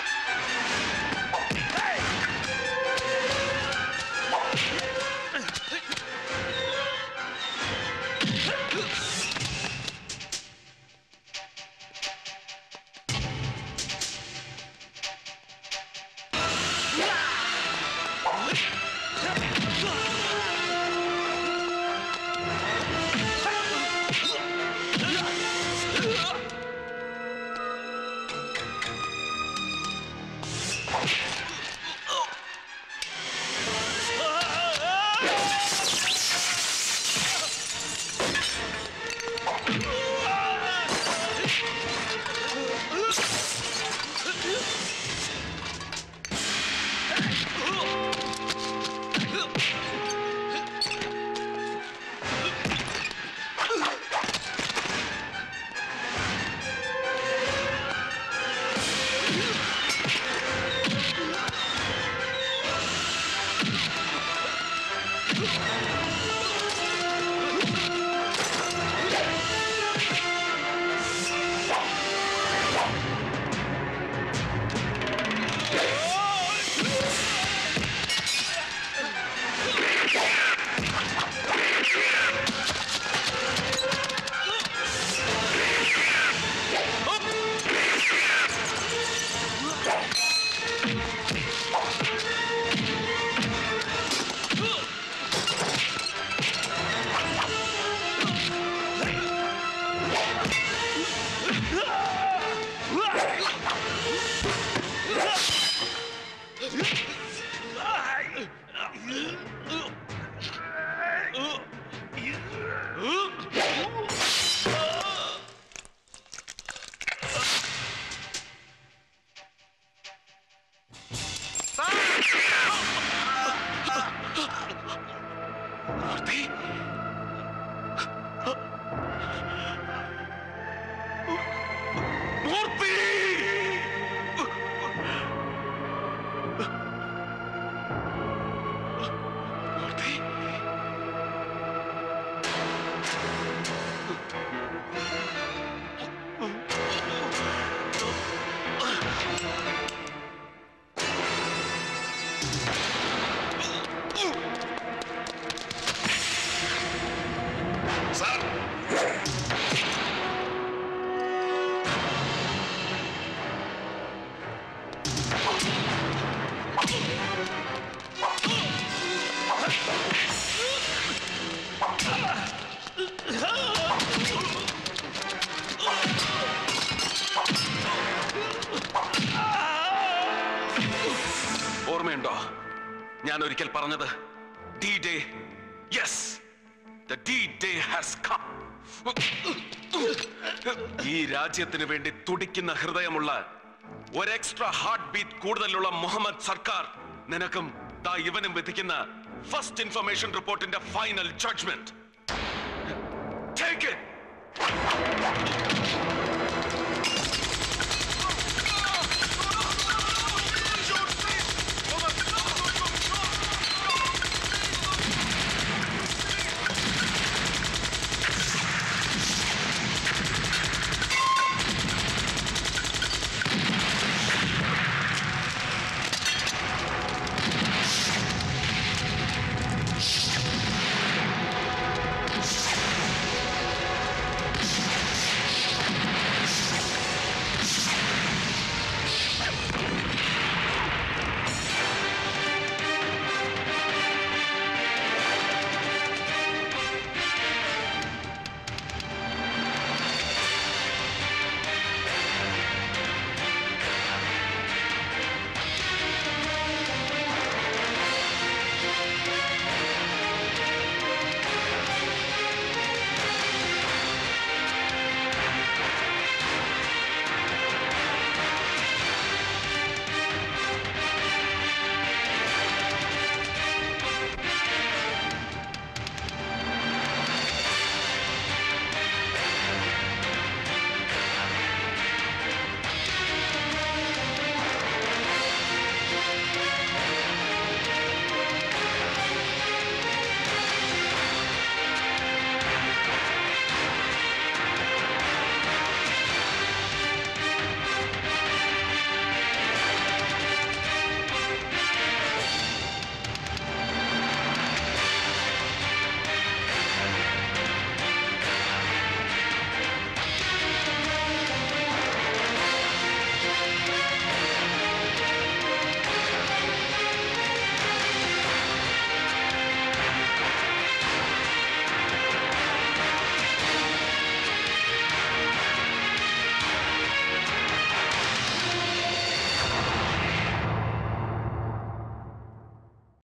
[SPEAKER 5] ഓർമ്മയുണ്ടോ ഞാൻ ഒരിക്കൽ പറഞ്ഞത് D day yes the D day has come ഈ രാജ്യത്തിന് വേണ്ടി തുടിക്കുന്ന ഹൃദയമുള്ള ഒരു എക്സ്ട്രാ ഹാർട്ട് ബീറ്റ് കൂടുതലുള്ള മുഹമ്മദ് സർക്കാർ നിനക്കും ദാ ഇവനും വിധിക്കുന്ന ഫസ്റ്റ് ഇൻഫർമേഷൻ റിപ്പോർട്ടിന്റെ ഫൈനൽ ജഡ്ജ്മെന്റ് ടേക്ക് ഇറ്റ്
[SPEAKER 14] ആ